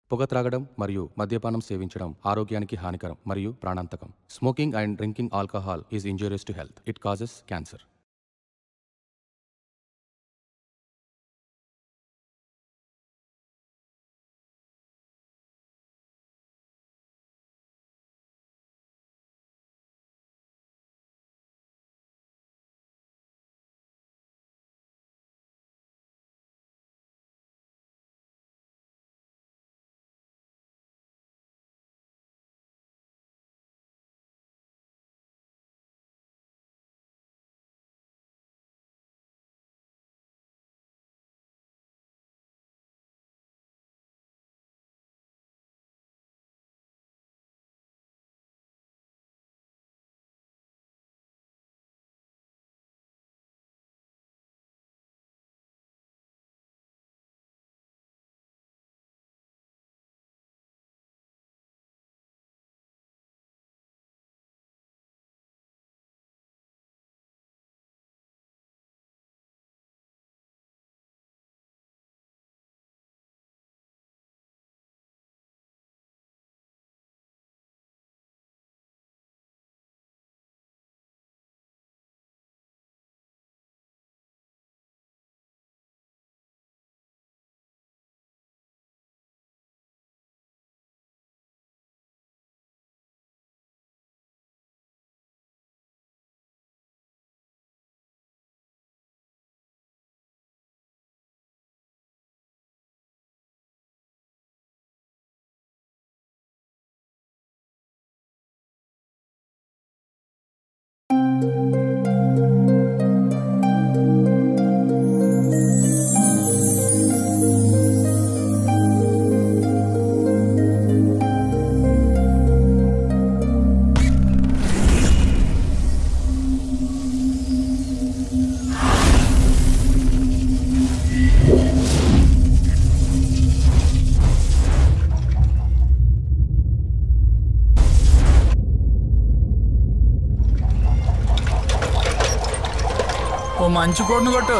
పొగ త్రాగడం మరియు మద్యపానం సేవించడం ఆరోగ్యానికి హానికరం మరియు ప్రాణాంతకం smoking and drinking alcohol is injurious to health it causes cancer ఓ మంచి కోడ్ను కొట్టు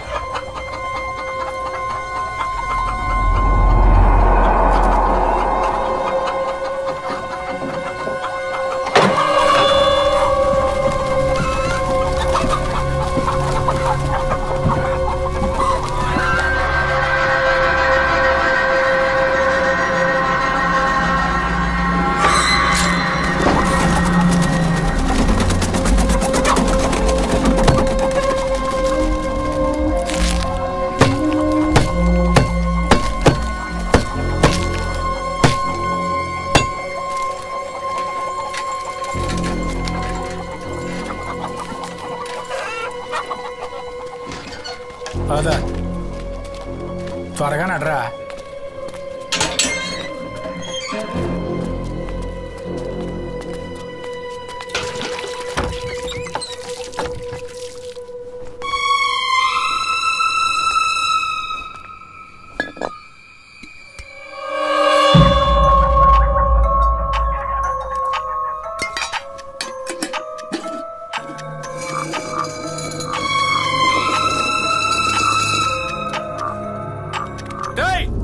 పద త్వరగా నడరా డేయ్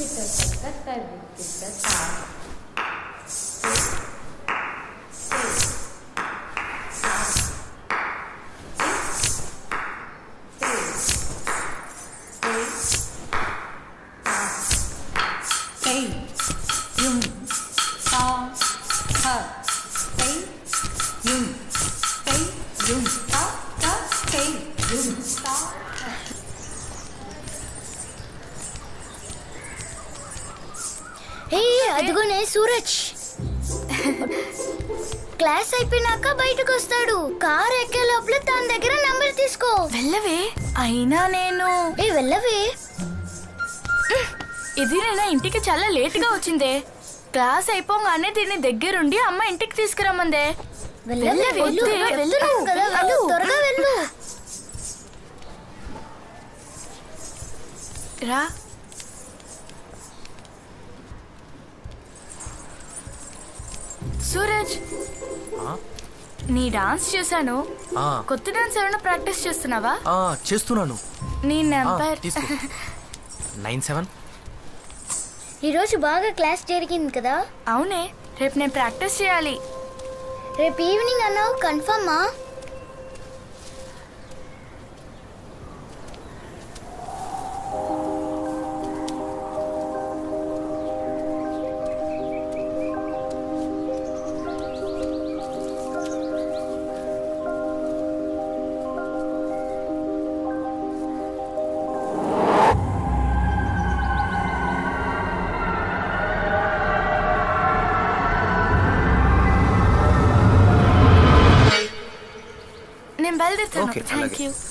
ఏ అదిగోనే సూరజ్ క్లాస్ అయిపోయినాక బయటకు వస్తాడు కార్ ఎక్కే లోపల తన దగ్గర నంబర్ తీసుకో వెళ్ళవే అయినా నేను ఏ వెళ్ళవే ఇది నేను ఇంటికి చాలా లేట్ గా వచ్చిందే క్లాస్ అయిపోగానే దీన్ని దగ్గరుండి అమ్మ ఇంటికి తీసుకురమ్మందే వెళ్ళవే వెళ్ళవే, వెళ్ళు వెళ్ళు, వెళ్తున్నాను కదా వెళ్ళు వెళ్ళు. త్వరగా వెళ్ళు రా సూరజ్ నీ డాన్స్ చూసాను ఆ, కొత్త డాన్స్ ఏమైనా ప్రాక్టీస్ చేస్తున్నావా ఆ, చేస్తున్నాను నీ ఆ, నెంబర్ తీసుకో నైన్ సెవెన్ ఈ రోజు బాగా క్లాస్ జరిగింది కదా అవునే రేపు నేను ప్రాక్టీస్ చేయాలి రేపు ఈవినింగ్ అన్నావు కన్ఫర్మా నేను బయలుదేరుతాను Okay, థ్యాంక్ అలాగే. యూ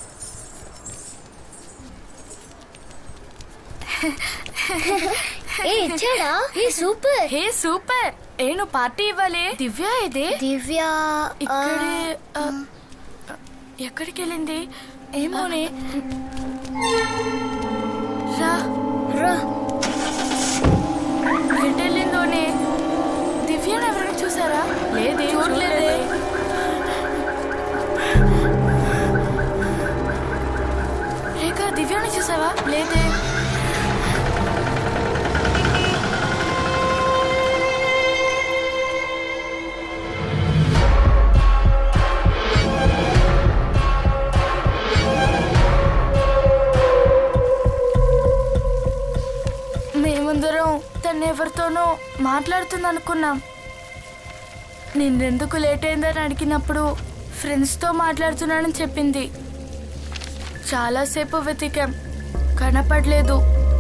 ఏ ఇచ్చాడా ఏ సూపర్ హే సూపర్ ఏ నువ్వు పార్టీ ఇవ్వాలి దివ్య ఇదే దివ్య ఆ, ఇక్కడే ఆ, ఎక్కడికి వెళ్ళింది ఏమోనే రా రా ఎటు వెళ్ళిందోనే దివ్యను ఎవరైనా చూసారా లేదే చూడలేదే రేఖ దివ్యని చూసావా లేదే మేమందరం తను ఎవరితోనో మాట్లాడుతుంది అనుకున్నాం నిన్నెందుకు లేట్ అయిందని అడిగినప్పుడు ఫ్రెండ్స్తో మాట్లాడుతున్నానని చెప్పింది చాలాసేపు వెతికాం కనపడలేదు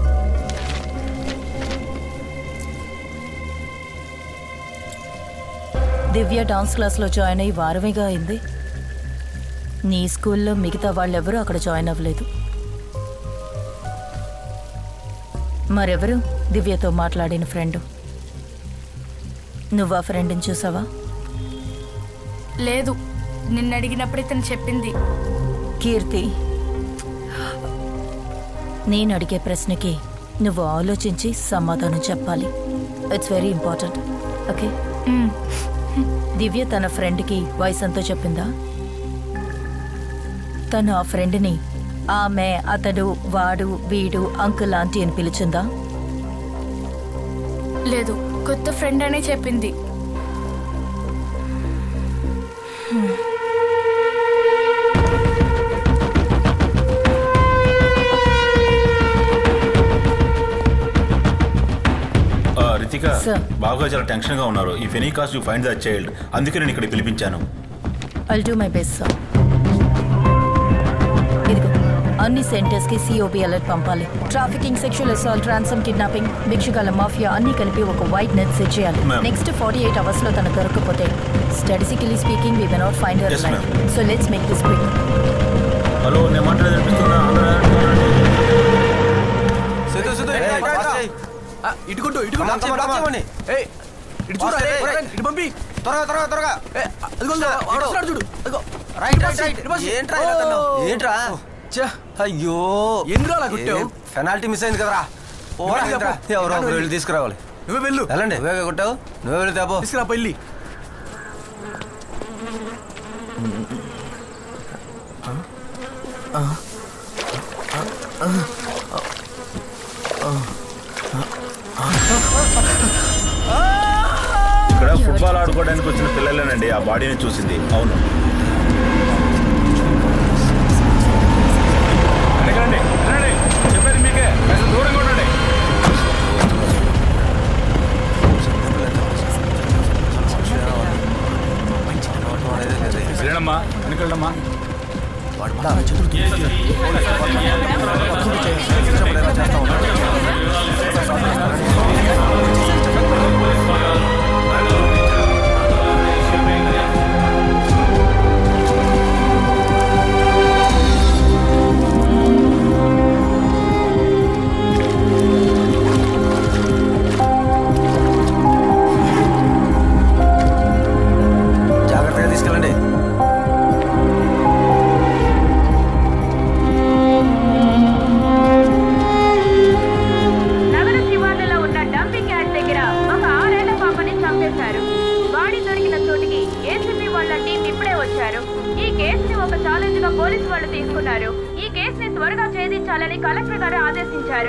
దివ్య డాన్స్ క్లాస్లో జాయిన్ అయ్యి వారమేగా అయింది నీ స్కూల్లో మిగతా వాళ్ళెవరూ అక్కడ జాయిన్ అవ్వలేదు మరెవరు దివ్యతో మాట్లాడిన ఫ్రెండ్ నువ్వు ఆ ఫ్రెండ్ని చూసావా లేదు నిన్న అడిగినప్పుడు ఇతను చెప్పింది కీర్తి నేను అడిగే ప్రశ్నకి నువ్వు ఆలోచించి సమాధానం చెప్పాలి it's very important okay hmm, Divya తన ఫ్రెండ్కి వయసు ఎంతో చెప్పిందా తను ఆ ఫ్రెండ్ని ఆమె అతడు వాడు వీడు అంకుల్ ఆంటీ అని పిలిచిందా లేదు కొత్త ఫ్రెండ్ అనే చెప్పింది ఆ, రితిక Sir. బాగా చాలా టెన్షన్ గా ఉన్నారు if any cost you find the child అందుకే నేను ఇక్కడ పిలిపించాను I'll do my best sir ఇదిగో అన్ని సెంటర్స్ కి సిఓబి అలర్ట్ పంపాలి ట్రాఫికింగ్ సెక్షువల్ అసాల్ట్ ట్రాన్సమ్ కిడ్నాపింగ్ భిక్షుకాల మాఫియా అన్ని కలిపి ఒక వైట్ నెట్ సెట్ చేయాలి Ma'am. Next forty eight hours లో తన దొరకకపోతే statistically speaking we not find her Yes, ma'am. So let's make this quick hello నేను మాట్లాడేది అనిపిస్తుందా Siddhu Siddhu ఇటుకుంటూ Come on, come on, come on. ఏయ్ ఇటు చూడు Fast, రేయ్, రేయ్. రేయ్, ఇటు పంపి త్వరగా త్వరగా త్వరగా ఏ, అదిగో వాడు వస్తున్నాడు చూడు అదిగో రైట్ ఇటు రైట్ బస్సు, రైట్ ఇటు బస్సు. ఏంట్రా ఇలా తన్నావు? ఓ. ఏంట్రా ఛే, అయ్యో ఎందుకు అలా కొట్టావు? పెనాల్టీ మిస్ అయింది కదరా పోరా, నువ్వే ఏంట్రా? చెప్పు. ఎవరో ఒకరు నువ్వే వెళ్ళి తీసుకురావాలి నువ్వే వెళ్ళు వెళ్ళండి నువ్వే కొట్టావు నువ్వే వెళ్ళి తేపో తీసుకురా పెళ్ళి ఆడుకోవడానికి వచ్చిన పిల్లలేనండి ఆ బాడీని చూసింది అవును వెనకండి వినండి చెప్పేది మీకే కాస్త దూరంగా ఉండండి వెళ్ళమ్మా వెనకెళ్ళమ్మా జాగ్రత్తగా తీసుకెళ్ళండి నగర శివార్లలో ఉన్న డంపింగ్ యార్డ్ దగ్గర ఒక ఆరేళ్ల పాపని చంపేశారు బాడీ దొరికిన చోటికి ఏసీపీ వాళ్ళ టీం ఇప్పుడే వచ్చారు ఈ కేసుని ఒక ఛాలెంజ్ గా పోలీసు వాళ్ళు తీసుకున్నారు ఈ కేసుని త్వరగా ఛేదించాలని కలెక్టర్ గారు ఆదేశించారు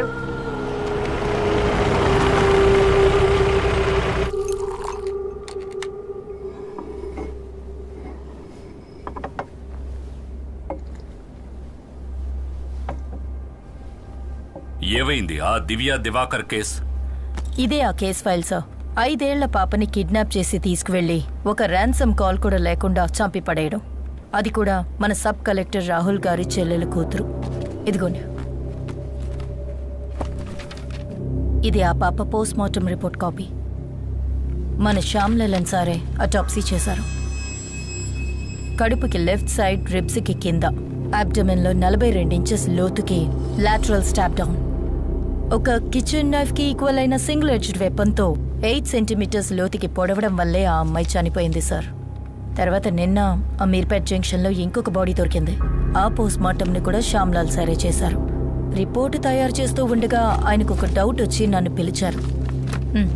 ఏవైంది ఆ దివ్య దివాకర్ కేస్ ఇదే ఆ కేస్ ఫైల్ సార్ ఐదేళ్ల పాపని కిడ్నాప్ చేసి తీసుకువెళ్లి ఒక ర్యాన్సమ్ కాల్ కూడా లేకుండా చంపి పడేయడం అది కూడా మన సబ్ కలెక్టర్ రాహుల్ గారి చెల్లెల కూతురు ఇదిగోండి ఇది ఆ పాప పోస్ట్ మార్టం రిపోర్ట్ కాపీ మన శ్యామ్ లలన్ సారే అటాప్సీ చేశారు కడుపుకి లెఫ్ట్ సైడ్ రిబ్స్కి కింద అబ్డమెన్లో నలభై రెండు ఇంచెస్ లోతుకి లాటరల్ స్టాప్ డౌన్ ఒక కిచెన్ నైఫ్ కి ఈక్వల్ అయిన సింగిల్ ఎడ్జ్డ్ వెపన్తో ఎయిట్ సెంటీమీటర్స్ లోతుకి పొడవడం వల్లే ఆ అమ్మాయి చనిపోయింది సార్ తర్వాత నిన్న అమీర్పేట్ జంక్షన్లో ఇంకొక బాడీ దొరికింది ఆ పోస్ట్ మార్టంని కూడా శ్యామ్లాల్ సారే చేశారు రిపోర్ట్ తయారు చేస్తూ ఉండగా ఆయనకు ఒక డౌట్ వచ్చి నన్ను పిలిచారు హ్మ్.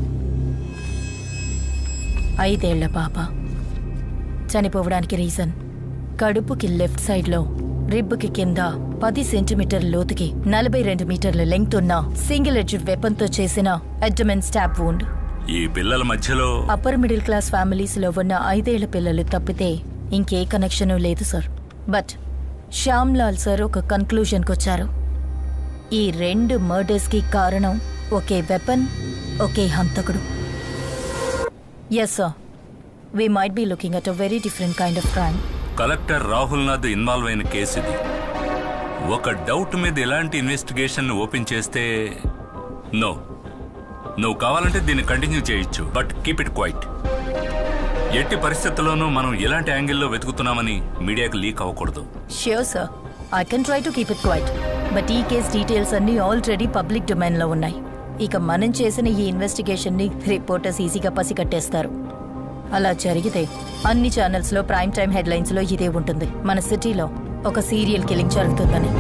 ఐదేళ్ల పాప చనిపోవడానికి రీజన్ కడుపుకి లెఫ్ట్ సైడ్లో రిబ్బుకి కింద పది సెంటీమీటర్ లోతుకి నలభై రెండు మీటర్ల లెంగ్త్ ఉన్న సింగిల్ ఎడ్జ్ వెపన్తో చేసిన అడ్జమెన్ స్టాప్ వూండ్ ఈ పిల్లల మధ్యలో అప్పర్ మిడిల్ క్లాస్ ఫ్యామిలీస్ లో ఉన్న ఐదేళ్ల పిల్లలు తప్పితే ఇంకే కనెక్షను లేదు sir but Shyam Lal sir ఒక కన్క్లూజన్కి వచ్చారు ఈ రెండు మర్డర్స్ కి కారణం ఒకే వెపన్ ఒకే హంతకుడు yes sir we might be looking at a very different kind of crime collector Rahul Nath involve అయిన కేసు ఇది ఒక డౌట్ మీద ఎలాంటి ఇన్వెస్టిగేషన్ ఓపెన్ చేస్తే నో నువ్వు కావాలంటే దీన్ని కంటిన్యూ చేయొచ్చు బట్ కీప్ ఇట్ క్వైట్ ఎట్టి పరిస్థితుల్లోనూ మనం ఎలాంటి యాంగిల్లో వెతుకుతున్నామని మీడియాకి లీక్ అవ్వకూడదు sure sir I can try to keep it quiet but ఈ కేస్ డీటెయిల్స్ అన్ని ఆల్రెడీ పబ్లిక్ డొమైన్ లో ఉన్నాయి ఇక మనం చేసిన ఈ ఇన్వెస్టిగేషన్ ని రిపోర్టర్స్ ఈజీగా పసిగట్టేస్తారు అలా జరిగితే అన్ని ఛానల్స్ లో ప్రైమ్ టైం హెడ్లైన్స్ లో ఇదే ఉంటుంది మన సిటీలో ఒక సీరియల్ కిల్లింగ్ జరుగుతుందని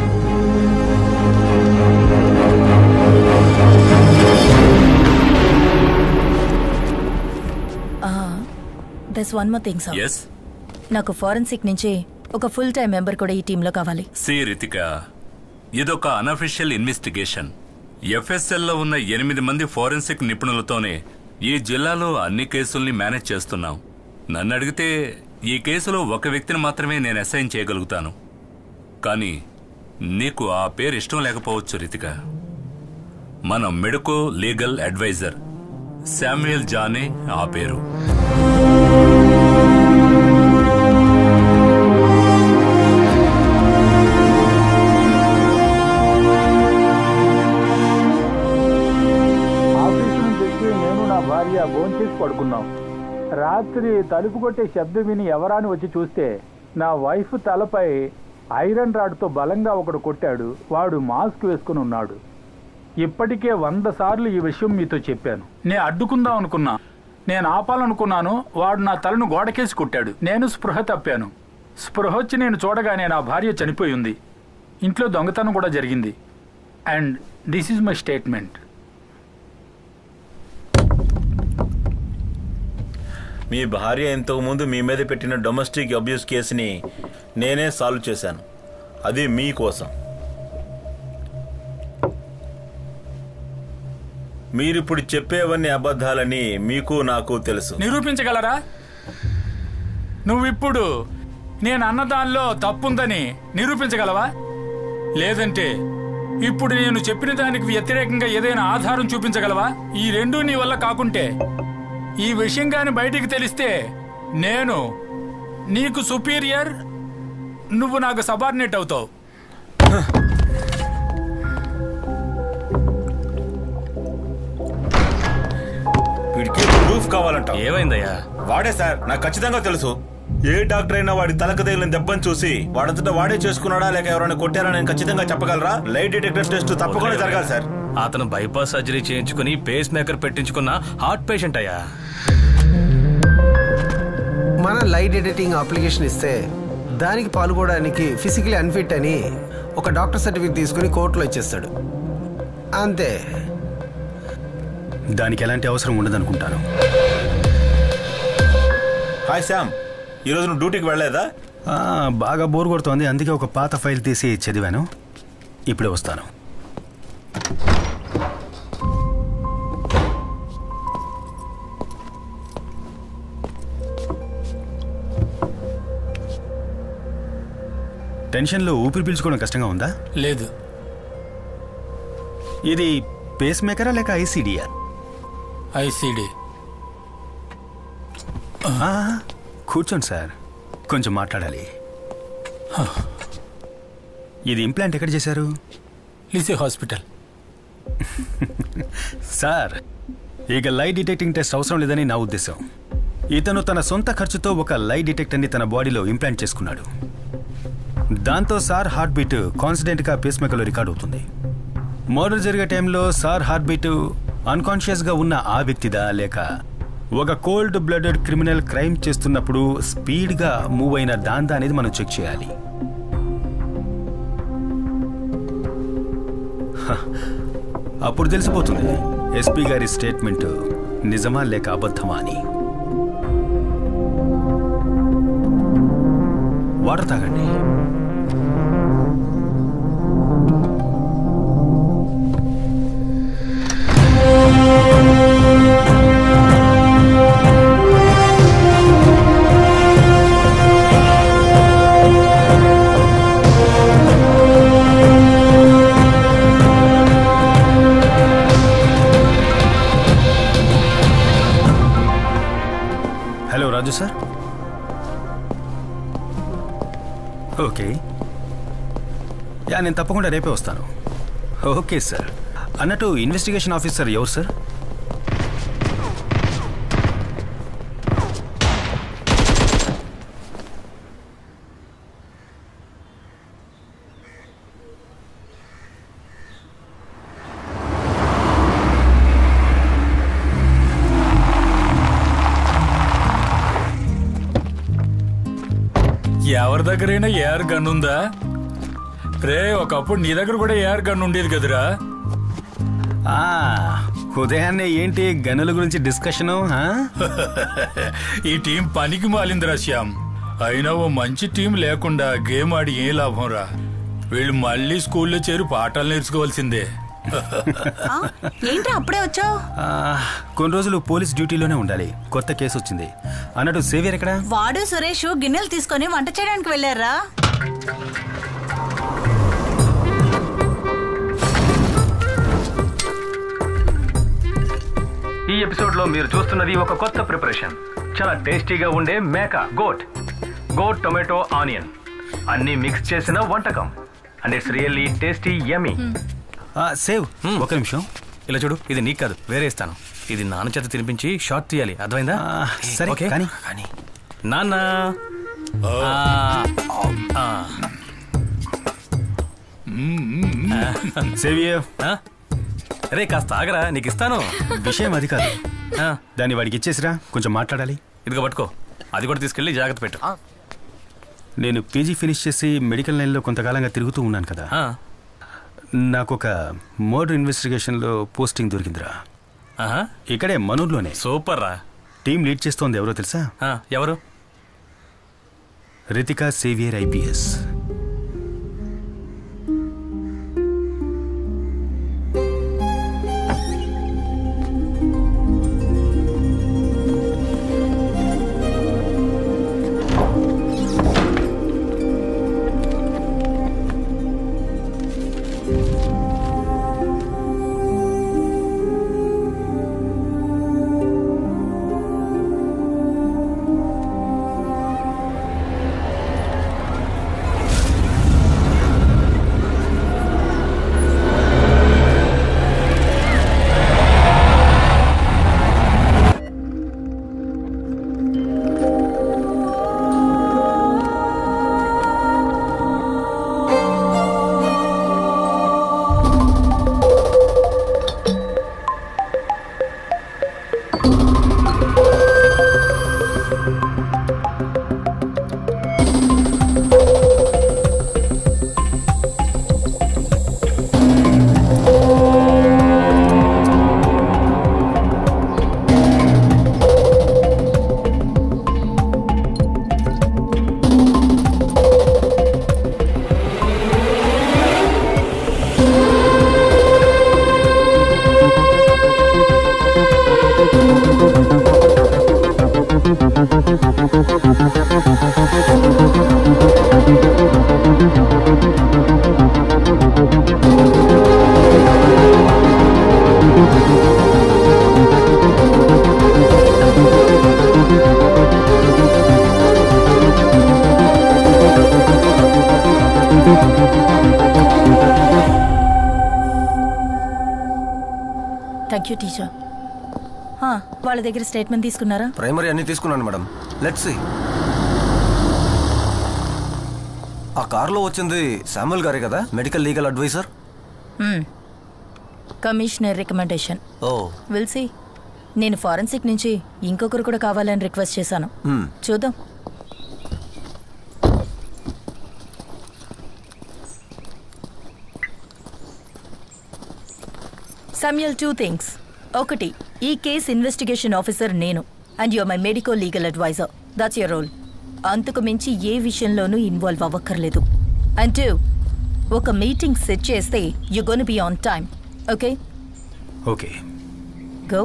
thus one more thing sir yes నాకు ఫారెన్సిక్ నుంచి ఒక ఫుల్ టైం మెంబర్ కూడా ఈ టీంలో కావాలి సి రితిక ఇదొక అనఫిషియల్ ఇన్వెస్టిగేషన్ ఎఫ్ఎస్ఎల్లో ఉన్న ఎనిమిది మంది ఫోరెన్సిక్ నిపుణులతోనే ఈ జిల్లాలో అన్ని కేసుల్ని మేనేజ్ చేస్తున్నాం నన్ను అడిగితే ఈ కేసులో ఒక వ్యక్తిని మాత్రమే నేను అసైన్ చేయగలుగుతాను కానీ నీకు ఆ పేరు ఇష్టం లేకపోవచ్చు రితిక మన మెడికో లీగల్ అడ్వైజర్ శామ్యుయల్ జానే ఆ పేరు ఆఫీస్ నుంచి వచ్చి నేను నా భార్య భోంచేసి పడుకున్నాం రాత్రి తలుపు కొట్టే శబ్దం విని ఎవరా అని వచ్చి చూస్తే నా వైఫ్ తలపై ఐరన్ రాడ్తో బలంగా ఒకడు కొట్టాడు వాడు మాస్క్ వేసుకుని ఉన్నాడు ఇప్పటికే వంద సార్లు ఈ విషయం మీతో చెప్పాను నేను అడ్డుకుందాం అనుకున్నా నేను ఆపాలనుకున్నాను వాడు నా తలను గోడకేసి కొట్టాడు నేను స్పృహ తప్పాను స్పృహ వచ్చి నేను చూడగానే నా భార్య చనిపోయి ఉంది ఇంట్లో దొంగతనం కూడా జరిగింది and this is my statement మీ భార్య ఇంతకుముందు మీ మీద పెట్టిన డొమెస్టిక్ అబ్యూస్ కేసుని నేనే సాల్వ్ చేశాను అది మీకోసం మీరిప్పుడు చెప్పేవన్నీ అబద్ధాలని మీకు నాకు తెలుసు నిరూపించగలరా నువ్విప్పుడు నేను అన్నదానిలో తప్పుందని నిరూపించగలవా లేదంటే ఇప్పుడు నేను చెప్పిన దానికి వ్యతిరేకంగా ఏదైనా ఆధారం చూపించగలవా ఈ రెండూ నీ వల్ల కాకుంటే ఈ విషయం గాని బయటికి తెలిస్తే నేను నీకు సుపీరియర్ నువ్వు నాకు సబార్డినేట్ అవుతావు వీడికి ప్రూఫ్ కావాలంట ఏమైందయ్యా వాడే సార్ నాకు ఖచ్చితంగా తెలుసు ఏ డాక్టర్ అయినా వాడి తలకు తగిలిన దెబ్బని చూసి వాడంతటా వాడే చేసుకున్నాడా లేక ఎవరైనా కొట్టారా నేను ఖచ్చితంగా చెప్పగలరా లైట్ డిటెక్టర్ టెస్ట్ తప్పకుండా జరగాలి సార్ అతను బైపాస్ సర్జరీ చేయించుకుని పేస్ మేకర్ పెట్టించుకున్న హార్ట్ పేషెంట్ అయ్యా మన లైట్ ఎడిటింగ్ అప్లికేషన్ ఇస్తే దానికి పాల్గొనడానికి ఫిజికలీ అన్ఫిట్ అని ఒక డాక్టర్ సర్టిఫికేట్ తీసుకుని కోర్టులో ఇచ్చేస్తాడు అంతే దానికి ఎలాంటి అవసరం ఉండదనుకుంటాను హాయ్ శామ్ ఈరోజు నువ్వు డ్యూటీకి వెళ్ళలేదా ఆ, బాగా బోర్ కొడుతోంది అందుకే ఒక పాత ఫైల్ తీసి చదివాను ఇప్పుడే వస్తాను టెన్షన్లో ఊపిరి పీల్చుకోవడం కష్టంగా ఉందా లేదు ఇది పేస్ మేకరా లేక ఐసీడియా ఐసీడీ కూర్చోండి సార్ కొంచెం మాట్లాడాలి ఇది ఇంప్లాంట్ ఎక్కడ చేశారు లిసీ హాస్పిటల్ సార్ ఇక లై డిటెక్టింగ్ టెస్ట్ అవసరం లేదని నా ఉద్దేశం ఇతను తన సొంత ఖర్చుతో ఒక లై డిటెక్టర్ని తన బాడీలో ఇంప్లాంట్ చేసుకున్నాడు దాంతో సార్ హార్ట్ బీట్ కాన్స్టెంట్గా పేస్ మేకర్లో రికార్డ్ అవుతుంది మర్డర్ జరిగే టైంలో సార్ హార్ట్ బీట్ అన్కాన్షియస్గా ఉన్న ఆ వ్యక్తిదా లేక ఒక కోల్డ్ బ్లడెడ్ క్రిమినల్ క్రైమ్ చేస్తున్నప్పుడు స్పీడ్గా మూవ్ అయిన దాందా అనేది మనం చెక్ చేయాలి హ, అప్పుడు తెలిసిపోతుంది ఎస్పీ గారి స్టేట్మెంట్ నిజమా లేక అబద్ధమా అని వాటర్ తాగండి hello Raju sir okay yeah నేను తప్పకుండా రేపే వస్తాను ఓకే సార్ అన్నట్టు ఇన్వెస్టిగేషన్ ఆఫీసర్ ఎవరు సార్ ఎవరి దగ్గరైనా ఏఆర్ గన్ ఉందా రే ఒకప్పుడు నీ దగ్గర కూడా ఏఆర్ గన్ ఉండేది కదరా ఆ, ఉదయాన్నే ఏంటి గనుల గురించి డిస్కషను ఆ? ఈ టీం పనికి మాలిందిరా శ్యామ్ అయినా ఓ మంచి టీం లేకుండా గేమ్ ఆడి ఏం లాభం రా వీళ్ళు మళ్ళీ స్కూల్లో చేరి పాఠాలు నేర్చుకోవాల్సిందే ఏంట్రా అప్పుడే వచ్చావు ఆ, కొన్ని రోజులు పోలీస్ డ్యూటీలోనే ఉండాలి కొత్త కేసు వచ్చింది అన్నట్టు సేవియర్ ఎక్కడ వాడు సురేష్ గిన్నెలు తీసుకొని వంట చేయడానికి వెళ్ళారా ఈ ఎపిసోడ్ లో మీరు చూస్తున్నది ఒక కొత్త ప్రిపరేషన్ చాలా టేస్టీగా ఉండే మేక గోట్ గోట్ టొమాటో ఆనియన్ అన్ని మిక్స్ చేసిన వంటకం and it's really tasty yummy save ఒక నిమిషం ఇలా చూడు ఇది నీకు కాదు వేరే ఇస్తాను ఇది నాన్న చేత తినిపించి షార్ట్ తీయాలి అర్థమైందా సరే, ఓకే? కానీ. కానీ నాన్న ఆ, ఆ. సేవియర్ ఆ? రే కాస్త ఆగరా నీకు ఇస్తాను విషయం అది కాదు ఆ, దాన్ని వాడికి ఇచ్చేసిరా కొంచెం మాట్లాడాలి ఇదిగో పట్టుకో అది కూడా తీసుకెళ్ళి జాగ్రత్త పెట్టు నేను పీజీ ఫినిష్ చేసి మెడికల్ లైన్లో కొంతకాలంగా తిరుగుతూ ఉన్నాను కదా ఆ, నాకు ఒక మర్డర్ ఇన్వెస్టిగేషన్లో పోస్టింగ్ దొరికిందిరా ఆహా, ఇక్కడే మనూర్లోనే సూపర్ రా టీం లీడ్ చేస్తోంది ఎవరో తెలుసా ఆ, ఎవరు రితికా సేవియర్ ఐపీఎస్ థ్యాంక్ యూ టీచర్ వాళ్ళ దగ్గర స్టేట్మెంట్ తీసుకున్నారా ప్రైమరీ అన్ని తీసుకున్నాను మేడం లెట్స్ సి ఆ కారులో వచ్చింది శామ్యుల్ గారే కదా medical legal adviser commissioner recommendation ఓ విల్సీ నేను ఫారెన్సిక్ నుంచి ఇంకొకరు కూడా కావాలని రిక్వెస్ట్ చేశాను Hmm. చూద్దాం సమ్యల్ టూ థింగ్స్ ఒకటి ఈ కేస్ ఇన్వెస్టిగేషన్ ఆఫీసర్ నేను and your my medico legal adviser that's your role అంతకు మించి ఏ విషయంలోనూ ఇన్వాల్వ్ అవ్వక్కర్లేదు అండ్ టూ ఒక మీటింగ్ సెట్ చేస్తే you gonna be on time okay okay go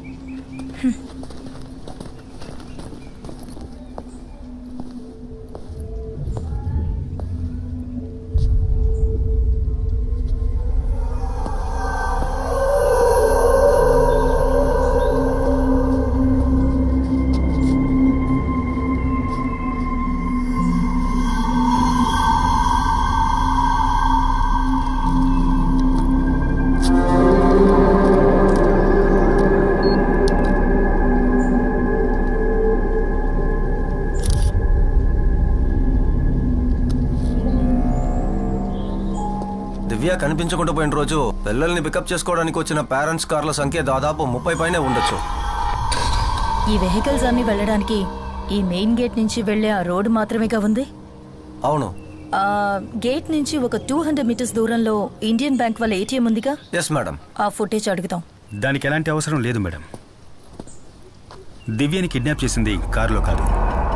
Divya కనిపించకుండా పోయిన రోజు పిల్లల్ని పికప్ చేసుకోవడానికి వచ్చిన పేరెంట్స్ కార్ల సంఖ్య దాదాపు ముప్పై పైనే ఉండొచ్చు ఈ వెహికల్స్ అన్ని వెళ్ళడానికి ఈ మెయిన్ గేట్ నుంచి వెళ్ళే ఆ రోడ్డు మాత్రమేగా ఉంది అవును ఆ గేట్ నుంచి ఒక టూ హండ్రెడ్ మీటర్స్ దూరంలో ఇండియన్ బ్యాంక్ వాళ్ళ ఏటీఎం ఉందిగా ఎస్ మేడం ఆ ఫుటేజ్ అడుగుతాం దానికి ఎలాంటి అవసరం లేదు మేడం దివ్యని కిడ్నాప్ చేసింది కారులో కాదు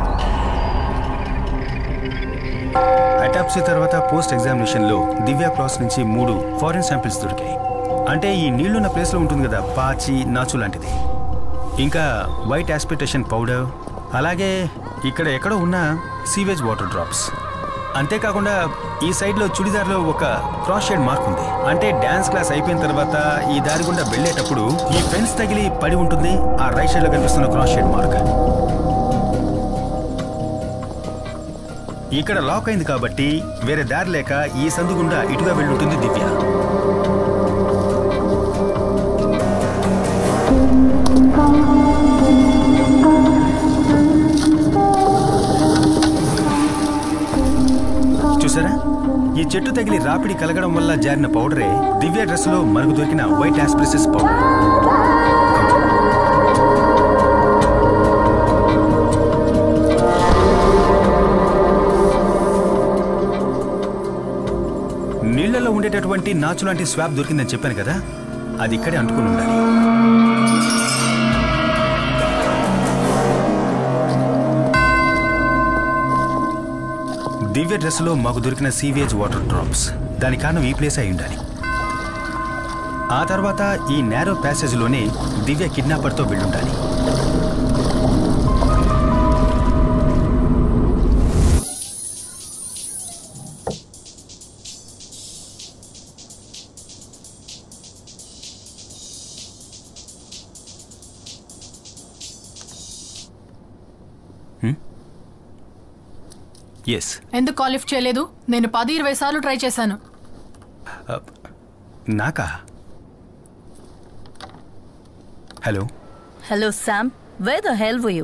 అటాప్సీ తర్వాత పోస్ట్ ఎగ్జామినేషన్లో దివ్య క్రాస్ నుంచి మూడు ఫారిన్ శాంపిల్స్ దొరికాయి అంటే ఈ నీళ్లున్న ప్లేస్లో ఉంటుంది కదా పాచి నాచు లాంటిది ఇంకా వైట్ ఆస్పిటేషన్ పౌడర్ అలాగే ఇక్కడ ఎక్కడో ఉన్న సీవేజ్ వాటర్ డ్రాప్స్ అంతేకాకుండా ఈ సైడ్లో చుడిదార్లో ఒక క్రాస్ షేడ్ మార్క్ ఉంది అంటే డ్యాన్స్ క్లాస్ అయిపోయిన తర్వాత ఈ దారి గుండా వెళ్ళేటప్పుడు ఈ ఫెన్స్ తగిలి పడి ఉంటుంది ఆ రైట్ సైడ్లో కనిపిస్తున్న క్రాస్ షేడ్ మార్క్ ఇక్కడ లాక్ అయింది కాబట్టి వేరే దారి లేక ఈ సందు గుండా ఇటుగా వెళ్ళుంటుంది దివ్య చూసారా ఈ చెట్టు తగిలి రాపిడి కలగడం వల్ల జారిన పౌడరే దివ్య డ్రెస్ లో మనకు దొరికిన వైట్ ఆస్ప్రిసెస్ పౌడర్ నీళ్లలో ఉండేటటువంటి నాచు లాంటి స్వాబ్ దొరికిందని చెప్పాను కదా అది ఇక్కడే అంటుకుని ఉండాలి దివ్య డ్రెస్లో మాకు దొరికిన సీవేజ్ వాటర్ డ్రాప్స్ దాని కారణం ఈ ప్లేస్ అయి ఉండాలి ఆ తర్వాత ఈ నేరో ప్యాసేజ్లోనే దివ్య కిడ్నాపర్తో వెళ్ళుండాలి ఎస్ ఎందుకు కాల్ లిఫ్ట్ చేయలేదు నేను పది ఇరవై సార్లు ట్రై చేశాను నాకా hello hello Sam where the hell you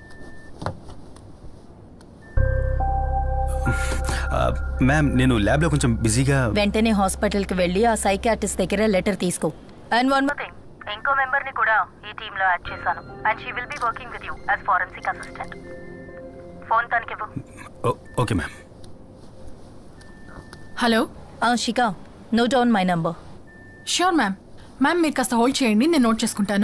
ma'am నేను ల్యాబ్లో కొంచెం బిజీగా వెంటనే హాస్పిటల్కి వెళ్ళి ఆ సైకాట్రిస్ట్ దగ్గర లెటర్ తీసుకో అండ్ వన్ థింగ్ ఇంకో మెంబర్ ని కూడా ఈ టీమ్ లో యాడ్ చేశాను and she will be working with you as forensic assistant phone తనకి okay ma'am hello Shikha note down my number sure ma'am ma'am మీరు కాస్త హోల్డ్ చేయండి నేను నోట్ చేసుకుంటాను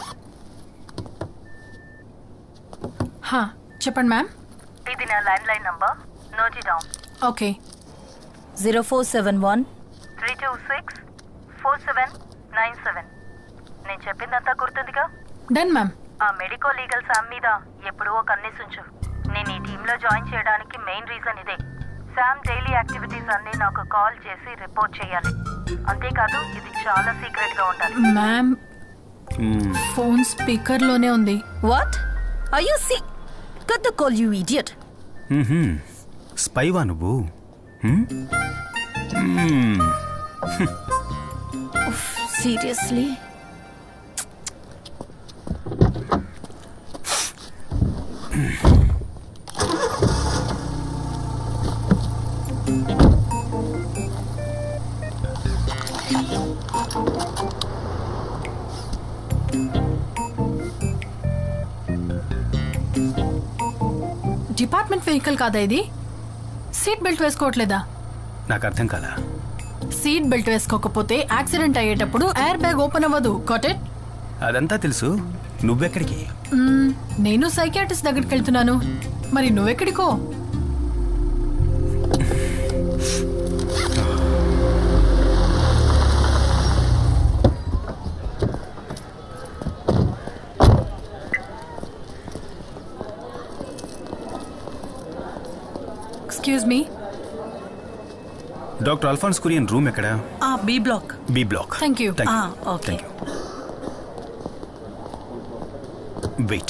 హా చెప్పండి మ్యామ్ ఇది నా landline number note down okay zero four seven one three two six four seven nine seven నేను చెప్పిందంతా గుర్తుందిగా డన్ మ్యామ్ ఆ మెడికో లీగల్ శామ్ మీద ఎప్పుడూ ఒక కన్నేసుంచు నేను ఈ టీంలో జాయిన్ చేయడానికి మెయిన్ రీజన్ ఇదే శామ్ డైలీ యాక్టివిటీస్ అన్ని నాకు కాల్ చేసి రిపోర్ట్ చేయాలి అంతేకాదు ఇది చాలా సీక్రెట్ గా ఉండాలి మ్యామ్ ఫోన్ స్పీకర్ లోనే ఉంది what I you see cut the call you idiot స్పైవా నువ్వు హ్మ్? మ్మ్. సీరియస్లీ డిపార్ట్మెంట్ వెహికల్ కాదా ఇది సీట్ బెల్ట్ వేసుకోవట్లేదా నాకు అర్థం కాలా సీట్ బెల్ట్ వేసుకోకపోతే యాక్సిడెంట్ అయ్యేటప్పుడు ఎయిర్ బ్యాగ్ ఓపెన్ అవ్వదు కాటెట్ అదంతా తెలుసు నువ్వెక్కడికి నేను సైకియాట్రిస్ట్ దగ్గరికి వెళ్తున్నాను మరి నువ్వెక్కడికో excuse me doctor Alphonse Kurian room ఎక్కడ ఆ B block B block thank you ఆ, ఓకే వెయిట్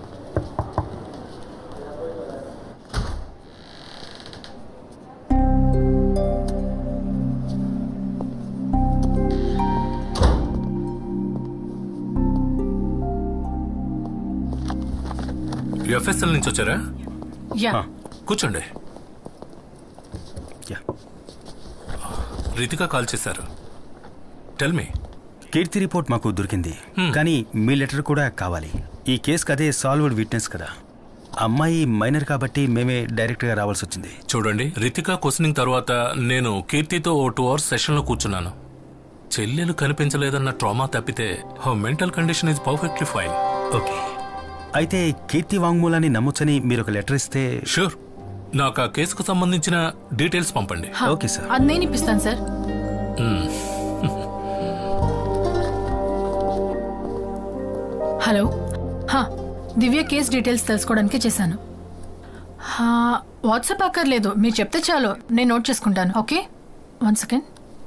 ఎఫ్ఎస్ఎల్ నుంచి వచ్చారా యా కూర్చోండి యా రితిక కాల్ చేశారు టెల్ మీ కీర్తి రిపోర్ట్ మాకు దొరికింది కానీ మీ లెటర్ కూడా కావాలి ఈ కేసుకి అదే సాల్వ్డ్ విట్నెస్ కదా అమ్మాయి మైనర్ కాబట్టి మేమే డైరెక్ట్గా రావాల్సి వచ్చింది చూడండి రితిక క్వశ్చనింగ్ తర్వాత నేను కీర్తితో ఓ టూ అవర్స్ సెషన్లో కూర్చున్నాను చెల్లెలు కనిపించలేదన్న ట్రామా తప్పితే హో mental condition is perfectly fine okay అయితే కీర్తి వాంగ్మూలాన్ని నమ్మొచ్చని మీరు ఒక లెటర్ ఇస్తే షూర్ నాకు ఆ కేసుకు సంబంధించిన డీటెయిల్స్ పంపండి హా, అది నేను ఇప్పిస్తాను సార్ మ్మ్. హలో హా దివ్య కేస్ డీటెయిల్స్ తెలుసుకోవడానికి చేశాను హా, వాట్సాప్ అక్కర్లేదు మీరు చెప్తే చాలు నేను నోట్ చేసుకుంటాను ఓకే వన్ సెకండ్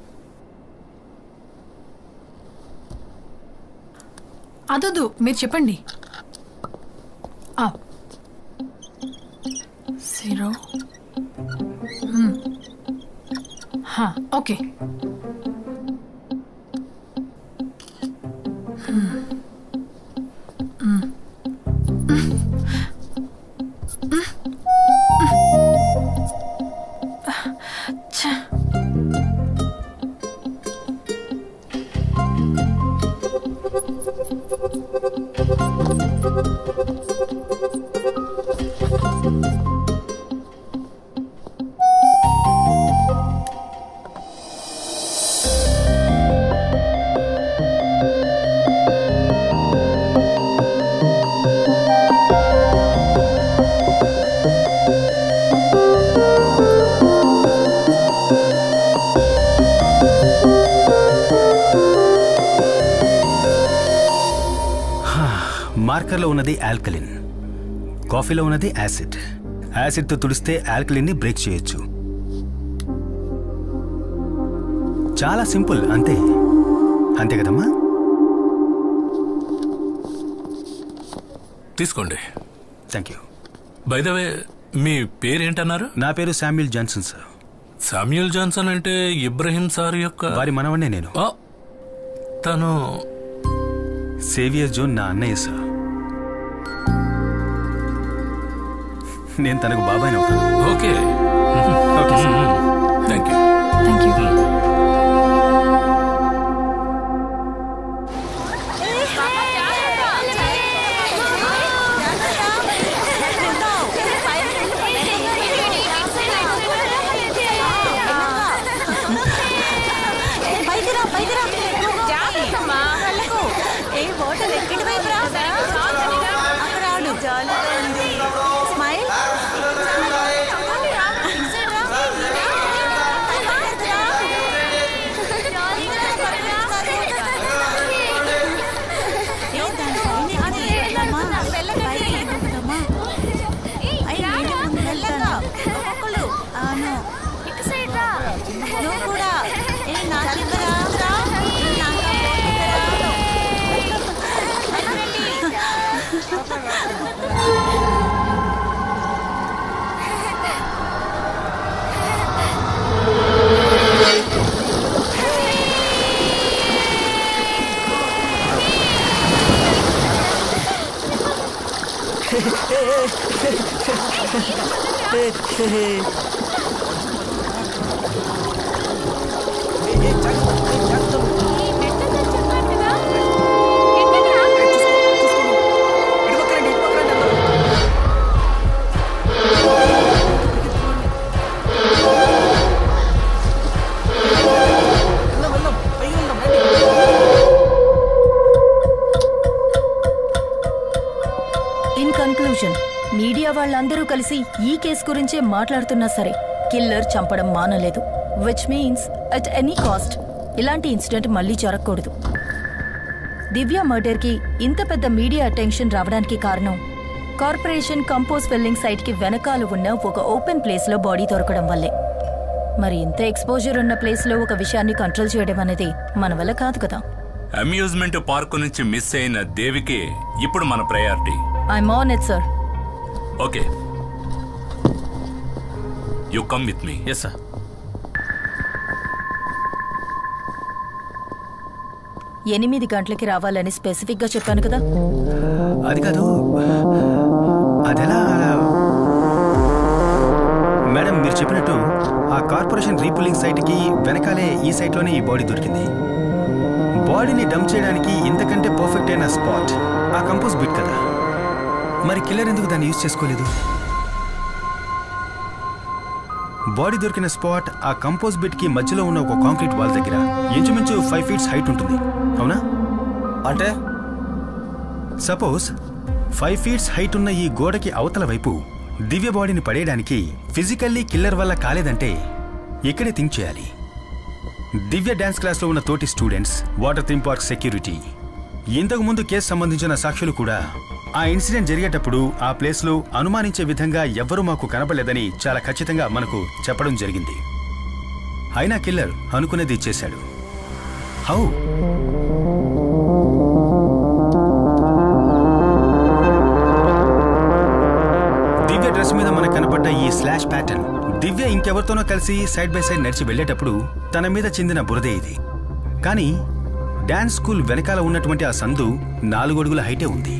అదొద్దు మీరు చెప్పండి ఆ. జీరో మ్మ్. హా, ఓకే మ్మ్. మ్మ్. ఛ. మార్కర్లో ఉన్నది ఆల్కలిన్ కాఫీలో ఉన్నది యాసిడ్ యాసిడ్తో తుడిస్తే ఆల్కలిన్ని బ్రేక్ చేయొచ్చు చాలా సింపుల్ అంతే అంతే కదమ్మా తీసుకోండి thank you by the way మీ పేరేంటన్నారు నా పేరు Samuel Johnson sir Samuel Johnson అంటే ఇబ్రహీం సార్ యొక్క వారి మనవన్నే నేను ఆ, తను సేవియర్ జోన్ నా అన్నయ్య సార్ నేను తనకు బాబాయ్ అవుతాను okay okay sir thank you thank you పైకిరా పైకిరా జాగ్రత్తమ్మా వెళ్ళకు ఏ హోటల్ ఎక్కడి వైపు రా అక్కడ ఆడు స్మైల్ ఇన్ కన్క్లూజన్ మీడియా వాళ్ళందరూ కలిసి ఈ కేసు గురించే మాట్లాడుతున్నా సరే కిల్లర్ చంపడం మానలేదు which means at any cost ఇలాంటి ఇన్సిడెంట్ మళ్ళీ జరగకూడదు దివ్య మర్డర్కి ఇంత పెద్ద మీడియా అటెన్షన్ రావడానికి కారణం కార్పొరేషన్ కంపోజ్ ఫిల్లింగ్ సైట్కి వెనకాల ఉన్న ఒక ఓపెన్ ప్లేస్లో బాడీ దొరకడం వల్లే మరి ఇంత ఎక్స్పోజర్ ఉన్న ప్లేస్లో ఒక విషయాన్ని కంట్రోల్ చేయడం అనేది మన వల్ల కాదు కదా అమ్యూజ్మెంట్ పార్క్ నుంచి మిస్ అయిన దేవికి ఇప్పుడు మన priority I'm on it sir okay you come with me yes sir ఎనిమిది గంటలకి రావాలని స్పెసిఫిక్గా చెప్పాను కదా అది కాదు అదెలా మేడం మీరు చెప్పినట్టు ఆ కార్పొరేషన్ రీపులింగ్ సైట్కి వెనకాలే ఈ సైట్లోనే ఈ బాడీ దొరికింది బాడీని డంప్ చేయడానికి ఇంతకంటే పర్ఫెక్ట్ అయిన స్పాట్ ఆ కంపోజ్ బిట్ కదా మరి కిల్లర్ ఎందుకు దాన్ని యూజ్ చేసుకోలేదు బాడీ దొరికిన స్పాట్ ఆ కంపోజ్ బిట్ కి మధ్యలో ఉన్న ఒక కాంక్రీట్ వాల్ దగ్గర ఇంచుమించు ఫైవ్ ఫీట్స్ హైట్ ఉంటుంది అవునా అంటే సపోజ్ ఫైవ్ ఫీట్స్ హైట్ ఉన్న ఈ గోడకి అవతల వైపు దివ్య బాడీని పడేయడానికి ఫిజికల్లీ కిల్లర్ వల్ల కాలేదంటే ఇక్కడే థింక్ చేయాలి దివ్య డాన్స్ క్లాస్లో ఉన్న తోటి students water theme park security ఇంతకు ముందు కేసు సంబంధించిన సాక్షులు కూడా ఆ ఇన్సిడెంట్ జరిగేటప్పుడు ఆ ప్లేస్లో అనుమానించే విధంగా ఎవ్వరూ మాకు కనపడలేదని చాలా ఖచ్చితంగా మనకు చెప్పడం జరిగింది అయినా కిల్లర్ అనుకునేది ఇచ్చేశాడు హౌ దివ్య డ్రెస్ మీద మనకు కనపడ్డ ఈ స్లాష్ ప్యాటర్న్ దివ్య ఇంకెవరితోనో కలిసి సైడ్ బై సైడ్ నడిచి వెళ్ళేటప్పుడు తన మీద చెందిన బురదే ఇది కానీ డాన్స్ స్కూల్ వెనకాల ఉన్నటువంటి ఆ సందు నాలుగు అడుగుల హైటే ఉంది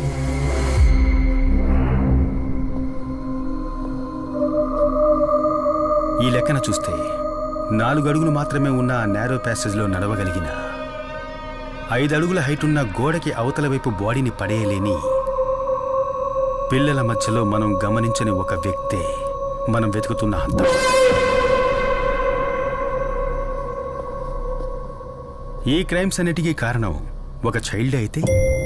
ఈ లెక్కన చూస్తే నాలుగు అడుగులు మాత్రమే ఉన్న ఆ నేరో ప్యాసేజ్లో నడవగలిగిన ఐదు అడుగుల హైట్ ఉన్న గోడకి అవతల వైపు బాడీని పడేయలేని పిల్లల మధ్యలో మనం గమనించని ఒక వ్యక్తే మనం వెతుకుతున్న హంతం ఈ క్రైమ్స్ అన్నిటికీ కారణం ఒక చైల్డ్ అయితే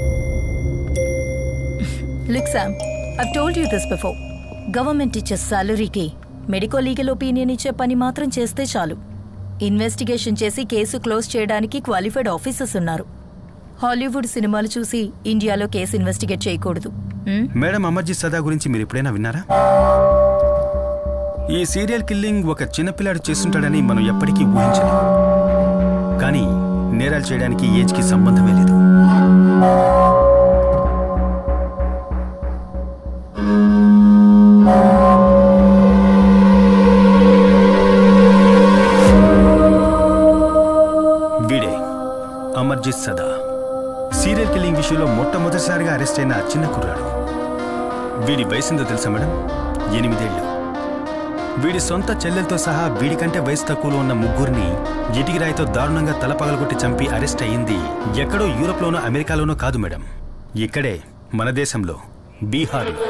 look Sam I told you this before government ఇచ్చే సాలరీకి మెడికో లీగల్ ఒపీనియన్ ఇచ్చే పని మాత్రం చేస్తే చాలు ఇన్వెస్టిగేషన్ చేసి కేసు క్లోజ్ చేయడానికి క్వాలిఫైడ్ ఆఫీసర్స్ ఉన్నారు హాలీవుడ్ సినిమాలు చూసి ఇండియాలో కేసు ఇన్వెస్టిగేట్ చేయకూడదు హ్మ్? మేడం అమర్జిత్ సదా గురించి మీరు ఎప్పుడైనా విన్నారా ఈ సీరియల్ కిల్లింగ్ ఒక చిన్నపిల్లాడు చేస్తుంటాడని మనం ఎప్పటికీ ఊహించలేం కానీ నేరాలు చేయడానికి ఏజ్కి సంబంధమే లేదు వీడే అమర్జిత్ సదా సీరియల్ కిల్లింగ్ విషయంలో మొట్టమొదటిసారిగా అరెస్ట్ అయిన ఆ చిన్న కుర్రాడు వీడి వయసుందో తెలుసా మేడం ఎనిమిదేళ్లు వీడి సొంత చెల్లెలతో సహా వీడికంటే వయసు తక్కువలో ఉన్న ముగ్గురిని ఇటికిరాయితో దారుణంగా తలపగలగొట్టి చంపి అరెస్ట్ అయ్యింది ఎక్కడో యూరోప్లోనో అమెరికాలోనో కాదు మేడం ఇక్కడే మన దేశంలో బీహార్లో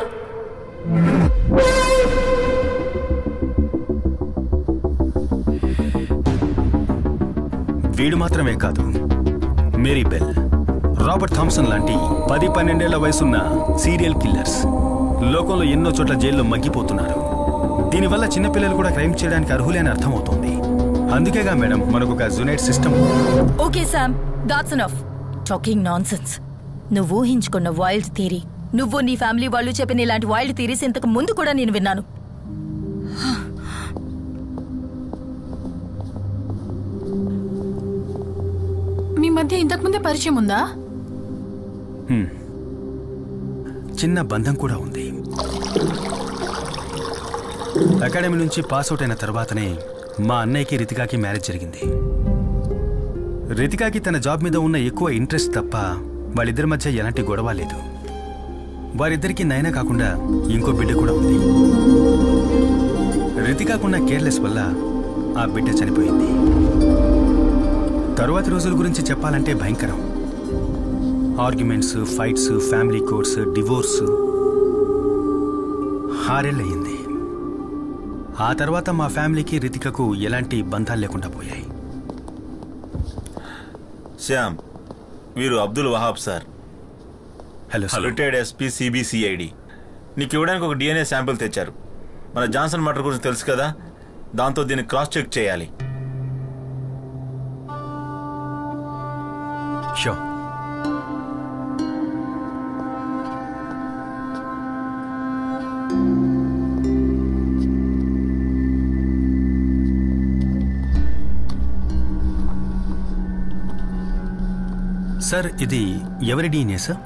వీడు మాత్రమే కాదు మేరీ బెల్ రాబర్ట్ థామ్సన్ లాంటి పది పన్నెండేళ్ల వయసున్న సీరియల్ కిల్లర్స్ లోకంలో ఎన్నో చోట్ల జైల్లో మగ్గిపోతున్నారు దీనివల్ల చిన్నపిల్లలు కూడా క్రైమ్ చేయడానికి అర్హులే అని అర్థమవుతోంది అందుకేగా మేడం మనకు ఒక జునైట్ system okay Sam that's enough talking nonsense నువ్వు ఊహించుకున్న వైల్డ్ థీరీ నువ్వు నీ ఫ్యామిలీ వాళ్ళు చెప్పిన ఇలాంటి వైల్డ్ థీరీస్ ఇంతకు ముందు కూడా నేను విన్నాను మీ మధ్య ఇంతకుముందే పరిచయం ఉందా హ్మ్. చిన్న బంధం కూడా ఉంది అకాడమీ నుంచి పాస్ అవుట్ అయిన తర్వాతనే మా అన్నయ్యకి రితికాకి మ్యారేజ్ జరిగింది రితికాకి తన జాబ్ మీద ఉన్న ఎక్కువ ఇంట్రెస్ట్ తప్ప వాళ్ళిద్దరి మధ్య ఎలాంటి గొడవ లేదు వారిద్దరికి నైనా కాకుండా ఇంకో బిడ్డ కూడా ఉంది రితికాకున్న కేర్లెస్ వల్ల ఆ బిడ్డ చనిపోయింది తరువాతి రోజుల గురించి చెప్పాలంటే భయంకరం arguments fights family courts divorce ఆరేళ్ళయింది ఆ తర్వాత మా ఫ్యామిలీకి రితికకు ఎలాంటి బంధాలు లేకుండా పోయాయి శ్యామ్ వీరు Abdul Wahab sir hello retired SP CBCID నీకు ఇవ్వడానికి ఒక డిఎన్ఏ శాంపిల్ తెచ్చారు మన జాన్సన్ మటర్ గురించి తెలుసు కదా దాంతో దీన్ని క్రాస్ చెక్ చేయాలి షో సార్ ఇది ఎవరి డీనే సార్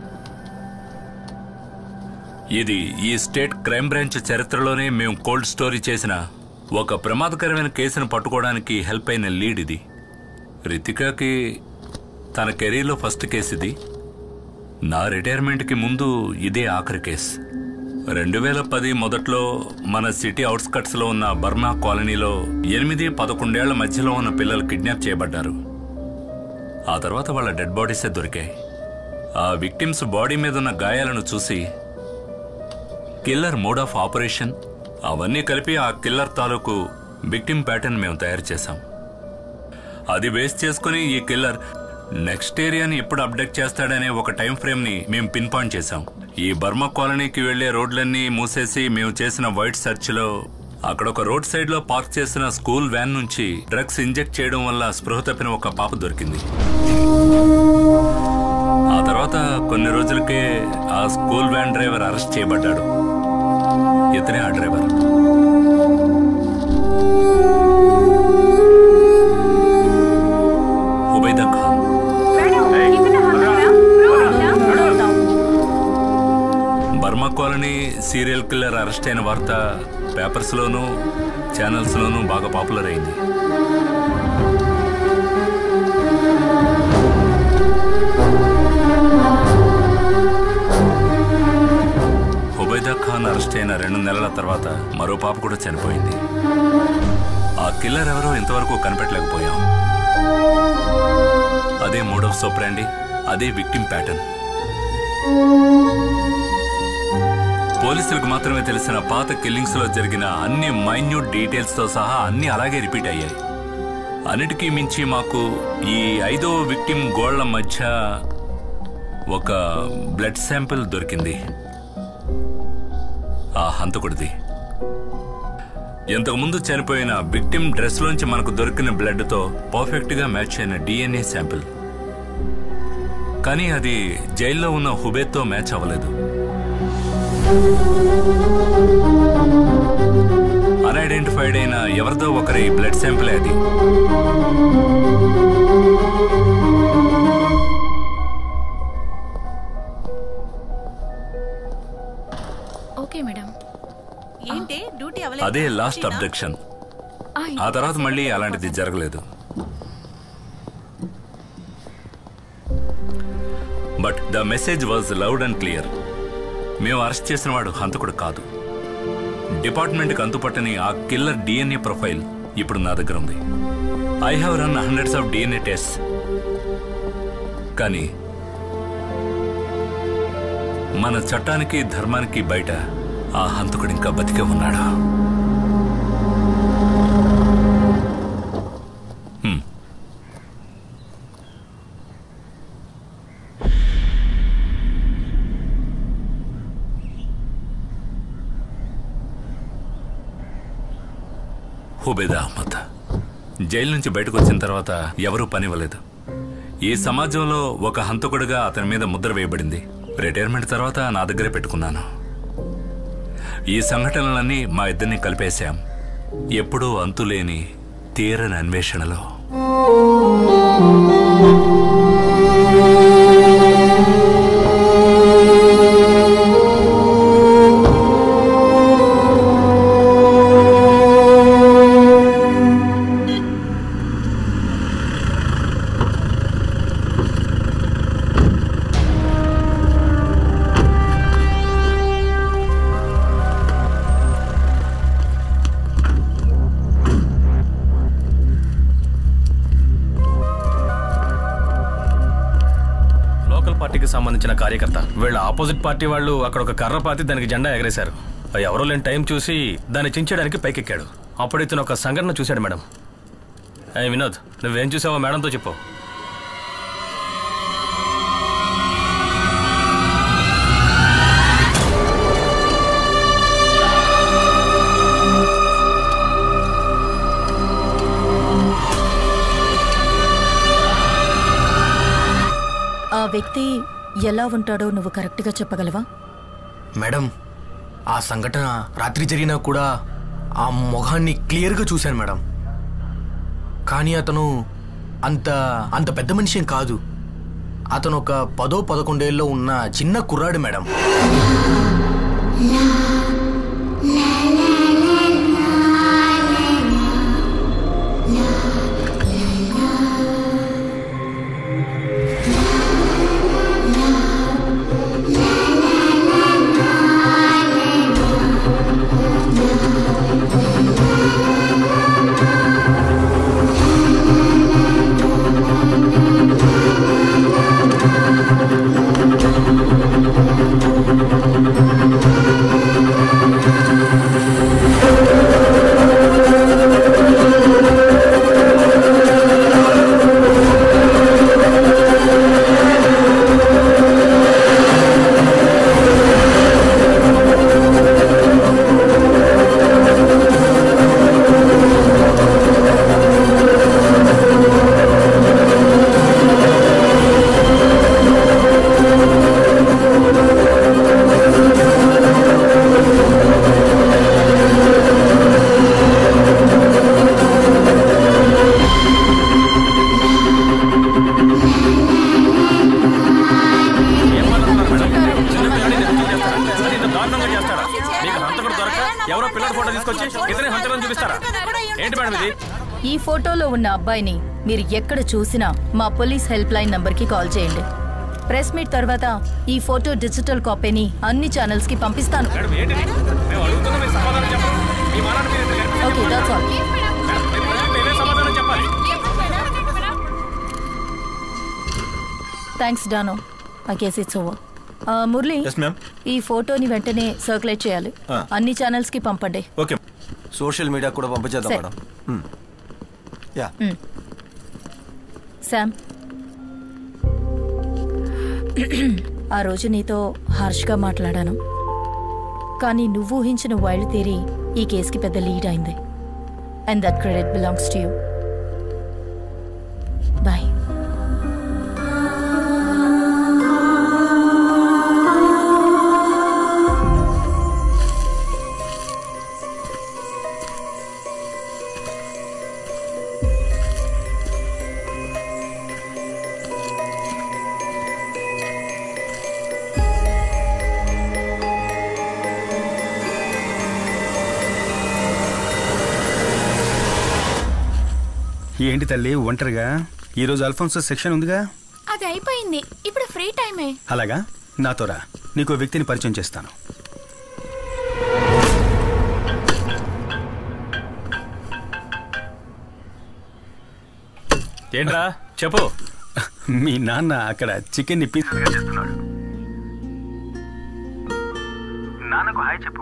ఇది ఈ స్టేట్ క్రైమ్ బ్రాంచ్ చరిత్రలోనే మేము కోల్డ్ స్టోరీ చేసిన ఒక ప్రమాదకరమైన కేసును పట్టుకోవడానికి హెల్ప్ అయిన లీడ్ ఇది రితికాకి తన కెరీర్లో ఫస్ట్ కేసు ఇది నా రిటైర్మెంట్కి ముందు ఇదే ఆఖరి కేసు రెండు వేల పది మొదట్లో మన సిటీ అవుట్స్కట్స్లో ఉన్న బర్మా కాలనీలో ఎనిమిది పదకొండేళ్ల మధ్యలో ఉన్న పిల్లలు కిడ్నాప్ చేయబడ్డారు ఆ తర్వాత వాళ్ళ డెడ్ బాడీసే దొరికాయి ఆ విక్టిమ్స్ బాడీ మీద ఉన్న గాయాలను చూసి కిల్లర్ మోడ్ ఆఫ్ ఆపరేషన్ అవన్నీ కలిపి ఆ కిల్లర్ తాలూకు విక్టిమ్ ప్యాటర్న్ మేము తయారు చేశాం అది బేస్ చేసుకుని ఈ కిల్లర్ నెక్స్ట్ ఏరియాని ఎప్పుడు అప్డేట్ చేస్తాడనే ఒక టైం ఫ్రేమ్ ని మేము పిన్ పాయింట్ చేశాం ఈ బర్మా కాలనీకి వెళ్లే రోడ్లన్నీ మూసేసి మేము చేసిన వైట్ సెర్చ్ లో అక్కడ ఒక రోడ్ సైడ్ లో పార్క్ చేసిన స్కూల్ వ్యాన్ నుంచి డ్రగ్స్ ఇంజెక్ట్ చేయడం వల్ల స్పృహ తప్పిన ఒక పాప దొరికింది ఆ తర్వాత కొన్ని రోజులకే ఆ స్కూల్ వ్యాన్ డ్రైవర్ అరెస్ట్ చేయబడ్డాడు ఇతనే ఆ driver Ubaida Khan Burma colony serial killer arrest అయిన వార్త పేపర్స్లోనూ ఛానల్స్లోనూ బాగా పాపులర్ అయింది హుబైదా ఖాన్ అరెస్ట్ అయిన రెండు నెలల తర్వాత మరో పాప కూడా చనిపోయింది ఆ కిల్లర్ ఎవరో ఇంతవరకు కనిపెట్టలేకపోయాం అదే మూడవ సోప్రాండి అదే విక్టిమ్ ప్యాటర్న్ పోలీసులకు మాత్రమే తెలిసిన పాత కిల్లింగ్స్ లో జరిగిన అన్ని మైన్యూట్ డీటెయిల్స్ తో సహా అన్ని అలాగే రిపీట్ అయ్యాయి అన్నిటికీ మించి మాకు ఈ ఐదవ విక్టిమ్ గోళ్ల మధ్య ఒక బ్లడ్ శాంపిల్ దొరికింది ఆ హంతకుడిది ఇంతకుముందు చనిపోయిన విక్టిమ్ డ్రెస్ లోంచి మనకు దొరికిన బ్లడ్ తో పర్ఫెక్ట్ గా మ్యాచ్ అయిన డిఎన్ఏ శాంపిల్ కానీ అది జైల్లో ఉన్న హుబేత్తో మ్యాచ్ అవ్వలేదు అన్ఐడెంటిఫైడ్ అయిన ఎవరిదో ఒకరి బ్లడ్ శాంపిల్ అది ఓకే మేడం ఏంటి డ్యూటీ అదే లాస్ట్ అబ్డక్షన్ ఆ తర్వాత మళ్ళీ అలాంటిది జరగలేదు but the message was loud and clear మేము అరెస్ట్ చేసిన వాడు హంతకుడు కాదు డిపార్ట్మెంట్కి అంతుపట్టని ఆ కిల్లర్ డిఎన్ఏ ప్రొఫైల్ ఇప్పుడు నా దగ్గర ఉంది I have run hundreds of DNA test కానీ మన చట్టానికి ధర్మానికి బయట ఆ హంతకుడు ఇంకా బతికే ఉన్నాడు హ్మ్. హుబేదా అహ్మద్ జైలు నుంచి బయటకు వచ్చిన తర్వాత ఎవరూ పనివ్వలేదు ఈ సమాజంలో ఒక హంతకుడిగా అతని మీద ముద్ర వేయబడింది రిటైర్మెంట్ తర్వాత నా దగ్గరే పెట్టుకున్నాను ఈ సంఘటనలన్నీ మా ఇద్దరిని కలిపేశాం ఎప్పుడూ అంతులేని తీరని అన్వేషణలో లోకల్ పార్టీకి సంబంధించిన కార్యకర్త వీళ్ళ ఆపోజిట్ పార్టీ వాళ్ళు అక్కడ ఒక కర్ర పాతి దానికి జెండా ఎగరేశారు ఆ ఎవరో లేని టైం చూసి దాన్ని చించడానికి పైకెక్కాడు అప్పుడు ఇతను ఒక సంఘటన చూశాడు మేడం ఏ వినోద్ నువ్వేం చూసావో మేడంతో చెప్పు ఆ వ్యక్తి ఎలా ఉంటాడో నువ్వు కరెక్ట్గా చెప్పగలవా మేడం ఆ సంఘటన రాత్రి జరిగినా కూడా ఆ మొహాన్ని క్లియర్గా చూశాను మేడం కానీ అతను అంత అంత పెద్ద మనిషి ఏం కాదు అతను ఒక పదో పదకొండేళ్ళలో ఉన్న చిన్న కుర్రాడు మేడం దారుణంగా చేస్తాడా మీకు హంతకుడు దొరక ఎవరో పిల్లల ఫోటో తీసుకొచ్చి ఇతనే హంతకులను చూపిస్తారా ఏంటి మేడం ఇది ఈ ఫోటోలో ఉన్న అబ్బాయిని మీరు ఎక్కడ చూసినా మా పోలీస్ హెల్ప్ లైన్ నంబర్కి కాల్ చేయండి ప్రెస్ మీట్ తర్వాత ఈ ఫోటో డిజిటల్ కాపీని అన్ని ఛానల్స్ కి పంపిస్తాను మేడం ఏంటి ఇది? మేము అడుగుతున్నా మీరు సమాధానం చెప్పండి మీ మానాన్ని మీరు ఇంత గట్టిగా ఓకే దట్స్ ఆల్ మేడం, మీరు ప్రజలకు మీరే సమాధానం చెప్పాలి థ్యాంక్స్ డానో I guess it's over Murali yes ma'am ఈ ఫోటోని వెంటనే సర్క్యులేట్ చేయాలి ఆ. అన్ని ఛానల్స్ కి పంపండి ఓకే సోషల్ మీడియా కూడా పంపించేద్దాం సరే. మేడం మ్మ్. యా మ్. శామ్ ఆ రోజు నీతో హార్ష్గా మాట్లాడాను కానీ నువ్వు ఊహించిన వైల్డ్ థియరీ ఈ కేసుకి పెద్ద లీడ్ అయింది and that credit belongs to you boy ఏంటి తల్లి ఒంటరిగా ఈరోజు అల్ఫోన్సో సెక్షన్ ఉందిగా అది అయిపోయింది ఇప్పుడు ఫ్రీ టైమే అలాగా నాతో రా నీకు ఓ వ్యక్తిని పరిచయం చేస్తాను ఏంట్రా చెప్పు మీ నాన్న అక్కడ చికెన్ ని పీస్ నాన్నకు హాయ్ చెప్పు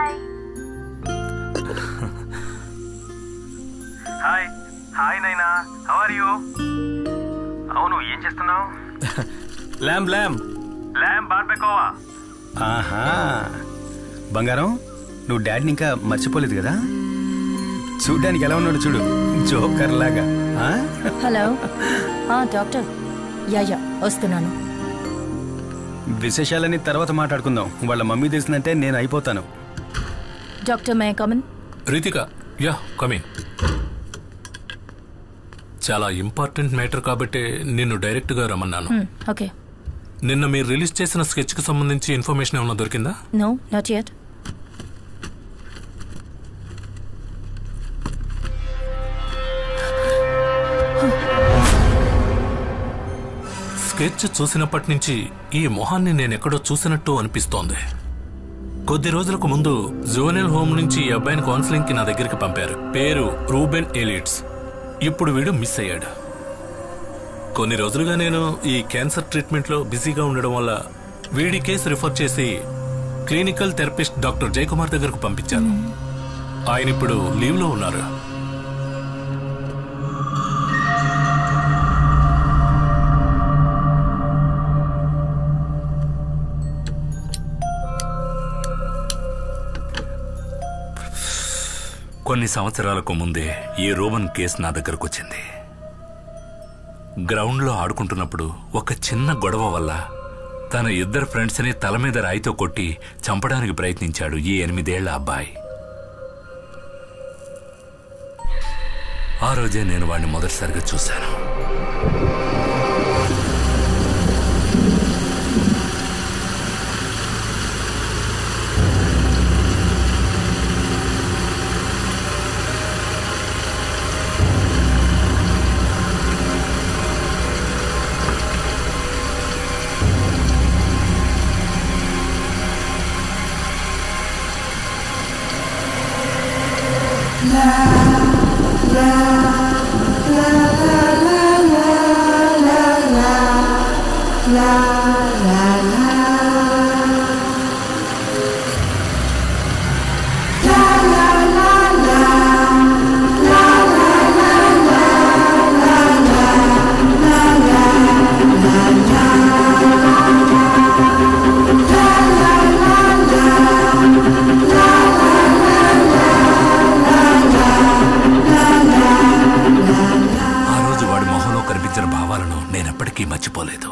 hi hi Naina how are you అవును ఏం చేస్తున్నావు ల్యామ్ ల్యామ్ ల్యామ్ బార్బెకోవా ఆహా బంగారం నువ్వు డాడీని ఇంకా మర్చిపోలేదు కదా చూడ్డానికి ఎలా ఉన్నాడు చూడు జోకర్ లాగా ఆ? హలో ఆ, డాక్టర్ యా యా వస్తున్నాను విశేషాలని తర్వాత మాట్లాడుకుందాం వాళ్ళ మమ్మీ తెలిసిందంటే నేను అయిపోతాను డాక్టర్ మే కమన్ రితిక యా కమింగ్ చాలా ఇంపార్టెంట్ మ్యాటర్ కాబట్టి నిన్ను డైరెక్ట్గా రమ్మన్నాను ఓకే నిన్న మీరు రిలీజ్ చేసిన స్కెచ్కి సంబంధించి ఇన్ఫర్మేషన్ ఏమైనా దొరికిందా నో నాట్ యట్ స్కెచ్ చూసినప్పటి నుంచి ఈ మొహాన్ని నేను ఎక్కడో చూసినట్టు అనిపిస్తోంది కొద్ది రోజులకు ముందు జోనల్ హోమ్ నుంచి ఈ అబ్బాయిని కౌన్సిలింగ్ కి నా దగ్గరికి పంపారు పేరు రూబెన్ ఎలిట్స్ ఇప్పుడు వీడు మిస్ అయ్యాడు కొన్ని రోజులుగా నేను ఈ క్యాన్సర్ ట్రీట్మెంట్లో బిజీగా ఉండడం వల్ల వీడి కేసు రిఫర్ చేసి క్లినికల్ థెరపిస్ట్ డాక్టర్ జయకుమార్ దగ్గరకు పంపించాను ఆయన ఇప్పుడు లీవ్లో ఉన్నారు కొన్ని సంవత్సరాలకు ముందే ఈ రోమన్ కేసు నా దగ్గరకు వచ్చింది గ్రౌండ్లో ఆడుకుంటున్నప్పుడు ఒక చిన్న గొడవ వల్ల తన ఇద్దరు ఫ్రెండ్స్ని తల మీద రాయితో కొట్టి చంపడానికి ప్రయత్నించాడు ఈ ఎనిమిదేళ్ల అబ్బాయి ఆ రోజే నేను వాడిని మొదటిసారిగా చూశాను ఆ రోజు వాడి మొహంలో కనిపించిన భావాలను నేనెప్పటికీ మర్చిపోలేదు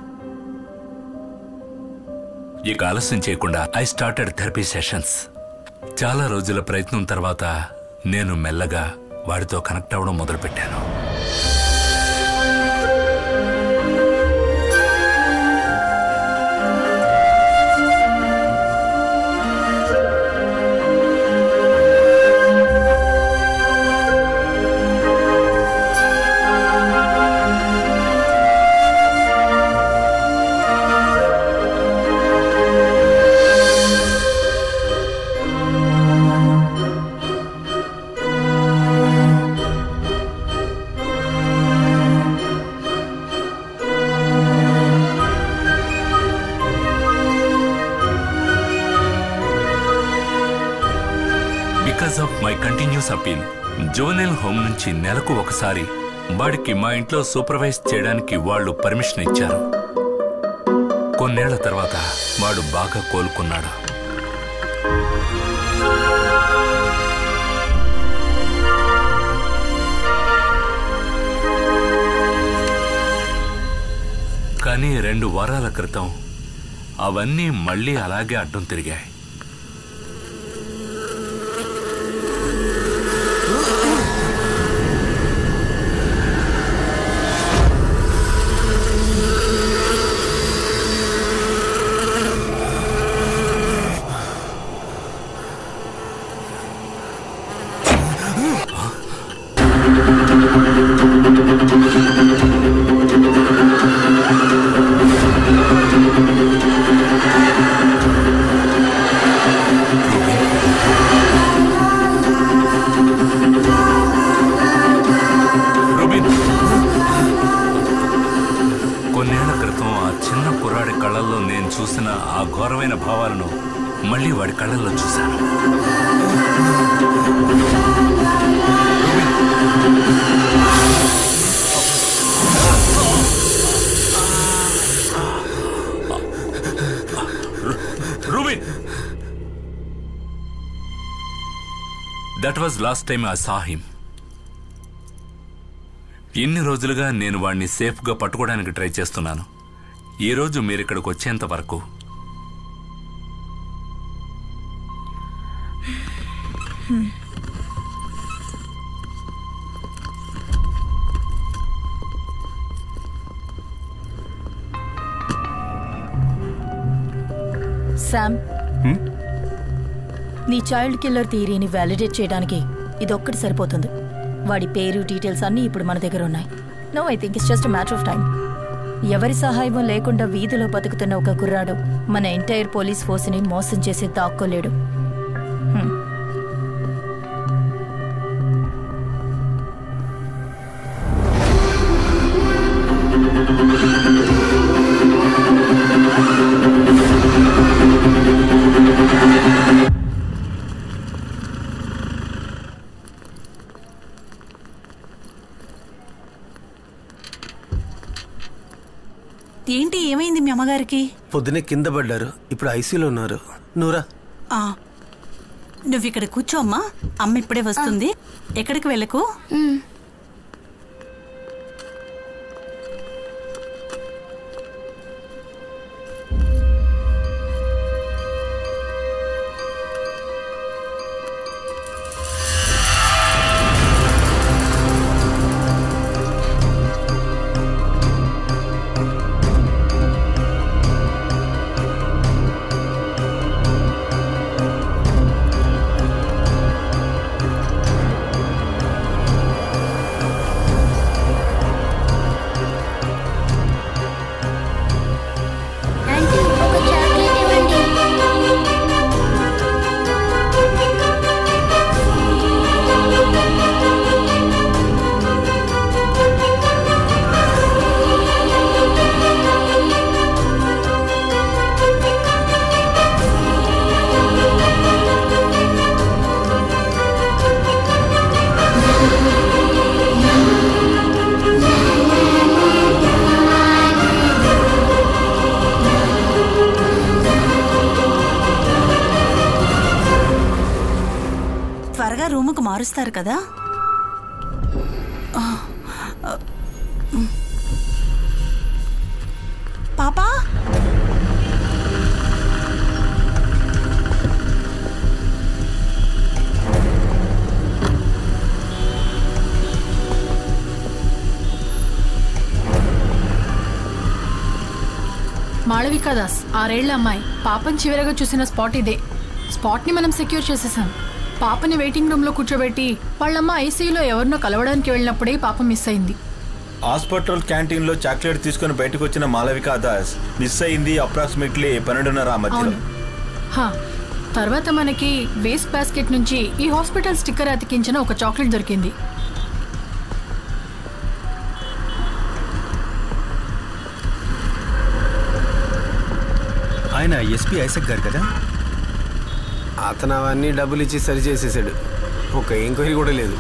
ఇక ఆలస్యం చేయకుండా ఐ స్టార్టెడ్ థెరపీ సెషన్స్ చాలా రోజుల ప్రయత్నం తర్వాత నేను మెల్లగా వాడితో కనెక్ట్ అవ్వడం మొదలుపెట్టాను because of my continuous appeal zonal home నుంచి నెలకు ఒకసారి వాడికి మా ఇంట్లో సూపర్వైజ్ చేయడానికి వాళ్ళు పర్మిషన్ ఇచ్చారు కొన్నేళ్ల తర్వాత వాడు బాగా కోలుకున్నాడు కానీ రెండు వారాల క్రితం అవన్నీ మళ్ళీ అలాగే అడ్డం తిరిగాయి రుబిన్ కొన్నేళ్ల క్రితం ఆ చిన్న కుర్రాడి కళ్ళల్లో నేను చూసిన ఆ ఘోరమైన భావాలను మళ్ళీ వాడి కళ్ళల్లో చూశాను Rubin that was last time I saw him ఇన్ని రోజులుగా నేను వాడిని సేఫ్గా పట్టుకోవడానికి ట్రై చేస్తున్నాను ఈ రోజు మీరు ఇక్కడికి వచ్చేంత వరకు శామ్ నీ చైల్డ్ కిల్లర్ థియరీని వ్యాలిడేట్ చేయడానికి ఇదొక్కటి సరిపోతుంది వాడి పేరు డీటెయిల్స్ అన్నీ ఇప్పుడు మన దగ్గర ఉన్నాయి no I think it's just matter of time ఎవరి సహాయం లేకుండా వీధిలో బతుకుతున్న ఒక కుర్రాడు మన ఎంటైర్ పోలీస్ ఫోర్స్ని మోసం చేసి దాక్కోలేడు హ్మ్. ఏంటి ఏమైంది మీ అమ్మగారికి పొద్దునే కింద పడ్డారు ఇప్పుడు ఐసీలో ఉన్నారు నూరా ఆ, నువ్వు ఇక్కడ కూర్చో అమ్మా అమ్మ ఇప్పుడే వస్తుంది ఎక్కడికి వెళ్ళకు ఆంటీ ఒక చాక్లెట్ ఇవ్వండి త్వరగా రూముకు మారుస్తారు కదా ఆ, ఆ, ఉమ్. పాపా మాళవికా దాస్ ఆరేళ్ల అమ్మాయి పాపని చివరగా చూసిన స్పాట్ ఇదే స్పాట్ని మనం సెక్యూర్ చేసేసాం పాపని వెయిటింగ్ రూమ్లో కూర్చోబెట్టి వాళ్ళమ్మ ఐసీయూలో ఎవరినో కలవడానికి వెళ్ళినప్పుడే పాప మిస్ అయింది హాస్పిటల్ క్యాంటీన్ లో చాక్లెట్ తీసుకుని బయటకు వచ్చిన మాలవికా దాస్ మిస్ అయింది అప్రాక్సిమేట్లీ పన్నెండున్నర ఆ మధ్యలో అవును హా తర్వాత మనకి వేస్ట్ బాస్కెట్ నుంచి ఈ హాస్పిటల్ స్టిక్కర్ అతికించిన ఒక చాక్లెట్ దొరికింది ఆయన ఎస్పీ ఐసక్ గారు కదా అతను అవన్నీ డబ్బులు ఇచ్చి సరి చేసేసాడు ఒక ఎంక్వైరీ కూడా లేదు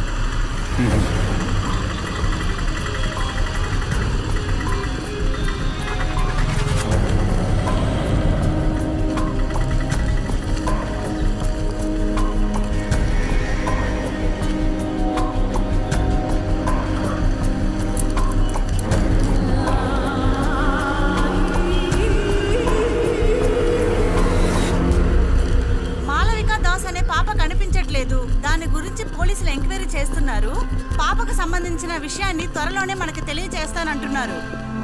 మాలవిక దాస్ అనే పాప కనిపించట్లేదు దాని గురించి పోలీసులు ఎంక్వైరీ చేస్తున్నారు పాపకు సంబంధించిన విషయాన్ని త్వరలోనే మనకి తెలియజేస్తానంటున్నారు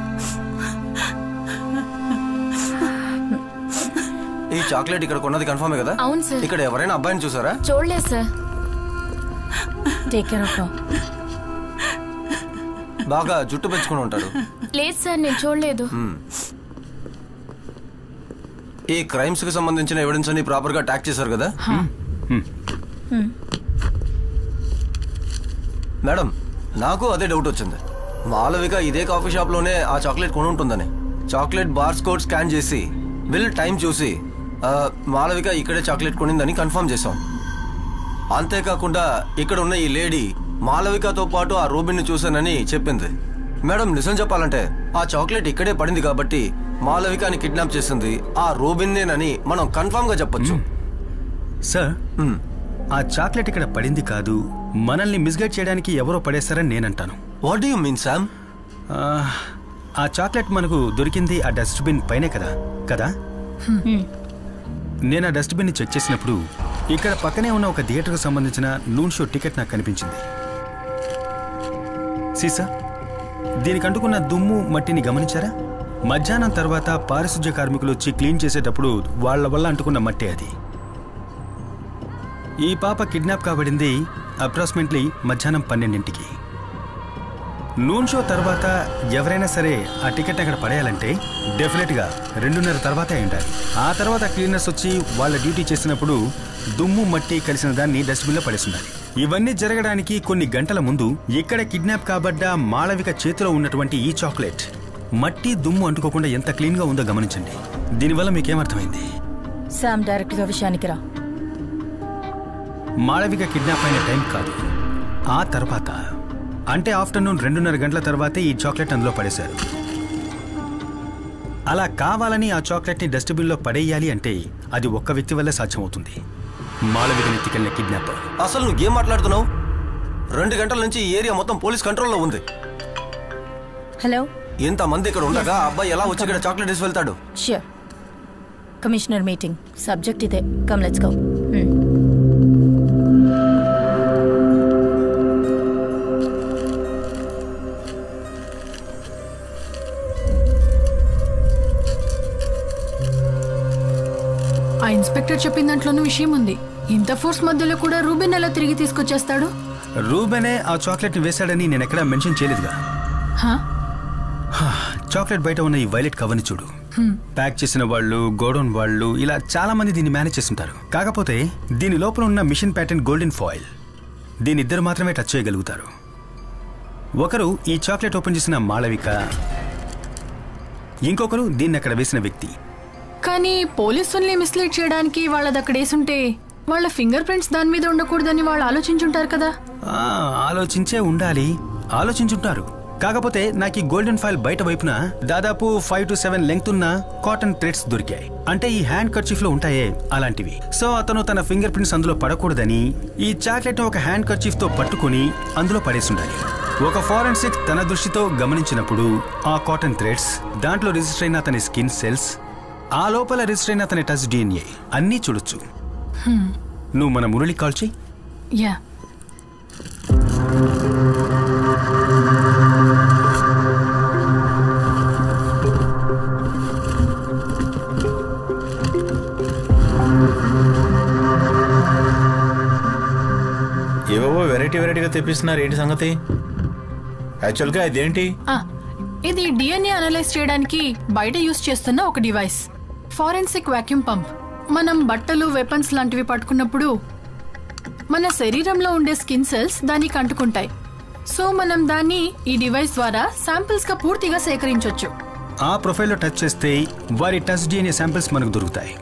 ఈ చాక్లెట్ ఇక్కడ కొన్నది కన్ఫర్మే కదా అవును సార్. ఇక్కడ ఎవరైనా అబ్బాయిని చూసారా చూడలేదు సార్ టేక్ కేర్ ఆఫ్ బాగా జుట్టు పెంచుకుని ఉంటాడు లేదు సార్ నేను చూడలేదు మ్మ్. ఈ క్రైమ్స్ కి సంబంధించిన ఎవిడెన్స్ అన్ని ప్రాపర్ గా ట్యాక్ చేశారు కదా మేడం నాకు అదే డౌట్ వచ్చింది మాలవిక ఇదే కాఫీ షాప్ లోనే ఆ చాక్లెట్ కొని ఉంటుందని చాక్లెట్ బార్స్ కోడ్ స్కాన్ చేసి బిల్ టైం చూసి ఆ, మాలవిక ఇక్కడే చాక్లెట్ కొనిందని కన్ఫర్మ్ చేశాం అంతేకాకుండా ఇక్కడ ఉన్న ఈ లేడీ మాలవికతో పాటు ఆ రూబిన్ ని చూశానని చెప్పింది మేడం నిజం చెప్పాలంటే ఆ చాక్లెట్ ఇక్కడే పడింది కాబట్టి మాలవికని కిడ్నాప్ చేసింది ఆ రూబిన్నేనని మనం కన్ఫర్మ్ గా చెప్పొచ్చు సార్ ఆ చాక్లెట్ ఇక్కడ పడింది కాదు మనల్ని మిస్గైడ్ చేయడానికి ఎవరో పడేస్తారని నేనంటాను what do you mean Sam ఆ చాక్లెట్ మనకు దొరికింది ఆ డస్ట్బిన్ పైనే కదా కదా నేను ఆ డస్ట్బిన్ ని చెక్ చేసినప్పుడు ఇక్కడ పక్కనే ఉన్న ఒక థియేటర్కు సంబంధించిన నూన్ షో టికెట్ నాకు కనిపించింది సీసా దీనికి అంటుకున్న దుమ్ము మట్టిని గమనించారా మధ్యాహ్నం తర్వాత పారిశుధ్య కార్మికులు వచ్చి క్లీన్ చేసేటప్పుడు వాళ్ళ వల్ల అంటుకున్న మట్టే అది ఈ పాప కిడ్నాప్ కాబడింది అప్రాక్సిమేట్లీ మధ్యాహ్నం పన్నెండింటికి నూన్ షో తర్వాత ఎవరైనా సరే ఆ టికెట్ అక్కడ పడేయాలంటే డెఫినెట్గా రెండున్నర తర్వాత అయి ఉండాలి ఆ తర్వాత క్లీనర్స్ వచ్చి వాళ్ళ డ్యూటీ చేసినప్పుడు దుమ్ము మట్టి కలిసిన దాన్ని డస్ట్బిన్లో పడేసిండాలి ఇవన్నీ జరగడానికి కొన్ని గంటల ముందు ఇక్కడ కిడ్నాప్ కాబడ్డ మాళవిక చేతిలో ఉన్నటువంటి ఈ చాక్లెట్ మట్టి దుమ్ము అంటుకోకుండా ఎంత క్లీన్గా ఉందో గమనించండి దీనివల్ల మీకేమర్థమైంది శామ్ డైరెక్ట్గా విషయానికి రా మాళవిక కిడ్నాప్ అయిన టైం కాదు ఆ తర్వాత అంటే ఆఫ్టర్నూన్ రెండున్నర గంటల తర్వాతే ఈ చాక్లెట్ అందులో పడేశారు అలా కావాలని ఆ చాక్లెట్ని డస్ట్బిన్లో పడేయాలి అంటే అది ఒక్క వ్యక్తి వల్లే సాధ్యమవుతుంది మాలవికని ఎత్తికెళ్ళిన కిడ్నాపర్ అసలు నువ్వు ఏం మాట్లాడుతున్నావు రెండు గంటల నుంచి ఈ ఏరియా మొత్తం పోలీస్ కంట్రోల్లో ఉంది హలో ఇంతమంది ఇక్కడ ఉండగా ఆ అబ్బాయి ఎలా వచ్చి ఇక్కడ చాక్లెట్ వేసి వెళ్తాడు ష్యూర్ కమిషనర్ మీటింగ్ సబ్జెక్ట్ ఇదే కమ్ లెట్స్ గో ఆ ఇన్స్పెక్టర్ చెప్పిన దాంట్లోనూ విషయం ఉంది ఇంత ఫోర్స్ మధ్యలో కూడా రూబిన్ ఎలా తిరిగి తీసుకొచ్చేస్తాడు రూబెనే ఆ చాక్లెట్ని వేశాడని నేను ఎక్కడా మెన్షన్ చేయలేదుగా హా? హా, చాక్లెట్ బయట ఉన్న ఈ వైలెట్ కవర్ని చూడు హ్మ్. ప్యాక్ చేసిన వాళ్ళు గోడౌన్ వాళ్ళు ఇలా చాలా మంది దీన్ని మేనేజ్ చేస్తుంటారు కాకపోతే దీని లోపల ఉన్న మిషన్ ప్యాటర్న్ గోల్డెన్ ఫాయిల్ దీని ఇద్దరు మాత్రమే టచ్ చేయగలుగుతారు ఒకరు ఈ చాక్లెట్ ఓపెన్ చేసిన మాళవిక ఇంకొకరు దీన్ని అక్కడ వేసిన వ్యక్తి కానీ పోలీసుల్ని మిస్లీడ్ చేయడానికి వాళ్ళది అక్కడ వేసుంటే వాళ్ళ ఫింగర్ ప్రింట్స్ దాని మీద ఉండకూడదని వాళ్ళు ఆలోచించుంటారు కదా ఆ, ఆలోచించే ఉండాలి ఆలోచించుంటారు కాకపోతే నాకు ఈ గోల్డెన్ ఫైల్ బయట వైపున దాదాపు ఫైవ్ టు సెవెన్ లెంగ్త్ ఉన్న కాటన్ థ్రెడ్స్ దొరికాయి అంటే ఈ హ్యాండ్ కర్చీఫ్ లో ఉంటాయే అలాంటివి సో అతను తన ఫింగర్ ప్రింట్స్ అందులో పడకూడదని ఈ చాక్లెట్ ఒక హ్యాండ్ కర్చీఫ్ తో పట్టుకుని అందులో పడేసి ఉండాలి ఒక ఫారెన్సిక్ తన దృష్టితో గమనించినప్పుడు ఆ కాటన్ థ్రెడ్స్ దాంట్లో రిజిస్టర్ అయిన అతని స్కిన్ సెల్స్ ఆ లోపల రిజిస్టర్ అయిన అతని టచ్ డిఎన్ఏ అన్నీ చూడొచ్చు హ్మ్. నువ్వు మన మురళి కాల్ చేయి యా ఏవేవో వెరైటీ వెరైటీగా తెప్పిస్తున్నారు ఏంటి సంగతి యాక్చువల్గా ఇదేంటి ఆ, ఇది డిఎన్ఏ అనలైజ్ చేయడానికి బయట యూస్ చేస్తున్న ఒక డివైస్ ఫారెన్సిక్ వాక్యూమ్ పంప్ మనం బట్టలు వెపన్స్ లాంటివి పట్టుకున్నప్పుడు మన శరీరంలో ఉండే స్కిన్ సెల్స్ దానికి అంటుకుంటాయి సో మనం దాన్ని ఈ డివైస్ ద్వారా శాంపిల్స్ గా పూర్తిగా సేకరించవచ్చు ఆ ప్రొఫైల్లో టచ్ చేస్తే వారి టచ్ డిఎన్ఏ శాంపిల్స్ మనకు దొరుకుతాయి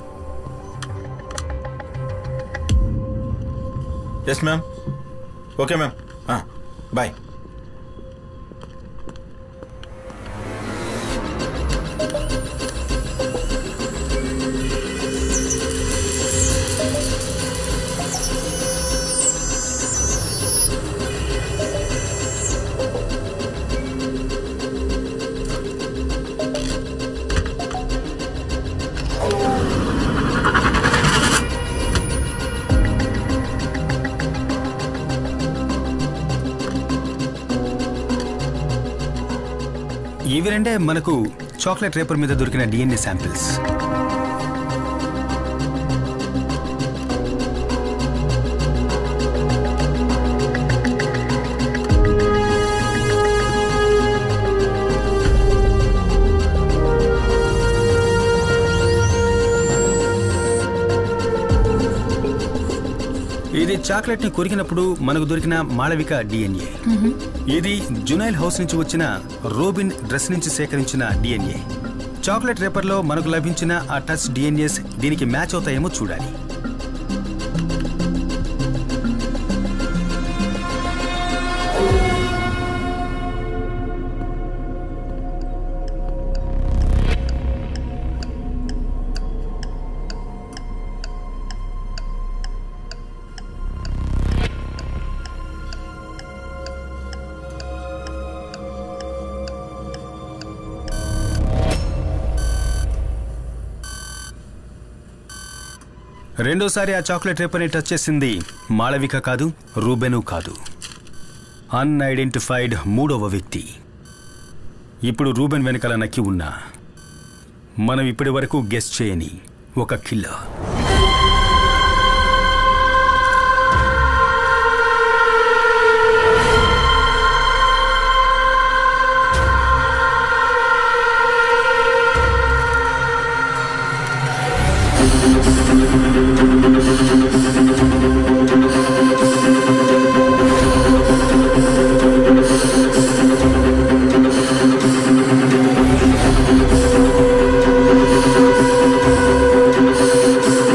yes ma'am okay ma'am bye ఇవి రెండే మనకు చాక్లెట్ రేపర్ మీద దొరికిన డిఎన్ఏ శాంపిల్స్ ఇది చాక్లెట్ ని కొరికినప్పుడు మనకు దొరికిన మాళవిక డిఎన్ఏ ఇది జునైల్ హౌస్ నుంచి వచ్చిన రోబిన్ డ్రెస్ నుంచి సేకరించిన డిఎన్ఏ చాక్లెట్ రేపర్లో మనకు లభించిన ఆ టచ్ డిఎన్ఏస్ దీనికి మ్యాచ్ అవుతాయేమో చూడాలి రెండోసారి ఆ చాక్లెట్ రేపర్ని టచ్ చేసింది మాళవిక కాదు రూబెను కాదు అన్ఐడెంటిఫైడ్ మూడవ వ్యక్తి ఇప్పుడు రూబెన్ వెనకాల నక్కి ఉన్నా మనం ఇప్పటి వరకు గెస్ట్ చేయని ఒక కిల్లర్ Thank you.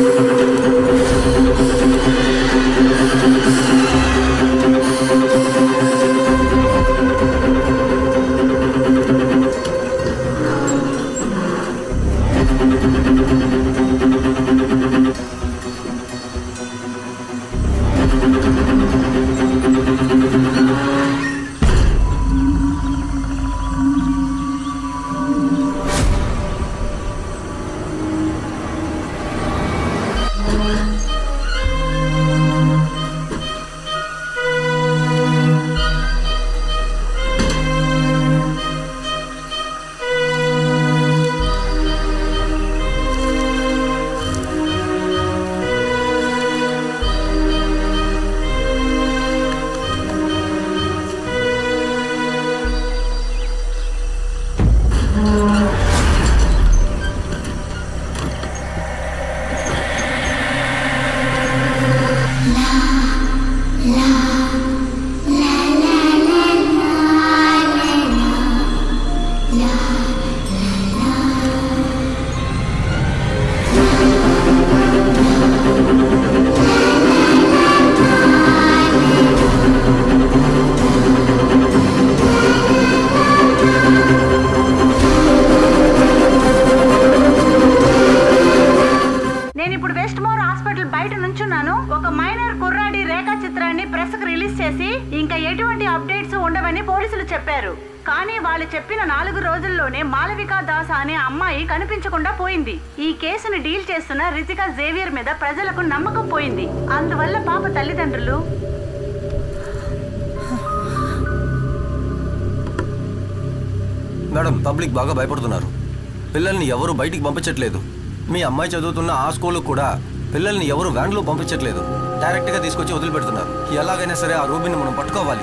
చెప్తున్నాను ఒక మైనర్ కుర్రాడి రేఖా చిత్రాన్ని ప్రెస్ కు రిలీజ్ చేసి ఇంకా ఎటువంటి అప్డేట్స్ ఉండవని పోలీసులు చెప్పారు కానీ వాళ్ళు చెప్పిన నాలుగు రోజుల్లోనే మాలవికా దాస్ అనే అమ్మాయి కనిపించకుండా పోయింది ఈ కేసును డీల్ చేస్తున్న రితికా జేవియర్ మీద ప్రజలకు నమ్మకం పోయింది అందువల్ల పాప తల్లిదండ్రులు మేడం పబ్లిక్ బాగా భయపడుతున్నారు పిల్లల్ని ఎవరు బయటికి పంపించట్లేదు మీ అమ్మాయి చదువుతున్న ఆ స్కూల్కి కూడా పిల్లల్ని ఎవరు వ్యాన్లో పంపించట్లేదు డైరెక్ట్గా తీసుకొచ్చి వదిలిపెడుతున్నారు ఎలాగైనా సరే ఆ రూబిని మనం పట్టుకోవాలి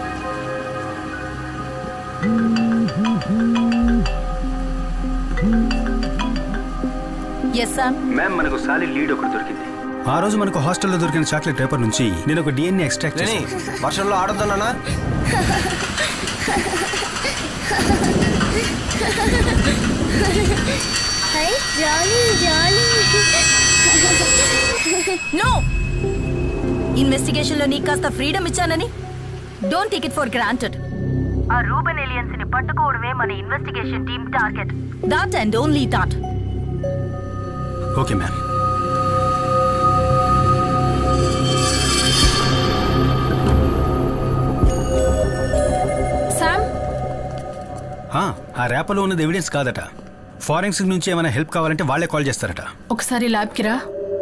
ఎస్ సామ్ మ్యామ్ మనకు సాలిడ్ లీడ్ ఒకటి దొరికింది ఆ రోజు మనకు హాస్టల్లో దొరికిన చాక్లెట్ పేపర్ నుంచి నేను ఒక డిఎన్ఏ ఎక్స్ట్రాక్ట్ లేని చేశాను వర్షంలో ఆడొద్దన్నా hi Jolly Jolly no investigation లో నీకు కాస్త ఫ్రీడమ్ ఇచ్చానని don't take it for granted ఆ రూబెన్ ఏలియన్స్ ని పట్టుకోవడమే మన investigation team target that and only that okay ma'am Sam ఆ, ఆ ర్యాపలో ఉన్నది ఎవిడెన్స్ కాదట ఫారెన్సిక్ నుంచి ఏమైనా హెల్ప్ కావాలంటే వాళ్ళే కాల్ చేస్తారట ఒకసారి ల్యాబ్కి రా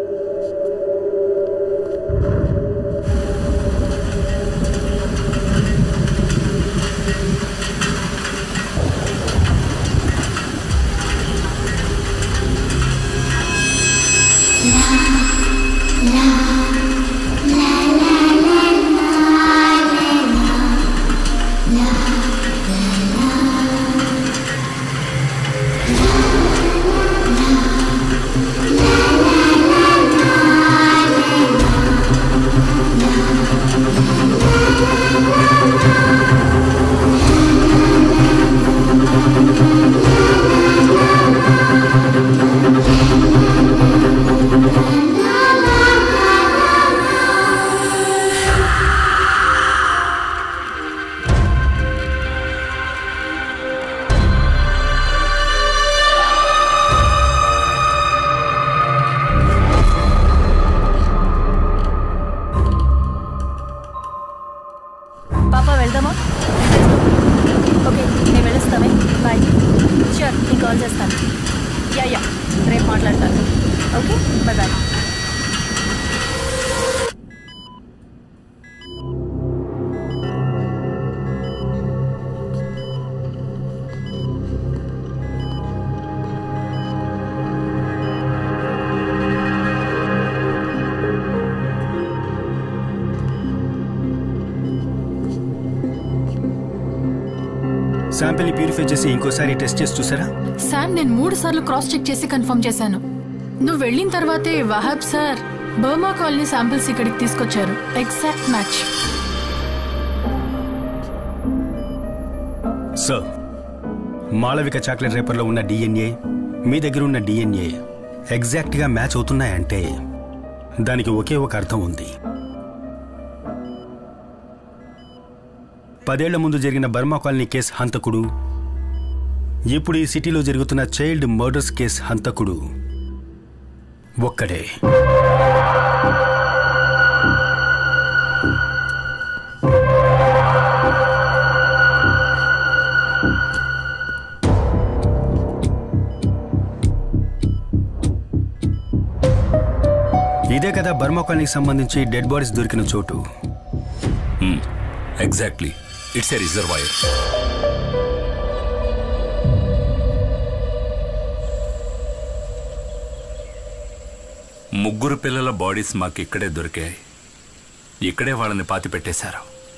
పాప వెళ్దామా ఓకే నేను వెళ్ళొస్తామే బాయ్ షూర్ నేను కాల్ చేస్తాను యా యా రేపు మాట్లాడతాను ఓకే బాయ్ బాయ్ శాంపిల్ని ప్యూరిఫై చేసి ఇంకోసారి టెస్ట్ చేసి చూసారా శామ్ నేను మూడు సార్లు క్రాస్ చెక్ చేసి కన్ఫర్మ్ చేశాను నువ్వు వెళ్ళిన తర్వాతే Wahab sir Burma colony samples ఇక్కడికి తీసుకొచ్చారు exact match sir Malavika chocolate రేపర్లో ఉన్న డిఎన్ఏ మీ దగ్గర ఉన్న డిఎన్ఏ ఎగ్జాక్ట్గా మ్యాచ్ అవుతున్నాయంటే దానికి ఒకే ఒక అర్థం ఉంది పదేళ్ల ముందు జరిగిన బర్మా కాలనీ కేసు హంతకుడు ఇప్పుడు ఈ సిటీలో జరుగుతున్న చైల్డ్ మర్డర్స్ కేసు హంతకుడు ఒక్కడే ఇదే కదా బర్మా కాలనీకి సంబంధించి డెడ్ బాడీస్ దొరికిన చోటు ఎగ్జాక్ట్లీ ఇట్స్ ఎ రిజర్వాయర్ ముగ్గురు పిల్లల బాడీస్ మాకు ఇక్కడే దొరికాయి ఇక్కడే వాళ్ళని పాతి పెట్టేశారు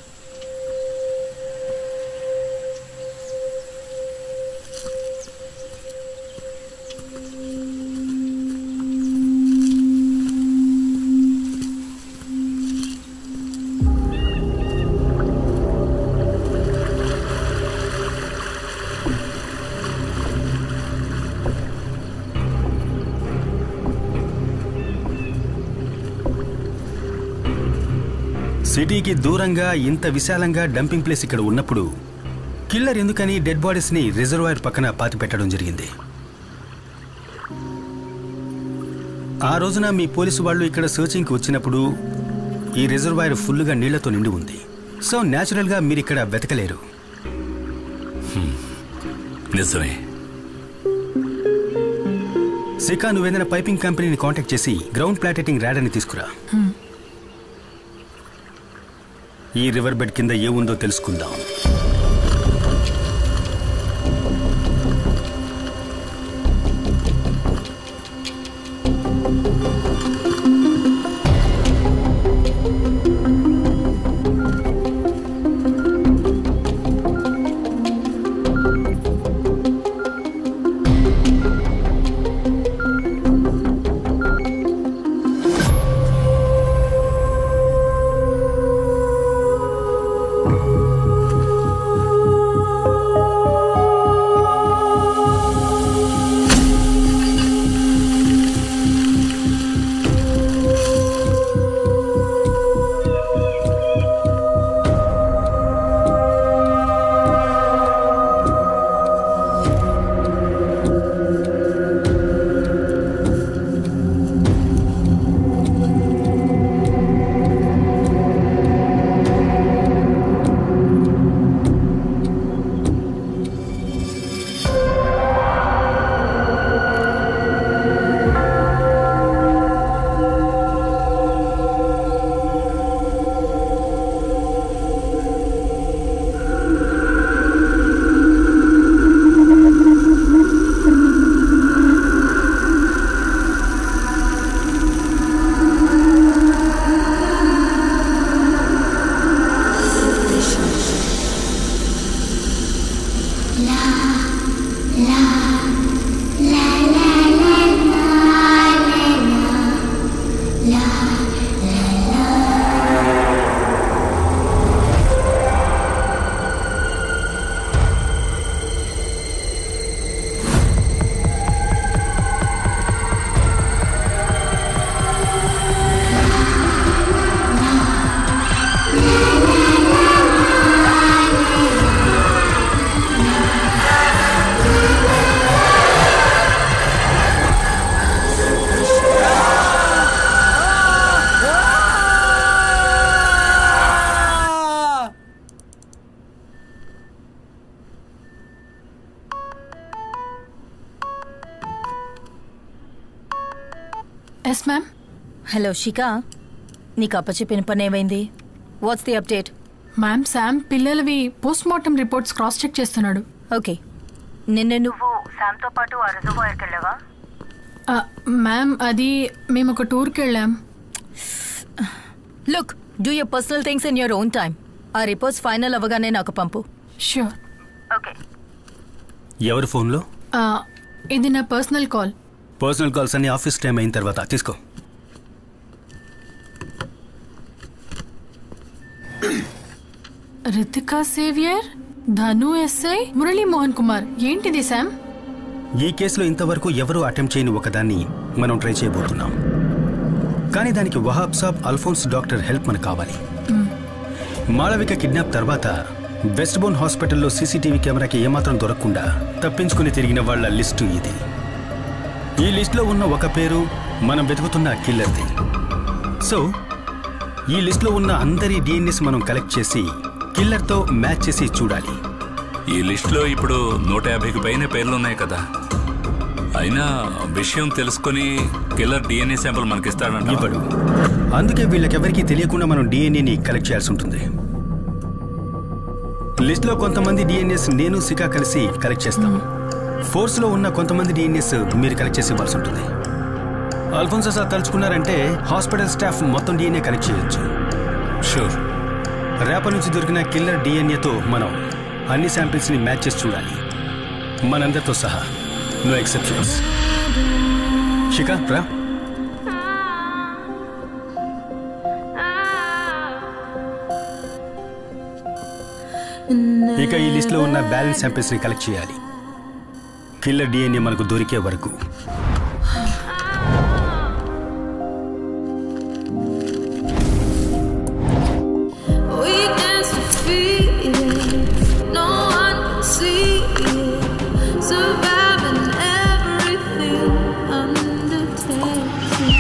సిటీకి దూరంగా ఇంత విశాలంగా డంపింగ్ ప్లేస్ ఇక్కడ ఉన్నప్పుడు కిల్లర్ ఎందుకని డెడ్ బాడీస్ ని రిజర్వాయర్ పక్కన పాతి పెట్టడం జరిగింది ఆ రోజున మీ పోలీసు వాళ్ళు ఇక్కడ సర్చింగ్కి వచ్చినప్పుడు ఈ రిజర్వాయర్ ఫుల్గా నీళ్లతో నిండి ఉంది సో న్యాచురల్గా మీరు ఇక్కడ వెతకలేరు నిజమే సికా నువ్వేదైనా పైపింగ్ కంపెనీని కాంటాక్ట్ చేసి గ్రౌండ్ ప్లాటెటింగ్ ర్యాడర్ని తీసుకురా ఈ రివర్ బెడ్ కింద ఏ ఉందో తెలుసుకుందాం ఎస్ మ్యామ్ హలో షికా నీకు అప్పచెప్పిన పని ఏమైంది what's the update ma'am Sam పిల్లలవి post mortem reports cross check చేస్తున్నాడు ఓకే నిన్న నువ్వు శామ్తో పాటు ఆ రిజర్వాయర్కి వెళ్ళావా ఆ, మ్యామ్ అది మేము ఒక టూర్కి వెళ్ళాం look do your personal things in your own time ఆ రిపోర్ట్స్ ఫైనల్ అవ్వగానే నాకు పంపు ష్యూర్ ఓకే ఎవరి ఫోన్లో ఆ, ఇది నా పర్సనల్ కాల్ పర్సనల్ కాల్స్ అన్ని ఆఫీస్ టైం అయిన తర్వాత తీసుకో రితికా సేవియర్ ధను ఎస్ఐ మురళీ మోహన్ కుమార్ ఏంటిది శామ్ ఈ కేసులో ఇంతవరకు ఎవరూ అటెంప్ట్ చేయని ఒకదాన్ని మనం ట్రై చేయబోతున్నాం కానీ దానికి Wahab saab Alphonse doctor help మనకు కావాలి మాళవిక కిడ్నాప్ తర్వాత వెస్ట్ బోన్ హాస్పిటల్లో సీసీటీవీ కెమెరాకి ఏమాత్రం దొరకకుండా తప్పించుకుని తిరిగిన వాళ్ళ లిస్టు ఇది ఈ లిస్టులో ఉన్న ఒక పేరు మనం వెతుకుతున్న కిల్లర్ది సో ఈ లిస్టులో ఉన్న అందరి డిఎన్ఎస్ మనం కలెక్ట్ చేసి కిల్లర్తో మ్యాచ్ చేసి చూడాలి ఈ లిస్టులో ఇప్పుడు నూట యాభైకి పైన పేర్లున్నాయి కదా అయినా విషయం తెలుసుకొని కిల్లర్ డిఎన్ఏ శాంపుల్ మనకిస్తాడంట ఇవ్వడు అందుకే వీళ్ళకెవరికీ తెలియకుండా మనం డిఎన్ఏని కలెక్ట్ చేయాల్సి ఉంటుంది లిస్ట్లో కొంతమంది డిఎన్ఎస్ నేను సికా కలిసి కలెక్ట్ చేస్తాం ఫోర్స్లో ఉన్న కొంతమంది డిఎన్ఎస్ మీరు కలెక్ట్ చేసి ఇవ్వాల్సి ఉంటుంది అల్ఫోన్సో సార్ తలుచుకున్నారంటే హాస్పిటల్ స్టాఫ్ మొత్తం డిఎన్ఏ కలెక్ట్ చేయొచ్చు షూర్ రేపటి నుంచి దొరికిన కిల్లర్ డిఎన్ఏతో మనం అన్ని శాంపిల్స్ని మ్యాచ్ చేసి చూడాలి మనందరితో సహా నో ఎక్సెప్షన్స్ శిఖా రా ఇక ఈ లిస్ట్లో ఉన్న బ్యాలెన్స్ శాంపిల్స్ని కలెక్ట్ చేయాలి కిల్లర్ డిఎన్ఏ మనకు దొరికే వరకు We dance to feel it. No one can see it. Surviving everything undetected.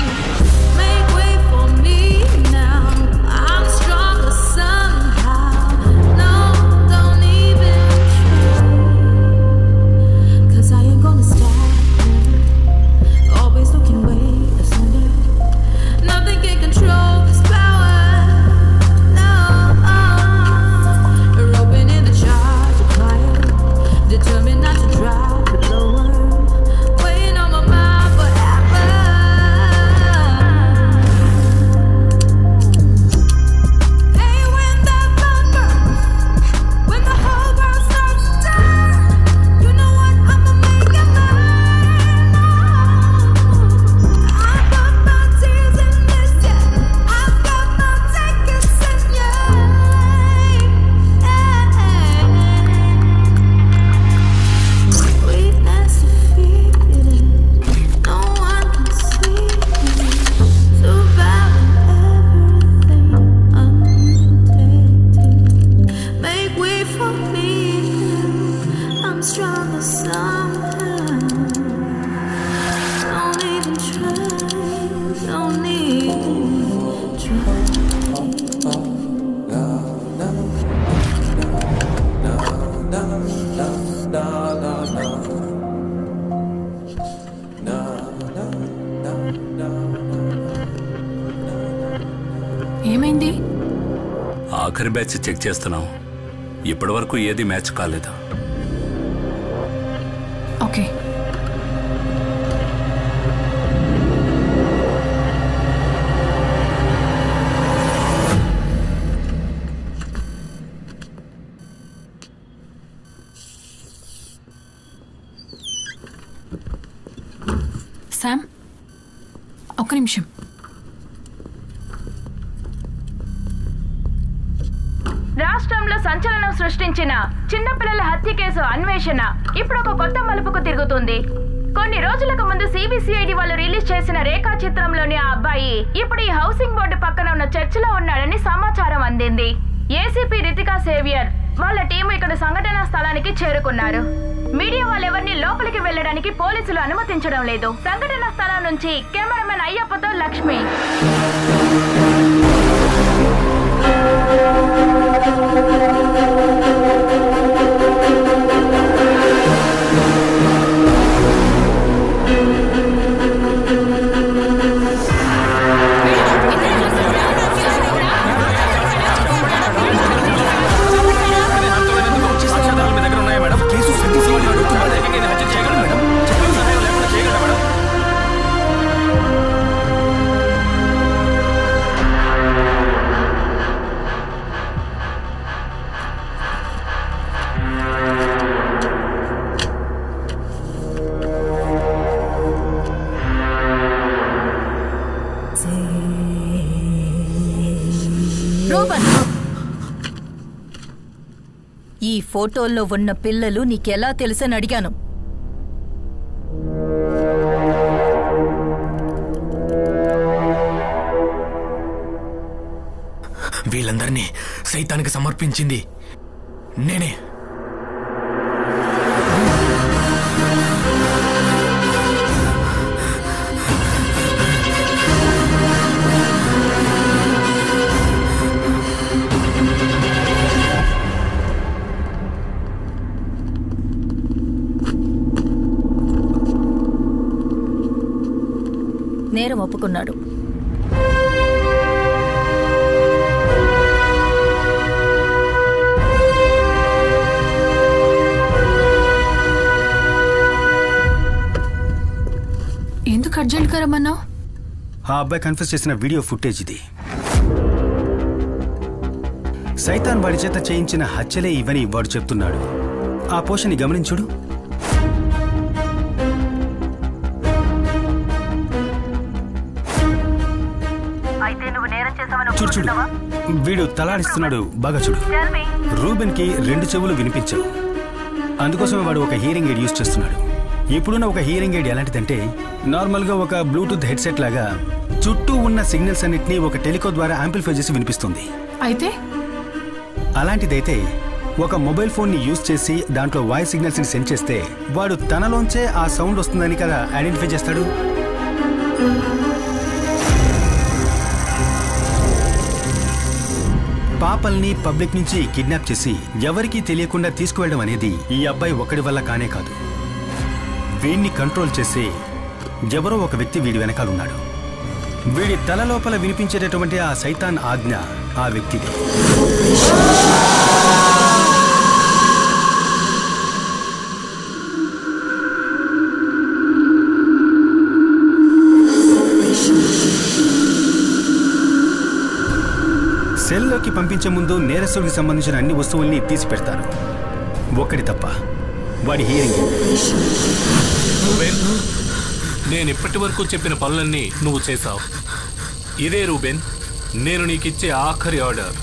ఆఖరి బ్యాచ్ చెక్ చేస్తున్నాం ఇప్పటి వరకు ఏది మ్యాచ్ కాలేదు ఓకే శామ్ ఒక్క నిమిషం రాష్ట్రంలో సంచలనం సృష్టించిన చిన్నపిల్లల హత్య కేసు అన్వేషణ ఇప్పుడు ఒక కొత్త మలుపుకు తిరుగుతుంది కొన్ని రోజులకు ముందు సిబిసిఐడి వాళ్ళు రిలీజ్ చేసిన రేఖా చిత్రంలోని ఆ అబ్బాయి ఇప్పుడు ఈ హౌసింగ్ బోర్డు పక్కన ఉన్న చర్చిలో ఉన్నాడని సమాచారం అందింది ఏసీపీ రితికా సేవియర్ వాళ్ళ టీం ఇక్కడ సంఘటనా స్థలానికి చేరుకున్నారు మీడియా వాళ్ళెవరిని లోపలికి వెళ్ళడానికి పోలీసులు అనుమతించడం లేదు సంఘటనా స్థలం నుంచి కెమెరామెన్ అయ్యప్పతో లక్ష్మి రూబన్ ఈ ఫోటోల్లో ఉన్న పిల్లలు నీకెలా తెలుసని అడిగాను వీళ్ళందరినీ సైతానికి సమర్పించింది నేనే నేరం ఒప్పుకున్నాడు ఎందుకు అర్జెంట్గా రమ్మన్నావు ఆ అబ్బాయి కన్ఫ్యూజ్ చేసిన వీడియో ఫుటేజ్ ఇది సైతాన్ వాడి చేత చేయించిన హత్యలే ఇవని వాడు చెప్తున్నాడు ఆ పోషని గమనించుడు అయితే నువ్వు నేరం చేసావని చూడు చూడు ఒప్పుకుంటున్నావా వీడు తలాడిస్తున్నాడు బాగా చూడు Tell me. రూబెన్ కి రెండు చెవులు వినిపించవు అందుకోసమే వాడు ఒక హియరింగ్ ఎయిడ్ యూజ్ చేస్తున్నాడు ఇప్పుడున్న ఒక హియరింగ్ ఎయిడ్ ఎలాంటిదంటే నార్మల్ గా ఒక బ్లూటూత్ హెడ్సెట్ లాగా చుట్టూ ఉన్న సిగ్నల్స్ అన్నిటినీ ఒక టెలికో ద్వారా యాంప్లిఫై చేసి వినిపిస్తుంది అయితే అలాంటిదైతే ఒక మొబైల్ ఫోన్ ని యూజ్ చేసి దాంట్లో వాయిస్ సిగ్నల్స్ ని సెండ్ చేస్తే వాడు తనలోంచే ఆ సౌండ్ వస్తుందని కదా ఐడెంటిఫై చేస్తాడు పాపల్ని పబ్లిక్ నుంచి కిడ్నాప్ చేసి ఎవరికీ తెలియకుండా తీసుకువెళ్ళడం అనేది ఈ అబ్బాయి ఒక్కడి వల్ల కానే కాదు వీడిని కంట్రోల్ చేసే ఎవరో ఒక వ్యక్తి వీడి వెనకాలన్నాడు వీడి తల లోపల వినిపించేటటువంటి ఆ సైతాన్ ఆజ్ఞ ఆ వ్యక్తిది సెల్లోకి పంపించే ముందు నేరస్తుడికి సంబంధించిన అన్ని వస్తువుల్ని తీసి పెడతారు ఒక్కడి తప్ప వాడి హియరింగ్ రూబెన్ నేను ఇప్పటి వరకు చెప్పిన పనులన్నీ నువ్వు చేశావు ఇదే రూబెన్ నేను నీకిచ్చే ఆఖరి ఆర్డర్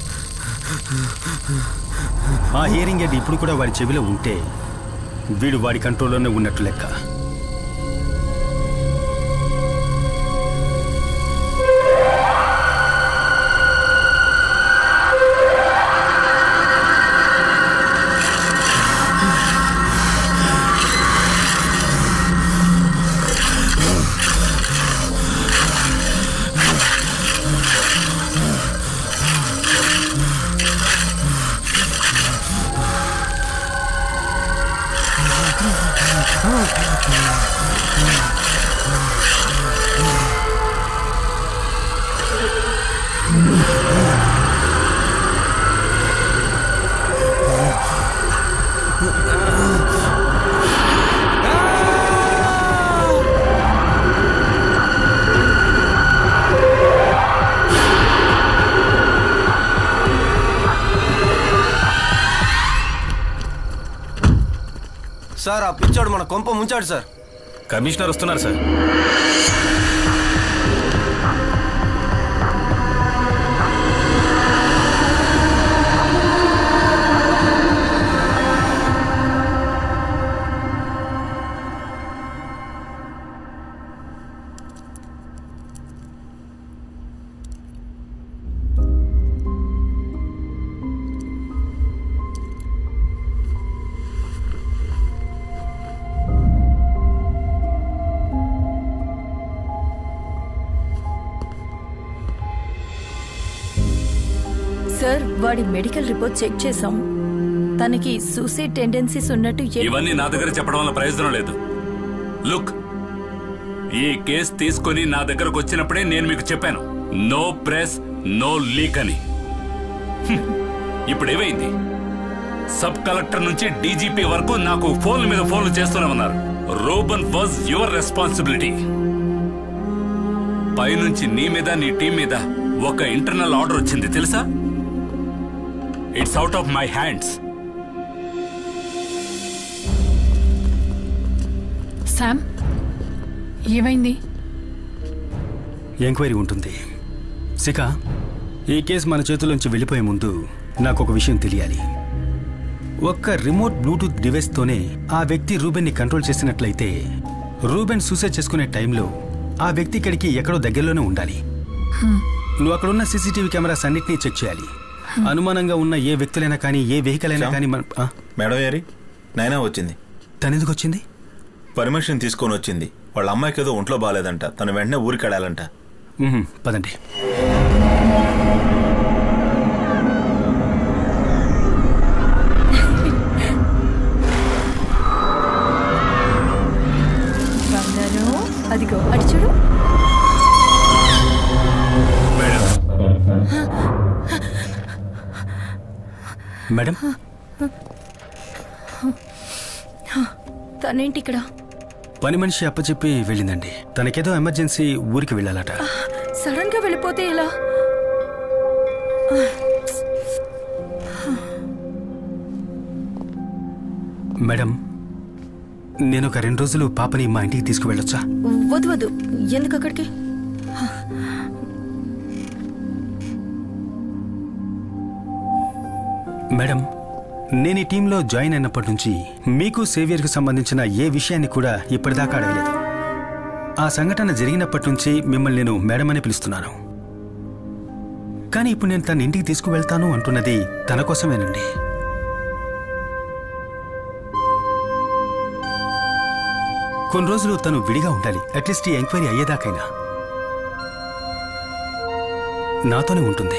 ఆ హియరింగ్ ఎయిడ్ ఇప్పుడు కూడా వాడి చెవిలో ఉంటే వీడు వాడి కంట్రోల్లోనే ఉన్నట్టు లెక్క సార్ ఆ పిచ్చాడు మన కొంప ముంచాడు సార్ కమిషనర్ వస్తున్నారు సార్ సార్ వాడి మెడికల్ రిపోర్ట్ చెక్ చేసాం తనకి సూసైడ్ టెండెన్సీస్ ఉన్నట్టు ఏ- ఇవన్నీ నా దగ్గర చెప్పడం వల్ల ప్రయోజనం లేదు లుక్ ఈ కేసు తీసుకొని నా దగ్గరకు వచ్చినప్పుడే నేను మీకు చెప్పాను నో ప్రెస్ నో లీక్ అని హ్మ్. ఇప్పుడు ఏమైంది సబ్ కలెక్టర్ నుంచి డీజీపీ వరకు నాకు ఫోన్ల మీద ఫోన్లు చేస్తూనే ఉన్నారు రోబన్ వాజ్ యువర్ రెస్పాన్సిబిలిటీ పైనుంచి నీ మీద నీ టీం మీద ఒక ఇంటర్నల్ ఆర్డర్ వచ్చింది తెలుసా it's out of my hands Sam ఏమైంది ఎంక్వైరీ ఉంటుంది శిఖ ఈ కేసు మన చేతుల్లోంచి వెళ్ళిపోయే ముందు నాకు ఒక విషయం తెలియాలి ఒక్క రిమోట్ బ్లూటూత్ డివైస్తోనే ఆ వ్యక్తి రూబెన్ని కంట్రోల్ చేసినట్లయితే రూబెన్ సూసైడ్ చేసుకునే టైంలో ఆ వ్యక్తి ఇక్కడికి ఎక్కడో దగ్గరలోనే ఉండాలి నువ్వు అక్కడున్న సీసీటీవీ కెమెరాస్ అన్నిటినీ చెక్ చేయాలి అనుమానంగా ఉన్న ఏ వ్యక్తులైనా కానీ ఏ వెహికల్ అయినా కానీ మన ఆ? మేడం ఏరి నైనా వచ్చింది తనెందుకు వచ్చింది పర్మిషన్ తీసుకొని వచ్చింది వాళ్ళ అమ్మాయికి ఏదో ఒంట్లో బాగాలేదంట తను వెంటనే ఊరికి వెళ్ళాలంట మ్మ్, పదండి బంగారం అదిగో అడి చూడు మేడం తనేంటి ఇక్కడ పని మనిషి అప్పచెప్పి వెళ్ళిందండి తనకేదో ఎమర్జెన్సీ ఊరికి వెళ్ళాలట సడన్ గా వెళ్ళిపోతే ఎలా మేడం నేను ఒక రెండు రోజులు పాపని మా ఇంటికి తీసుకువెళ్ళొచ్చా వద్దు వద్దు ఎందుకు అక్కడికి మేడం నేను ఈ టీంలో జాయిన్ అయినప్పటి నుంచి మీకు సేవియర్కి సంబంధించిన ఏ విషయాన్ని కూడా ఇప్పటిదాకా అడగలేదు ఆ సంఘటన జరిగినప్పటి నుంచి మిమ్మల్ని నేను మేడం అని పిలుస్తున్నాను కానీ ఇప్పుడు నేను తన ఇంటికి తీసుకువెళ్తాను అంటున్నది తన కోసమేనండి కొన్ని రోజులు తను విడిగా ఉండాలి అట్లీస్ట్ ఈ ఎంక్వైరీ అయ్యేదాకైనా నాతోనే ఉంటుంది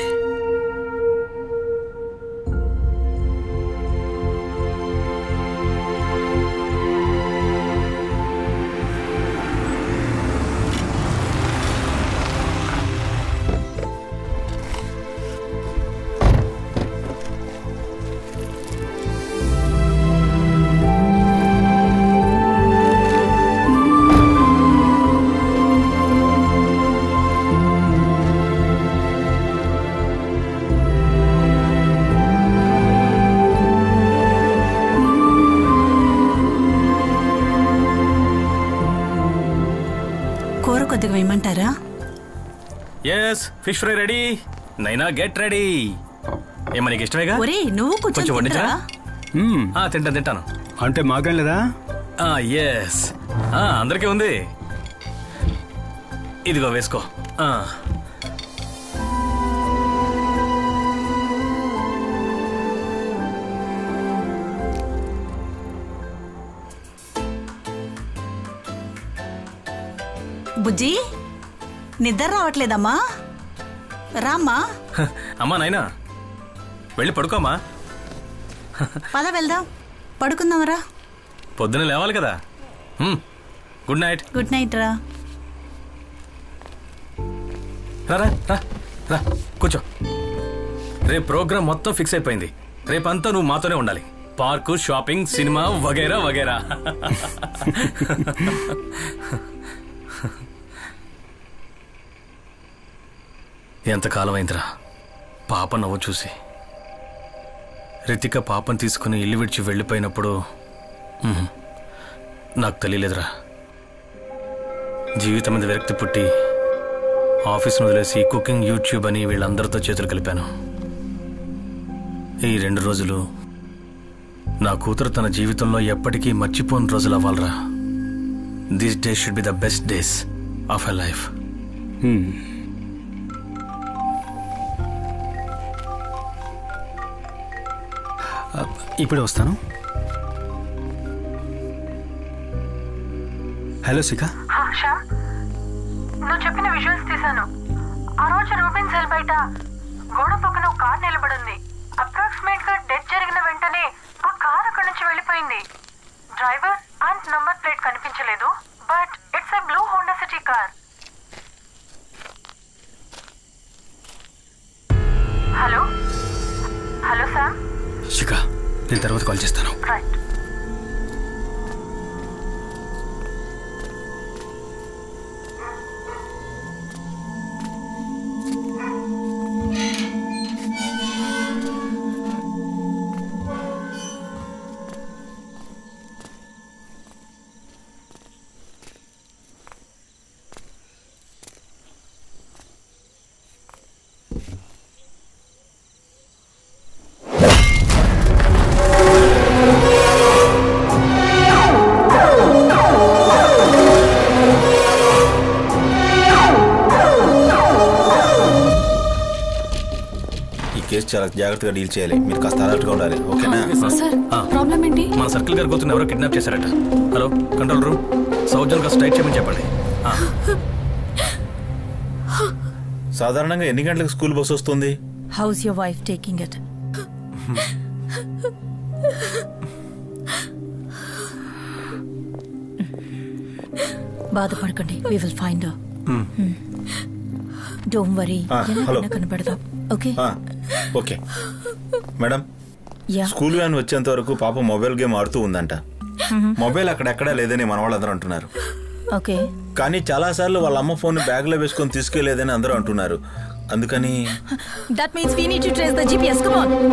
కూర కొద్దిగా వేయమంటారా yes fish fry ready Naina get ready ఏమో నీకు ఇష్టమేగా ఒరేయ్, నువ్వు కొంచెం కొంచెం వండించరా ఆ, తింటాను తింటాను అంటే మాకేం లేదా ఎస్ అందరికీ ఉంది ఇదిగో వేసుకో ఆ. బుజ్జి నిద్ర రావట్లేదమ్మా రామ్మా హ, అమ్మా నాయనా వెళ్ళి పడుకోమా పద వెళ్దాం పడుకుందాంరా పొద్దున లేవాలి కదా హ్మ్. గుడ్ నైట్ గుడ్ నైట్ రా రా రా రా రా కూర్చో రేపు ప్రోగ్రామ్ మొత్తం ఫిక్స్ అయిపోయింది రేపంతా నువ్వు మాతోనే ఉండాలి పార్కు షాపింగ్ సినిమా వగైరా వగైరా ఎంతకాలం అయిందిరా పాప నవ్వు చూసి రితిక పాపను తీసుకుని ఇల్లు విడిచి వెళ్ళిపోయినప్పుడు ఉహు, నాకు తెలియలేదురా జీవితం మీద విరక్తి పుట్టి ఆఫీస్ను వదిలేసి కుకింగ్ యూట్యూబ్ అని వీళ్ళందరితో చేతులు కలిపాను ఈ రెండు రోజులు నా కూతురు తన జీవితంలో ఎప్పటికీ మర్చిపోని రోజులు అవ్వాలరా this day should be the best days of a life ఇప్పుడే వస్తాను హలో శిఖ హా, శ్యామ్ నువ్వు చెప్పిన విజువల్స్ తీశాను ఆ రోజు రూబిన్ సెల్ బయట గోడ పక్కన ఒక కార్ నిలబడింది అప్రాక్సిమేట్ గా డెత్ జరిగిన వెంటనే ఆ కార్ అక్కడి నుంచి వెళ్ళిపోయింది డ్రైవర్ అండ్ నంబర్ ప్లేట్ కనిపించలేదు but it's a blue Honda City car hello hello Sam Shikha నేను తర్వాత కాల్ చేస్తాను రైట్ ఈ కేసు చాలా జాగ్రత్తగా డీల్ చేయాలి మీరు కాస్త అలర్ట్గా ఉండాలి ఓకేనా సార్ ప్రాబ్లం ఏంటి మన సర్కిల్ గారి కూతురు ఎవరో కిడ్నాప్ చేశారట హలో కంట్రోల్ రూమ్ సౌజన్ గా స్ట్రైట్ చేయమని చెప్పండి ఆ, సాధారణంగా ఎన్ని గంటలకు స్కూల్ బస్ వస్తుంది how's your wife taking it బాధపడకండి we will find don't worry Ah, hello. కనపడదాం ఓకే ఆ, okay madam yeah school van వచ్చేంత వరకు పాప మొబైల్ గేమ్ ఆడుతూ ఉందంట మొబైల్ అక్కడెక్కడా లేదని మన వాళ్ళందరూ అంటున్నారు ఓకే కానీ చాలా సార్లు వాళ్ళ అమ్మ ఫోన్ బ్యాగ్ లో వేసుకొని తీసుకెళ్లేదని అందరూ అంటున్నారు అందుకని that means we need to trace the GPS come on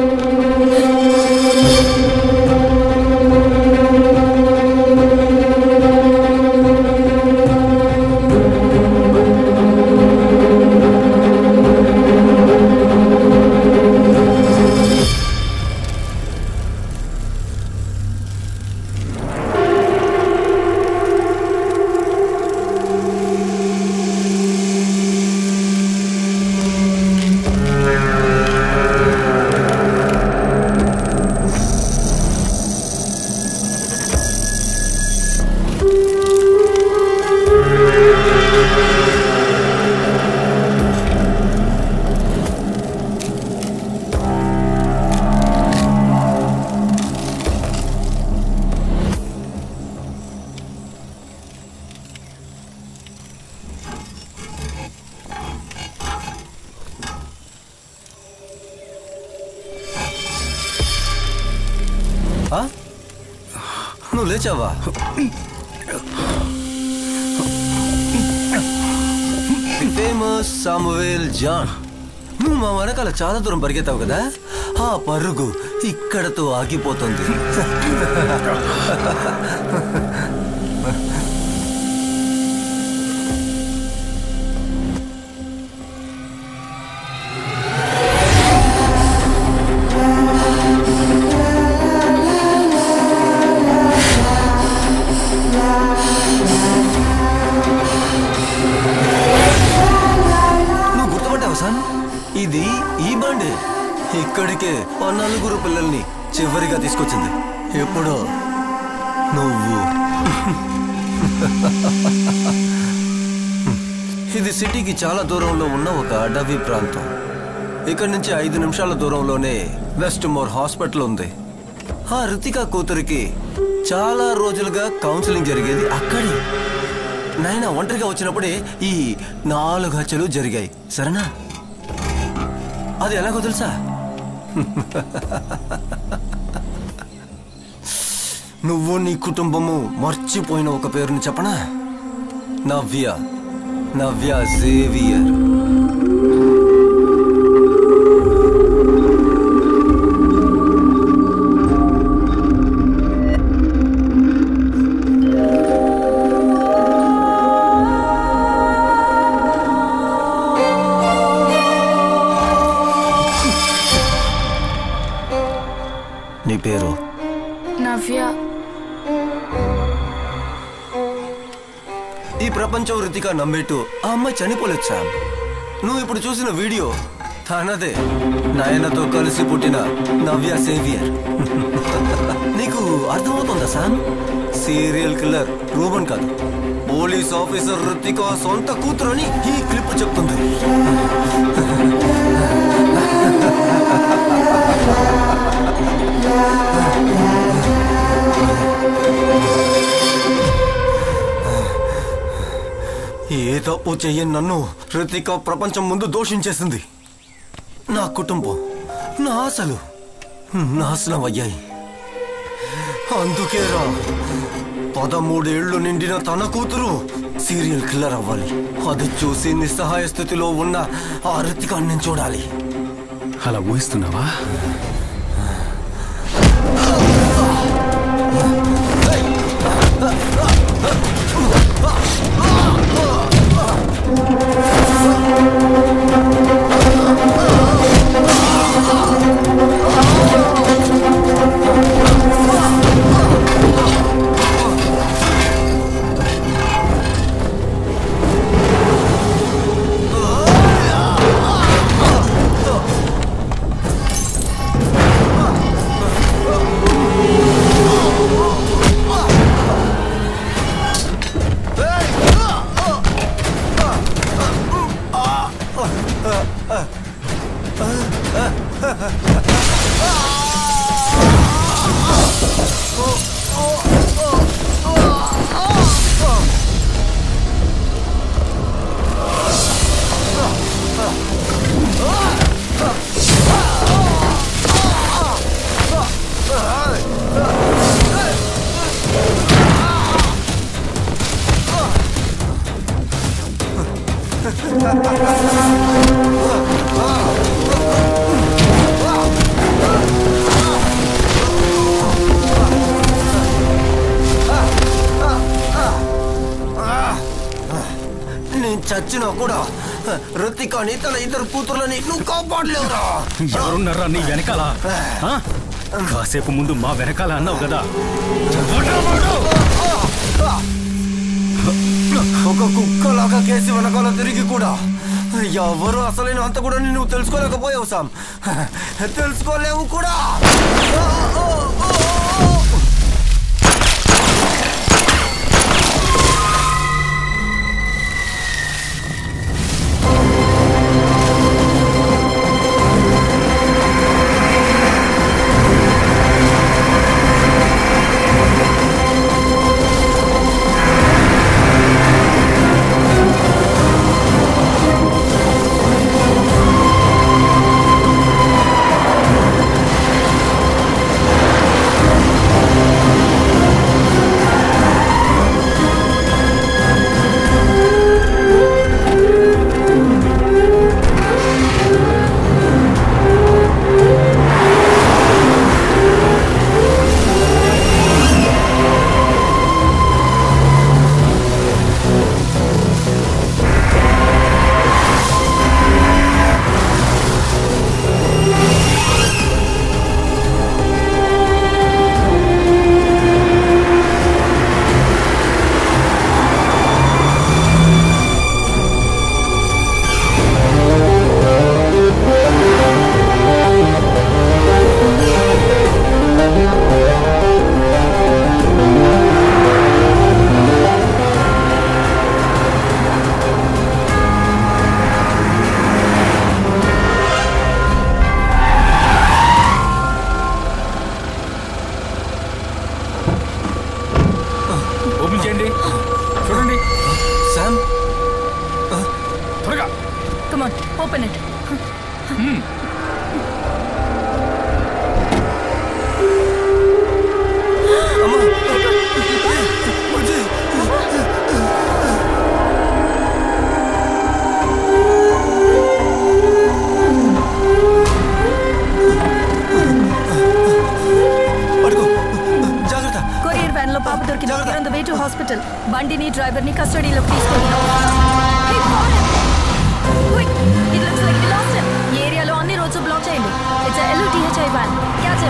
ఆ? నువ్వు లేచావా ఫేమస్ సామువేల్ జాన్ నువ్వు మా వెనకాల చాలా దూరం పరిగెత్తావు కదా ఆ పరుగు ఇక్కడతో ఆగిపోతుంది నువ్వు గుర్తుపట్టావు సార్ ఇది ఈ బండి ఇక్కడికే ఆ నలుగురు పిల్లల్ని చివరిగా తీసుకొచ్చింది ఎప్పుడో నువ్వు ఇది సిటీకి చాలా దూరంలో ఉన్న ఒక అడవి ప్రాంతం ఇక్కడి నుంచి ఐదు నిమిషాల దూరంలోనే వెస్ట్ మోర్ హాస్పిటల్ ఉంది ఆ రితిక కూతురికి చాలా రోజులుగా కౌన్సిలింగ్ జరిగేది అక్కడే నాయన ఒంటరిగా వచ్చినప్పుడే ఈ నాలుగు హత్యలు జరిగాయి సరేనా అది ఎలాగో తెలుసా నువ్వు నీ కుటుంబము మర్చిపోయిన ఒక పేరుని చెప్పనా నవ్య నవ్య జేవియర్ ప్రపంచం రితిక నమ్మేట్టు ఆ అమ్మాయి చనిపోలేదు శామ్ నువ్వు ఇప్పుడు చూసిన వీడియో తనదే నయనతో కలిసి పుట్టిన నవ్య సేవియర్ నీకు అర్థమవుతుందా శామ్ సీరియల్ కిల్లర్ రూబన్ కాదు పోలీస్ ఆఫీసర్ రుతిక సొంత కూతురని ఈ క్లిప్ చెప్తుంది ఏ తప్పు చెయ్యని నన్ను రితిక ప్రపంచం ముందు దోషించేసింది నా కుటుంబం నా ఆశలు నాశనం అయ్యాయి అందుకేరా పదమూడేళ్లు నిండిన తన కూతురు సీరియల్ కిల్లర్ అవ్వాలి అది చూసి నిస్సహాయ స్థితిలో ఉన్న ఆ రితికాన్ని నేను చూడాలి అలా ఊహిస్తున్నావా నేను చచ్చినా కూడా రితికాని తన ఇద్దరు కూతుర్లని నువ్వు కాపాడలేవురా ఎవరున్నారా నీ వెనకాల ఆ? కాసేపు ముందు మా వెనకాల అన్నావు కదా ఒక కుక్కలాగా కేసి వెనకాల తిరిగి కూడా ఎవరు అసలైన అంత కూడా నువ్వు తెలుసుకోలేకపోయావు సామ్ తెలుసుకోలేవు కూడా ఓపెన్ చేయండి చూడండి శామ్ త్వరగా కమాన్ ఓపెన్ ఇట్ జాగ్రత్త కొరియర్ వ్యాన్ లో పాప దొరికింది on the way to hospital బండిని డ్రైవర్ ని కస్టడీలోకి తీసుకెళ్ళి ఇట్ లుక్స్ లైక్ లాస్ట్ ఈ ఏరియాలో అన్ని రోడ్స్ బ్లాక్ చేయండి ఇట్స్ ఎల్ఓటిహెచ్ఐ వ్యాన్ క్యాచ్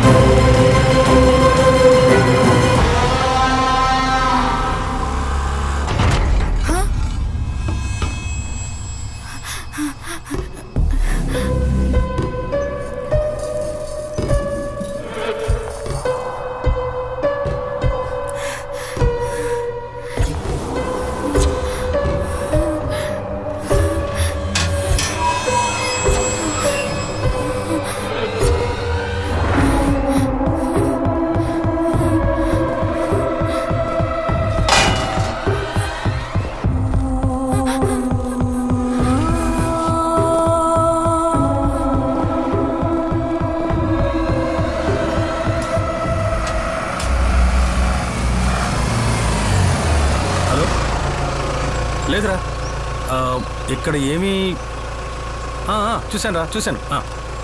లేదురా ఆ, ఇక్కడ ఏమీ ఆ, ఆ, చూశాను రా చూశాను ఆ.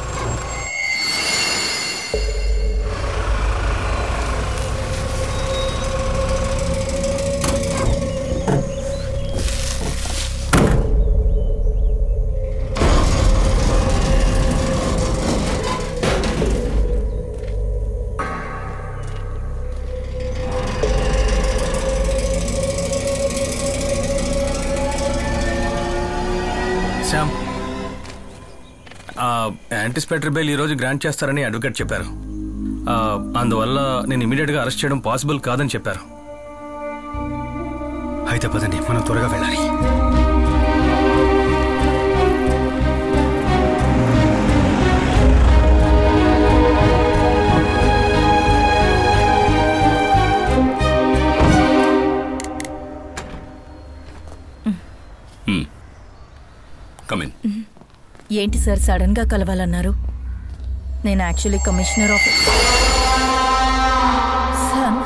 శ్యామ్ యాంటిసిపేటరీ బెయిల్ ఈరోజు గ్రాంట్ చేస్తారని అడ్వకేట్ చెప్పారు ఆ, అందువల్ల నేను ఇమీడియట్గా అరెస్ట్ చేయడం పాసిబుల్ కాదని చెప్పారు అయితే పదండి మనం త్వరగా వెళ్ళాలి కమిన్ ఏంటి సార్ సడన్ గా కలవాలన్నారు నేను actually commissioner of sir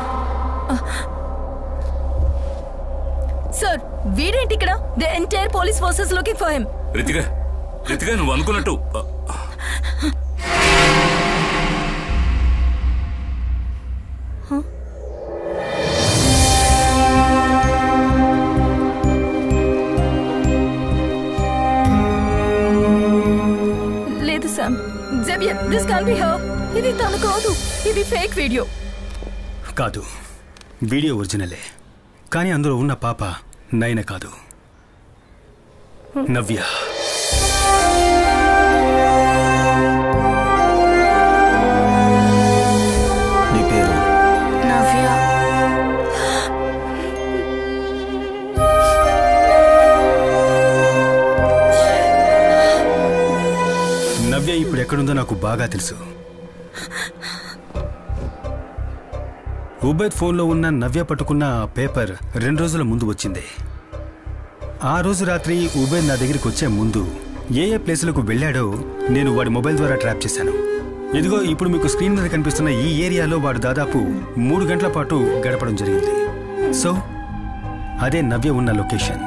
sir వీడేంటి ఇక్కడ the entire police forces looking for him Ritika Ritika నువ్వు అనుకున్నట్టు ఆ, లేదు సార్ జబియర్ దిస్ కాన్ బి హర్ ఇది తను కాదు ఇది ఫేక్ వీడియో కాదు వీడియో ఒరిజినలే కానీ అందులో ఉన్న పాప నయన కాదు నవ్య నీ పేరు నవ్య నవ్య ఇప్పుడు ఎక్కడుందో నాకు బాగా తెలుసు ఉబేద్ ఫోన్లో ఉన్న నవ్య పట్టుకున్న ఆ పేపర్ రెండు రోజుల ముందు వచ్చింది ఆ రోజు రాత్రి ఉబేద్ నా దగ్గరికి వచ్చే ముందు ఏ ఏ ప్లేసులకు వెళ్ళాడో నేను వాడి మొబైల్ ద్వారా ట్రాప్ చేశాను ఇదిగో ఇప్పుడు మీకు స్క్రీన్ మీద కనిపిస్తున్న ఈ ఏరియాలో వాడు దాదాపు మూడు గంటల పాటు గడపడం జరిగింది సో అదే నవ్య ఉన్న లొకేషన్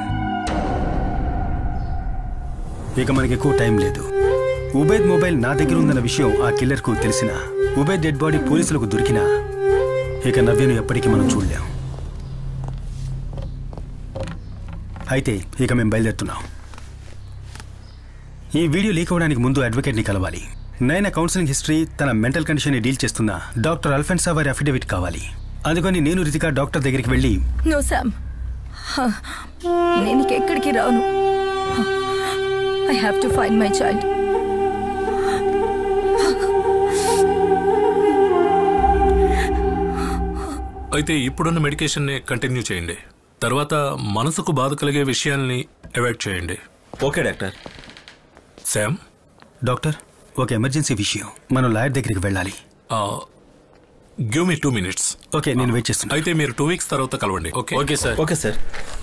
ఇక మనకి ఎక్కువ టైం లేదు ఉబేద్ మొబైల్ నా దగ్గర ఉందన్న విషయం ఆ కిల్లర్కు తెలిసిన ఉబేద్ డెడ్ బాడీ పోలీసులకు దొరికినా ఇక నవ్యను ఎప్పటికీ మనం చూడలేం అయితే ఇక మేము బయలుదేరుతున్నాం ఈ వీడియో లీక్ అవ్వడానికి ముందు అడ్వకేట్ని కలవాలి నైనా కౌన్సిలింగ్ హిస్టరీ తన మెంటల్ కండిషన్ డీల్ చేస్తున్న డాక్టర్ అల్ఫెన్సా వారి అఫిడవిట్ కావాలి అందుకని నేను రితిక డాక్టర్ దగ్గరికి వెళ్ళి నో సామ్ నేను ఇక ఎక్కడికి రాను I have to find my child అయితే ఇప్పుడున్న మెడికేషన్ని కంటిన్యూ చేయండి తర్వాత మనసుకు బాధ కలిగే విషయాల్ని అవాయిడ్ చేయండి ఓకే డాక్టర్ శామ్ డాక్టర్ ఒక ఎమర్జెన్సీ విషయం మనం లాయర్ దగ్గరికి వెళ్ళాలి give me two minutes okay నేను వెయిట్ చేస్తున్నా అయితే మీరు టూ వీక్స్ తర్వాత కలవండి okay okay sir okay sir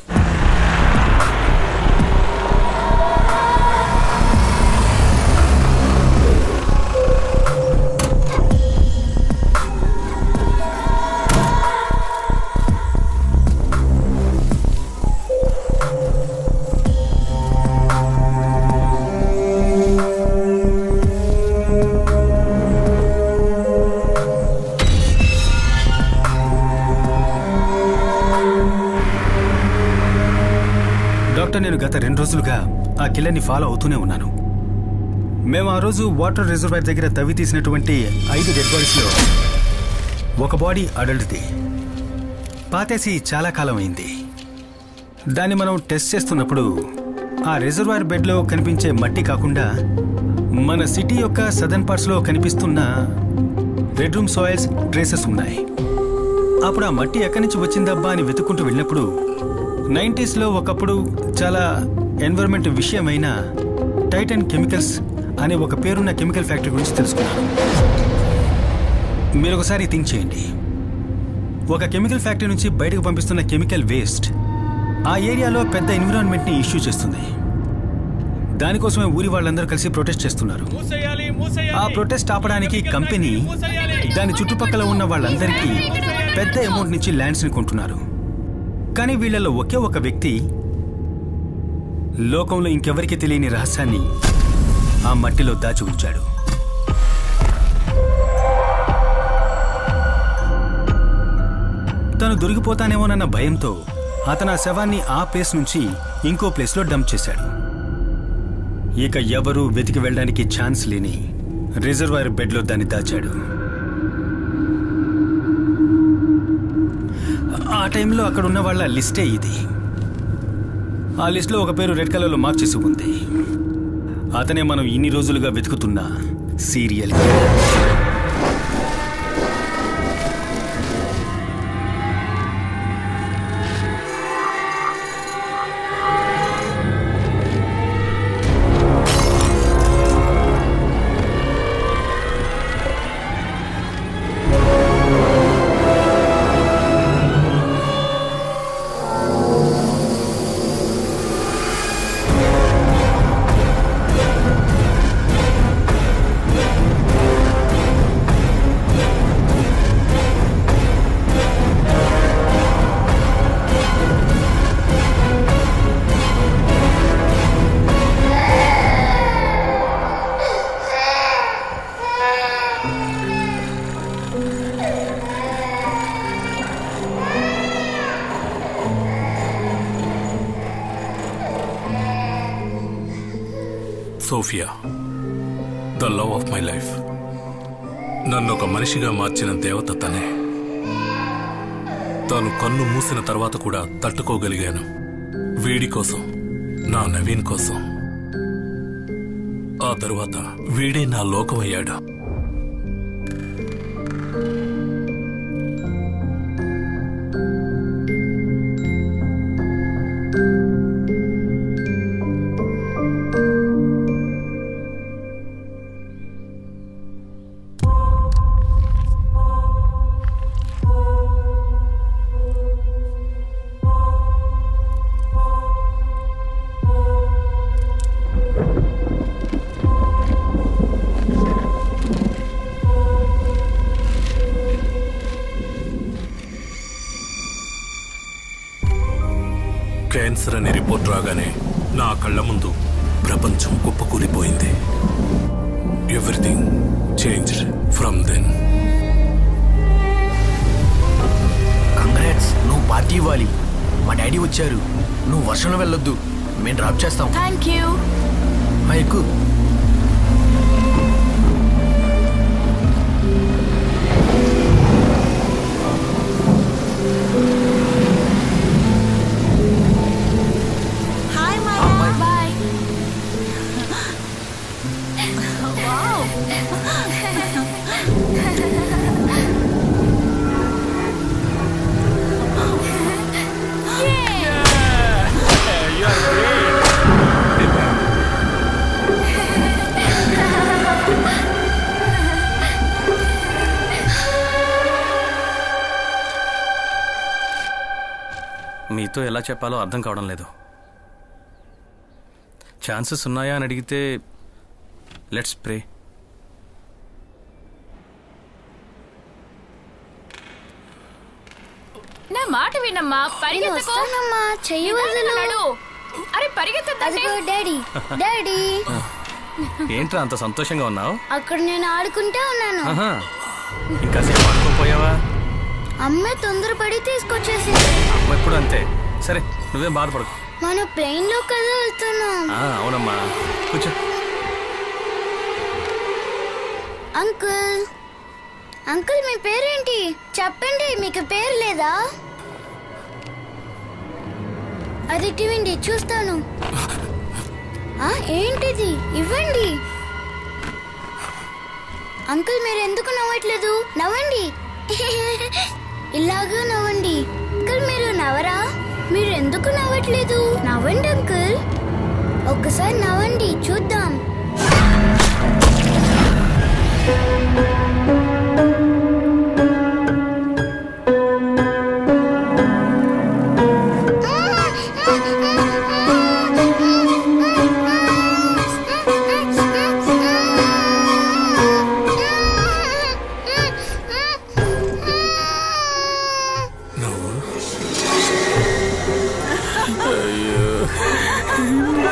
doctor నేను గత రెండు రోజులుగా ఆ కిల్లర్ని ఫాలో అవుతూనే ఉన్నాను మేము ఆ రోజు వాటర్ రిజర్వాయర్ దగ్గర తవ్వి తీసినటువంటి ఐదు డెడ్ బాడీస్లో ఒక బాడీ అడల్ట్ది పాతేసి చాలా కాలం అయింది దాన్ని మనం టెస్ట్ చేస్తున్నప్పుడు ఆ రిజర్వాయర్ బెడ్లో కనిపించే మట్టి కాకుండా మన సిటీ యొక్క సదర్న్ పార్ట్స్లో కనిపిస్తున్న రెడ్ రూమ్ సాయిల్స్ ట్రేసెస్ ఉన్నాయి అప్పుడు ఆ మట్టి ఎక్కడి నుంచి వచ్చిందబ్బా అని వెతుక్కుంటూ వెళ్ళినప్పుడు నైంటీస్లో ఒకప్పుడు చాలా ఎన్విరాన్మెంట్ విషయమైన టైటన్ కెమికల్స్ అనే ఒక పేరున్న కెమికల్ ఫ్యాక్టరీ గురించి తెలుసుకున్నాను మీరు ఒకసారి థింక్ చేయండి ఒక కెమికల్ ఫ్యాక్టరీ నుంచి బయటకు పంపిస్తున్న కెమికల్ వేస్ట్ ఆ ఏరియాలో పెద్ద ఎన్విరాన్మెంట్ని ఇష్యూ చేస్తుంది దానికోసమే ఊరి వాళ్ళందరూ కలిసి ప్రొటెస్ట్ చేస్తున్నారు ఆ ప్రొటెస్ట్ ఆపడానికి కంపెనీ దాని చుట్టుపక్కల ఉన్న వాళ్ళందరికీ పెద్ద అమౌంట్ నుంచి ల్యాండ్స్ని కొంటున్నారు కానీ వీళ్ళలో ఒకే ఒక వ్యక్తి లోకంలో ఇంకెవరికి తెలియని రహస్యాన్ని ఆ మట్టిలో దాచి ఉంచాడు తను దొరికిపోతానేమోనన్న భయంతో అతను ఆ శవాన్ని ఆ ప్లేస్ నుంచి ఇంకో ప్లేస్లో డంప్ చేశాడు ఇక ఎవరూ వెతికి వెళ్ళడానికి ఛాన్స్ లేని రిజర్వాయర్ బెడ్లో దాన్ని దాచాడు ఆ టైంలో అక్కడ ఉన్న వాళ్ళ లిస్టే ఇది ఆ లిస్ట్లో ఒక పేరు రెడ్ కలర్లో మార్క్ చేసి ఉంది అతనే మనం ఇన్ని రోజులుగా వెతుకుతున్న serial Sophia the love of my life నన్ను ఒక మనిషిగా మార్చిన దేవత తనే తాను కన్ను మూసిన తర్వాత కూడా తట్టుకోగలిగాను వీడి కోసం నా నవీన్ కోసం ఆ తరువాత వీడే నా లోకమయ్యాడు క్యాన్సర్ అనే రిపోర్ట్ రాగానే నా కళ్ళ ముందు ప్రపంచం కుప్పకూలిపోయింది everything change from then congrats నువ్వు పార్టీ ఇవ్వాలి మా డాడీ వచ్చారు నువ్వు వర్షంలో వెళ్ళొద్దు మేము డ్రాప్ చేస్తాం థ్యాంక్ యూ ఆ, ఎక్కు హాయ్ మాయా బాయ్ మీతో ఎలా చెప్పాలో అర్థం కావడం లేదు ఛాన్సెస్ ఉన్నాయా అని అడిగితే లెట్స్ ప్రే నా మాట వినమ్మా పరిగెత్తకు వస్తానమ్మా చెయ్యి వదలు నడు. అరే పరిగెత్తద్దంటే అదిగో డాడీ డాడీ ఏంట్రా అంత సంతోషంగా ఉన్నావు అక్కడ నేను ఆడుకుంటా ఉన్నాను ఆహా. ఇంకా సేపు ఆడుకోపోయావా అమ్మ తొందరపడి తీసుకొచ్చేసింది అమ్మ ఎప్పుడు అంతే సరే నువ్వేం బాధపడకు మన ప్లేన్ లో కదా వెళ్తున్నాం ఆ, అవునమ్మా కూర్చో అంకుల్ అంకుల్ మీ పేరేంటి చెప్పండి మీకు పేరు లేదా అది ఇవ్వండి చూస్తాను ఆ, ఏంటిది ఇవ్వండి అంకుల్ మీరు ఎందుకు నవ్వట్లేదు నవ్వండి ఇలాగా నవ్వండి అంకుల్ మీరు నవ్వరా మీరు ఎందుకు నవ్వట్లేదు నవ్వండి అంకుల్ ఒక్కసారి నవ్వండి చూద్దాం అయ్యో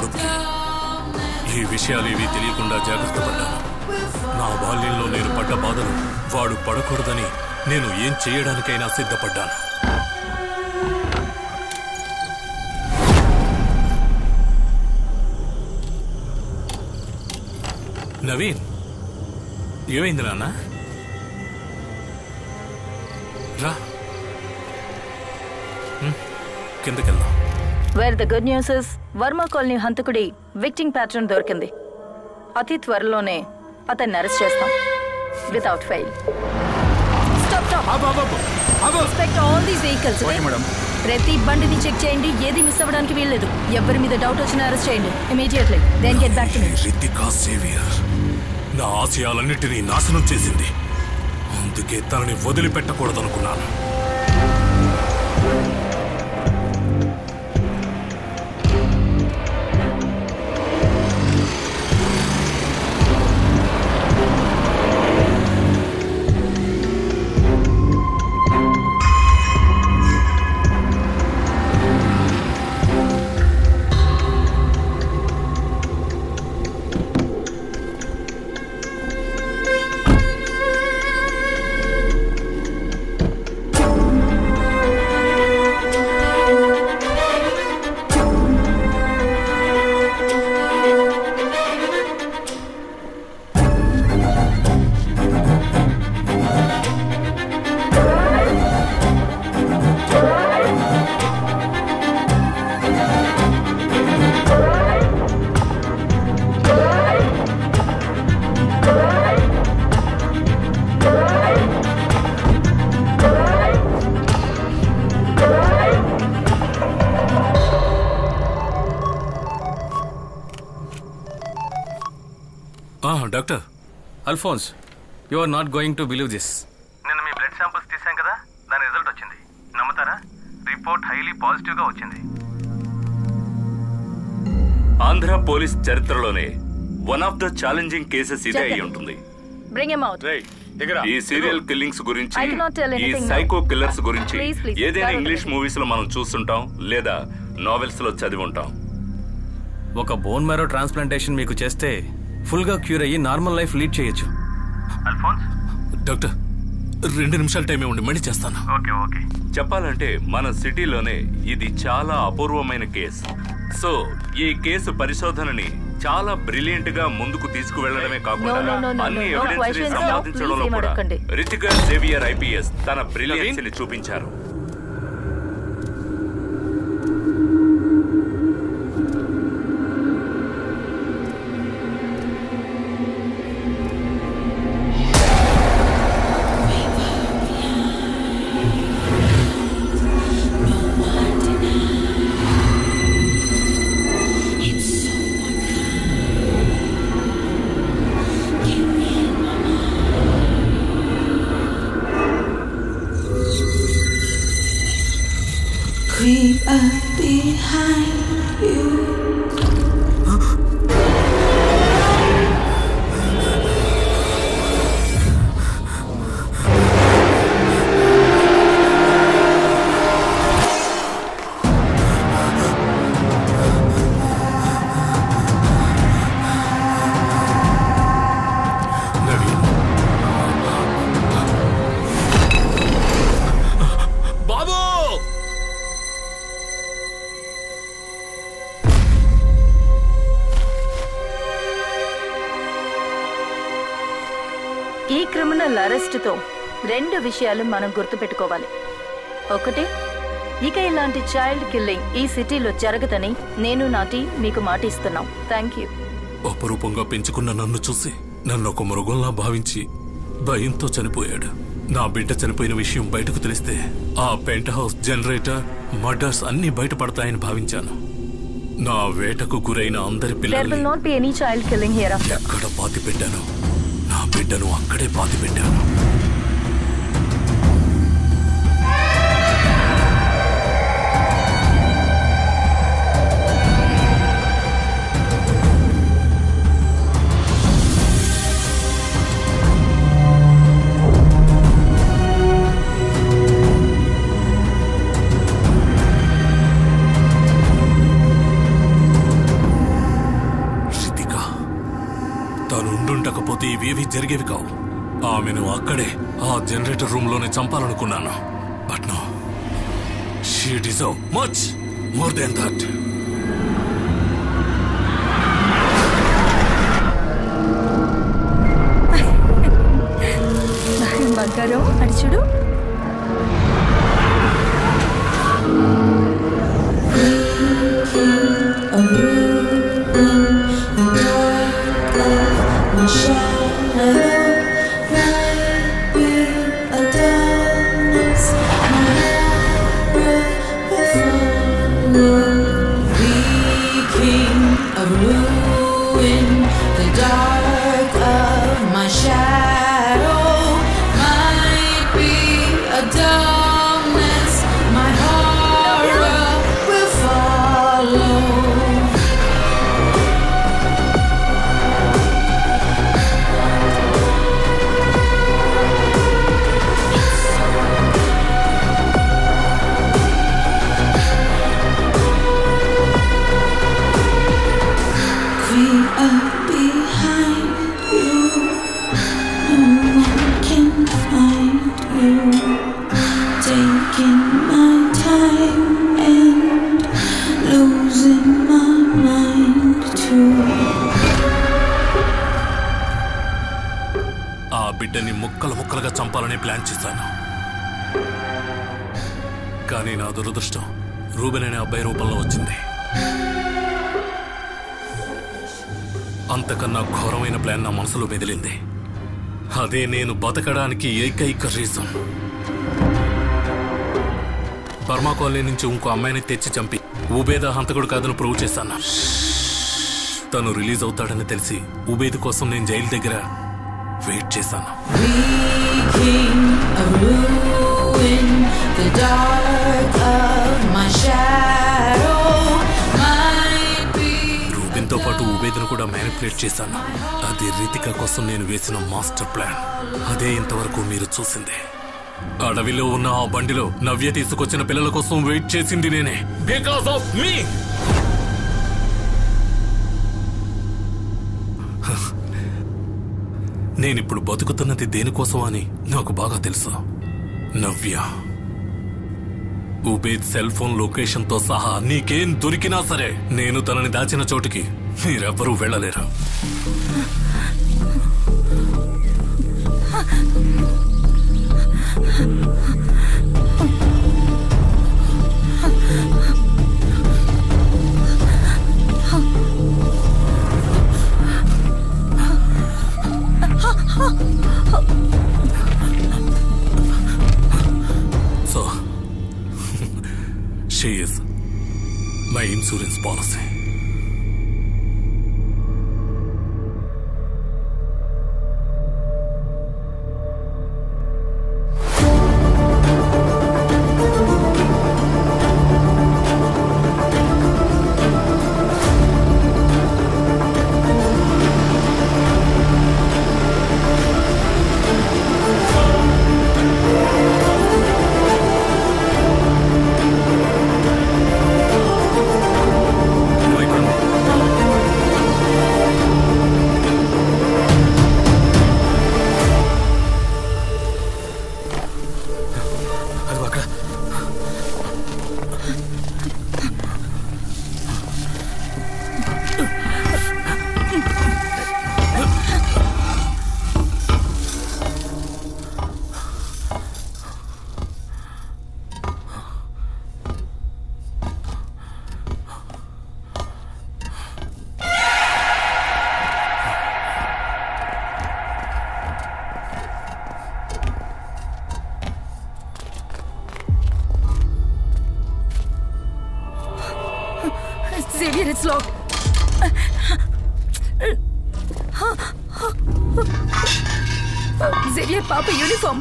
లోతుకి ఈ విషయాలు ఏవి తెలియకుండా జాగ్రత్త పడ్డాను నా బాల్యంలో నేను పడ్డ బాధలు వాడు పడకూడదని నేను ఏం చేయడానికైనా సిద్ధపడ్డాను నవీన్ ఏమైంది నాన్న రా హ్మ్, కిందకెళ్దాం where the good news is Varma colony హంతకుడి విక్టింగ్ ప్యాటర్న్ దొరికింది అతి త్వరలోనే అతన్ని అరెస్ట్ చేస్తాం without fail stop stop inspect all these vehicles ప్రతి బండిని చెక్ చేయండి ఏది మిస్ అవ్వడానికి వీల్లేదు ఎవరి మీద డౌట్ వచ్చినా అరెస్ట్ చేయండి immediately then get back to me Ritika Xavier నా ఆశయాలన్నిటినీ నాశనం చేసింది అందుకే తనని వదిలిపెట్టకూడదనుకున్నాను ఆ, doctor Alphonse you are not going to believe this నిన్న మీ బ్లడ్ శాంపిల్స్ తీసాం కదా దాని రిజల్ట్ వచ్చింది నమ్ముతారా రిపోర్ట్ హైలీ పాజిటివ్ గా వచ్చింది ఆంధ్ర పోలీస్ చరిత్రలోనే one of the challenging cases ఇదే అయి ఉంటుంది బ్రింగ్ ఎమ్ అవుట్ ఈ సీరియల్ కిల్లింగ్స్ గురించి I cannot tell ఈ anything now. సైకో కిల్లర్స్ గురించి Please, please. ఏదైనా Gather ఇంగ్లీష్ మూవీస్ లో మనం చూస్తుంటాం లేదా నావెల్స్ లో చదివి ఉంటాం ఒక బోన్ మ్యారో ట్రాన్స్ప్లాంటేషన్ మీకు చేస్తే ఫుల్ గా క్యూర్ అయ్యి నార్మల్ లైఫ్ లీడ్ చేయొచ్చు అల్ఫోన్స్ డాక్టర్ రెండు నిమిషాల టైం ఇవ్వండి మళ్ళీ చేస్తాను ఓకే ఓకే చెప్పాలంటే మన సిటీలోనే ఇది చాలా అపూర్వమైన కేసు సో ఈ కేసు పరిశోధనని చాలా బ్రిలియంట్ గా ముందుకు తీసుకువెళ్లడమే No, కాకుండా no, no, no, అన్ని no. No ఎవిడెన్స్ ని questions, no. సంపాదించడంలో Please ఏం కూడా అడగకండి. రితికా జేవియర్ ఐపీఎస్ తన బ్రిలియన్స్ ని చూపించారు Creep up behind you. బాబు ఈ క్రిమినల్ అరెస్టుతో రెండు విషయాలు మనం గుర్తుపెట్టుకోవాలి ఒకటి ఇక ఇలాంటి చైల్డ్ కిల్లింగ్ ఈ సిటీలో జరగదని నేను నా టీం మీకు మాట ఇస్తున్నాం థ్యాంక్ యూ అపరూపంగా పెంచుకున్న నన్ను చూసి నన్ను ఒక మృగంలా భావించి భయంతో చనిపోయాడు నా బిడ్డ చనిపోయిన విషయం బయటకు తెలిస్తే ఆ పెంట్ హౌస్ జనరేటర్ మర్డర్స్ అన్ని బయటపడతాయని భావించాను నా వేటకు గురైన అందరి దేర్ పిల్లల్ని will not be any child killing hereafter ఎక్కడ పాతి పెట్టాను నా బిడ్డను అక్కడే పాతి పెట్టాను జరిగేవి కావు ఆమెను అక్కడే ఆ జనరేటర్ రూమ్ లోనే చంపాలనుకున్నాను but no she deserve much more than that బంగారం అడి చూడు Dumbness, my horror will follow. Creep up behind you. No one can find you. Taking my time and losing my mind too. ఆ బిడ్డని ముక్కలు ముక్కలుగా చంపాలని ప్లాన్ చేశాను కానీ నా దురదృష్టం రూబెన్ అనే అబ్బాయి రూపంలో వచ్చింది అంతకన్నా ఘోరమైన ప్లాన్ నా మనసులో మెదిలింది అదే నేను బతకడానికి ఏకైక రీజన్ బర్మా కాలనీ నుంచి ఇంకో అమ్మాయిని తెచ్చి చంపి ఉబేద హంతకుడు కాదని ప్రూవ్ చేశాను తను రిలీజ్ అవుతాడని తెలిసి ఉబేద్ కోసం నేను జైలు దగ్గర వెయిట్ చేశాను King of ruin, the dark of my shadow might be. రూబెన్తో పాటు ఉబేద్ను కూడా మ్యానిపులేట్ చేశాను అది రితిక కోసం నేను వేసిన మాస్టర్ ప్లాన్ అదే ఇంతవరకు మీరు చూసింది అడవిలో ఉన్న ఆ బండిలో నవ్య తీసుకొచ్చిన పిల్లల కోసం వెయిట్ చేసింది నేనే బికాస్ ఆఫ్ మీ నేనిప్పుడు బతుకుతున్నది దేనికోసం అని నాకు బాగా తెలుసు Navya Ubed cell phone location తో సహా నీకేం దొరికినా సరే నేను తనని దాచిన చోటుకి మీరెవ్వరూ వెళ్ళలేరు so she is my insurance policy అది అక్కడ Xavier, it's locked. Xavier, Papa uniform.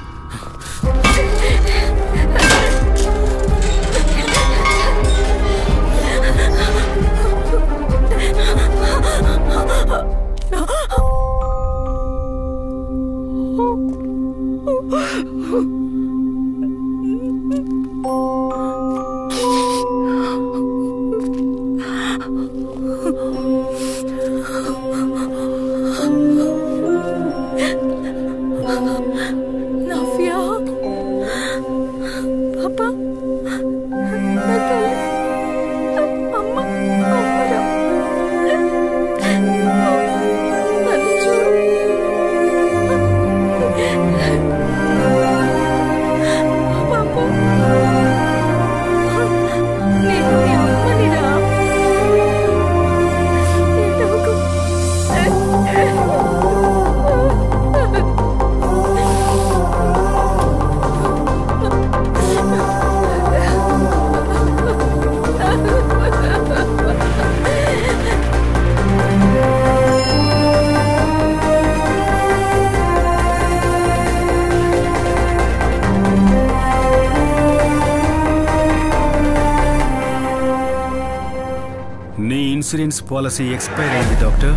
Insurance policy expire అయింది డాక్టర్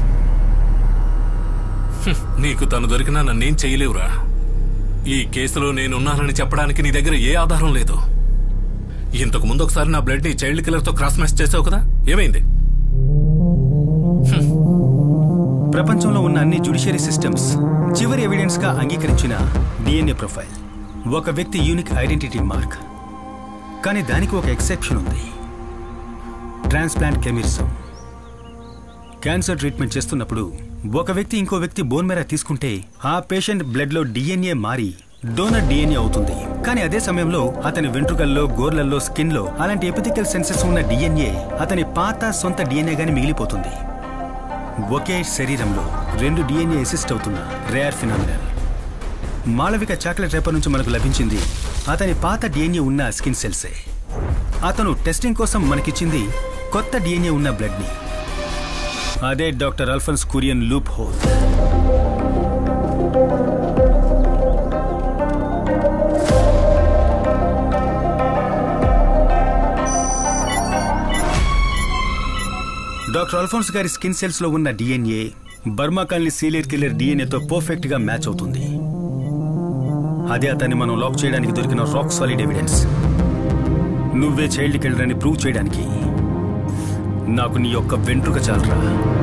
హ్మ్, నీకు తను దొరికినా నన్నేం చేయలేవురా ఈ కేసులో నేనున్నానని చెప్పడానికి నీ దగ్గర ఏ ఆధారం లేదు ఇంతకు ముందు ఒకసారి నా బ్లడ్ ని చైల్డ్ కిల్లర్ తో క్రాస్ మ్యాచ్ చేసావు కదా ఏమైంది ప్రపంచంలో ఉన్న అన్ని జ్యుడిషియరీ సిస్టమ్స్ చివరి ఎవిడెన్స్ గా అంగీకరించిన డిఎన్ఏ ప్రొఫైల్ ఒక వ్యక్తి యూనిక్ ఐడెంటిటీ మార్క్ కానీ దానికి ఒక ఎక్సెప్షన్ ఉంది ట్రాన్స్ప్లాంట్ కెమిరిజం క్యాన్సర్ ట్రీట్మెంట్ చేస్తున్నప్పుడు ఒక వ్యక్తి ఇంకో వ్యక్తి బోన్ మేర తీసుకుంటే ఆ పేషెంట్ బ్లడ్ లో డిఎన్ఏ మారి డోనర్ డిఎన్ఏ అవుతుంది కానీ అదే సమయంలో అతని వెంట్రుకల్లో గోర్లల్లో స్కిన్ లో అలాంటి ఎపిథికల్ సెన్సెస్ ఉన్న డిఎన్ఏ అతని పాత సొంత డిఎన్ఏ గాని మిగిలిపోతుంది ఒకే శరీరంలో రెండు డిఎన్ఏ అసిస్ట్ అవుతున్న rare phenomenal Malavika chocolate wrapper నుంచి మనకు లభించింది అతని పాత డిఎన్ఏ ఉన్న స్కిన్ సెల్సే అతను టెస్టింగ్ కోసం మనకిచ్చింది కొత్త డిఎన్ఏ ఉన్న బ్లడ్ ని అదే doctor Alphonse Kurian loophole doctor Alphonse గారి స్కిన్ సెల్స్ లో ఉన్న DNA Burma colony serial killer డిఎన్ఏతో పర్ఫెక్ట్ గా మ్యాచ్ అవుతుంది అదే అతన్ని మనం లాక్ చేయడానికి దొరికిన రాక్ సాలిడ్ ఎవిడెన్స్ నువ్వే చైల్డ్ కిల్లర్ అని ప్రూవ్ చేయడానికి నాకు నీ యొక్క వెంట్రుక చాలరా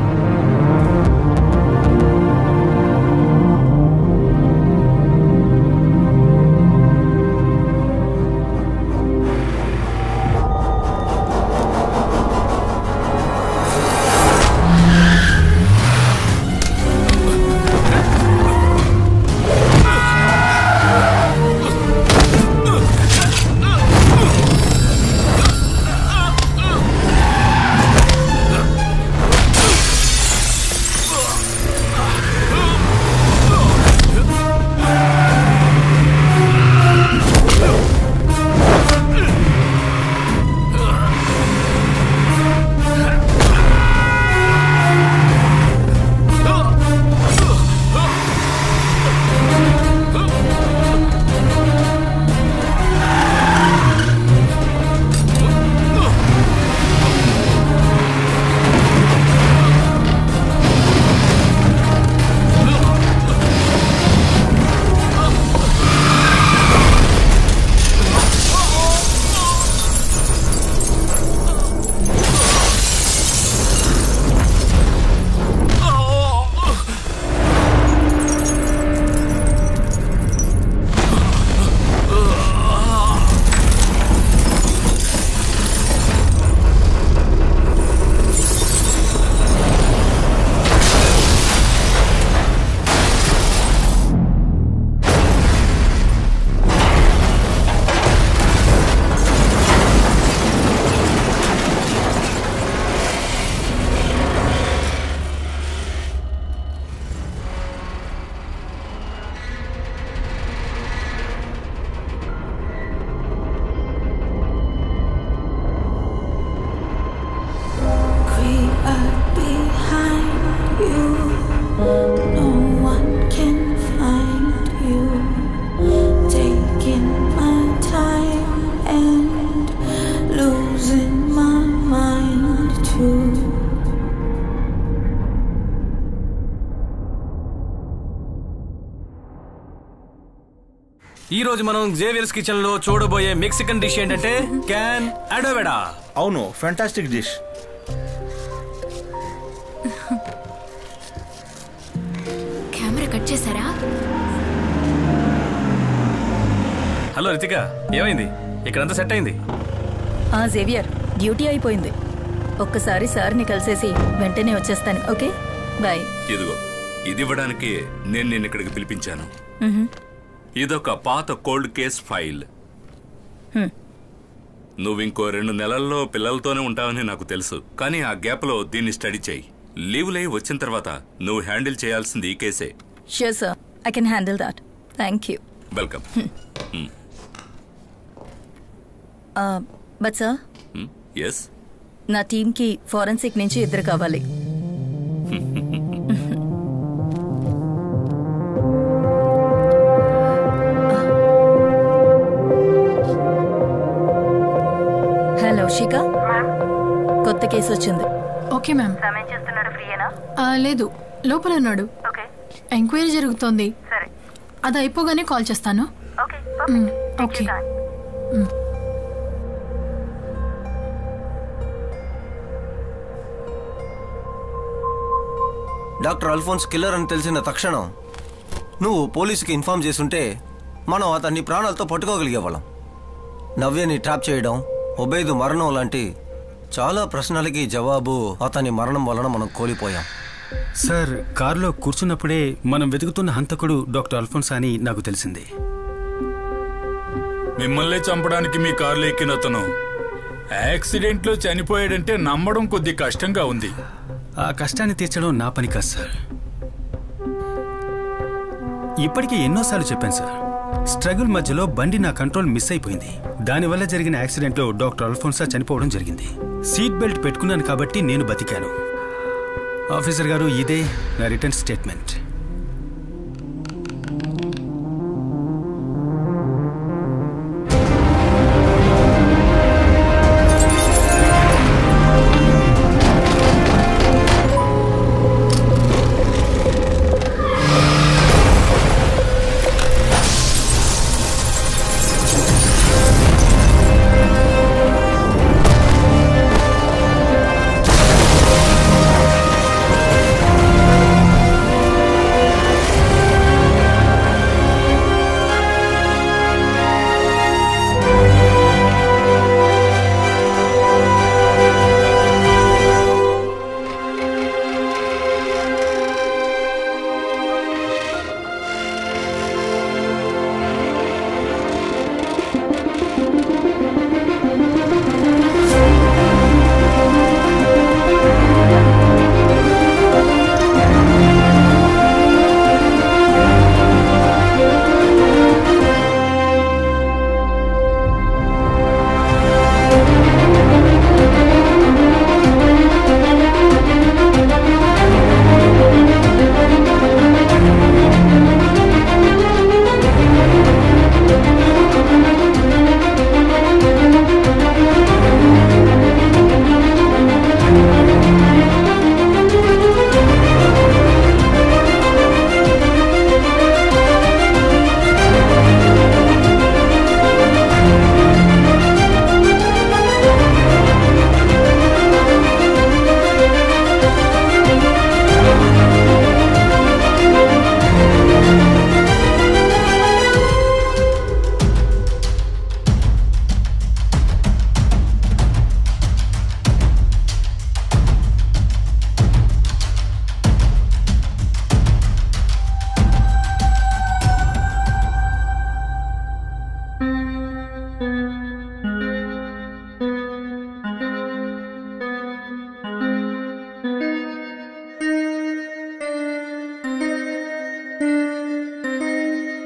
Creep up behind you. No one can find you. Taking my time and losing my mind too. ఈ రోజు మనం జేవియర్స్ కిచెన్ లో చూడబోయే మెక్సికన్ డిష్ ఏంటంటే క్యాన్ అడోవెడా అవును ఫెంటాస్టిక్ డిష్ కెమెరా కట్ చేశారా హలో రితిక ఏమైంది ఇక్కడంతా సెట్ అయింది ఆ జేవియర్ డ్యూటీ అయిపోయింది ఒక్కసారి సార్ని కలిసేసి వెంటనే వచ్చేస్తాను ఓకే బాయ్ ఇదిగో ఇది ఇవ్వడానికి నేను నిన్ను ఇక్కడికి పిలిపించాను మ్హూ. ఇదొక పాత కోల్డ్ కేస్ ఫైల్ హ్మ్. నువ్వు ఇంకో రెండు నెలల్లో పిల్లలతోనే ఉంటావని నాకు తెలుసు కానీ ఆ గ్యాప్లో దీన్ని స్టడీ చేయి లీవ్ లై వచ్చిన తర్వాత నువ్వు హ్యాండిల్ చేయాల్సింది ఈ కేసే sure sir I can handle that thank you welcome but sir yes నా టీంకి ఫారెన్సిక్ నుంచి ఇద్దరు కావాలి హలో షిక కొత్త కేసు వచ్చింది ఓకే మ్యామ్ సమయం చేస్తున్నాడు ఫ్రీయేనా ఆ, లేదు లోపల ఉన్నాడు ఓకే ఎంక్వైరీ జరుగుతోంది సరే అది అయిపోగానే కాల్ చేస్తాను ఓకే మ్, ఓకే మ్. డాక్టర్ అల్ఫోన్స్ కిల్లర్ అని తెలిసిన తక్షణం నువ్వు పోలీసుకి ఇన్ఫార్మ్ చేసుంటే మనం అతన్ని ప్రాణాలతో పట్టుకోగలిగేవాళ్ళం నవ్యని ట్రాప్ చేయడం ఒబేదు మరణం లాంటి చాలా ప్రశ్నలకి జవాబు అతని మరణం వలన మనం కోల్పోయాం సార్ కారులో కూర్చున్నప్పుడే మనం వెతుకుతున్న హంతకుడు డాక్టర్ అల్ఫోన్స్ అని నాకు తెలిసింది మిమ్మల్ని చంపడానికి మీ కారులో ఎక్కిన అతను యాక్సిడెంట్ లో చనిపోయాడంటే నమ్మడం కొద్ది కష్టంగా ఉంది ఆ కష్టాన్ని తీర్చడం నా పని కాదు సార్ ఇప్పటికీ ఎన్నోసార్లు చెప్పాను సార్ స్ట్రగుల్ మధ్యలో బండి నా కంట్రోల్ మిస్ అయిపోయింది దానివల్ల జరిగిన యాక్సిడెంట్లో డాక్టర్ అల్ఫోన్సా చనిపోవడం జరిగింది సీట్ బెల్ట్ పెట్టుకున్నాను కాబట్టి నేను బతికాను ఆఫీసర్ గారు ఇదే నా return statement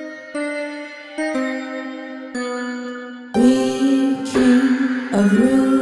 We came of ruin.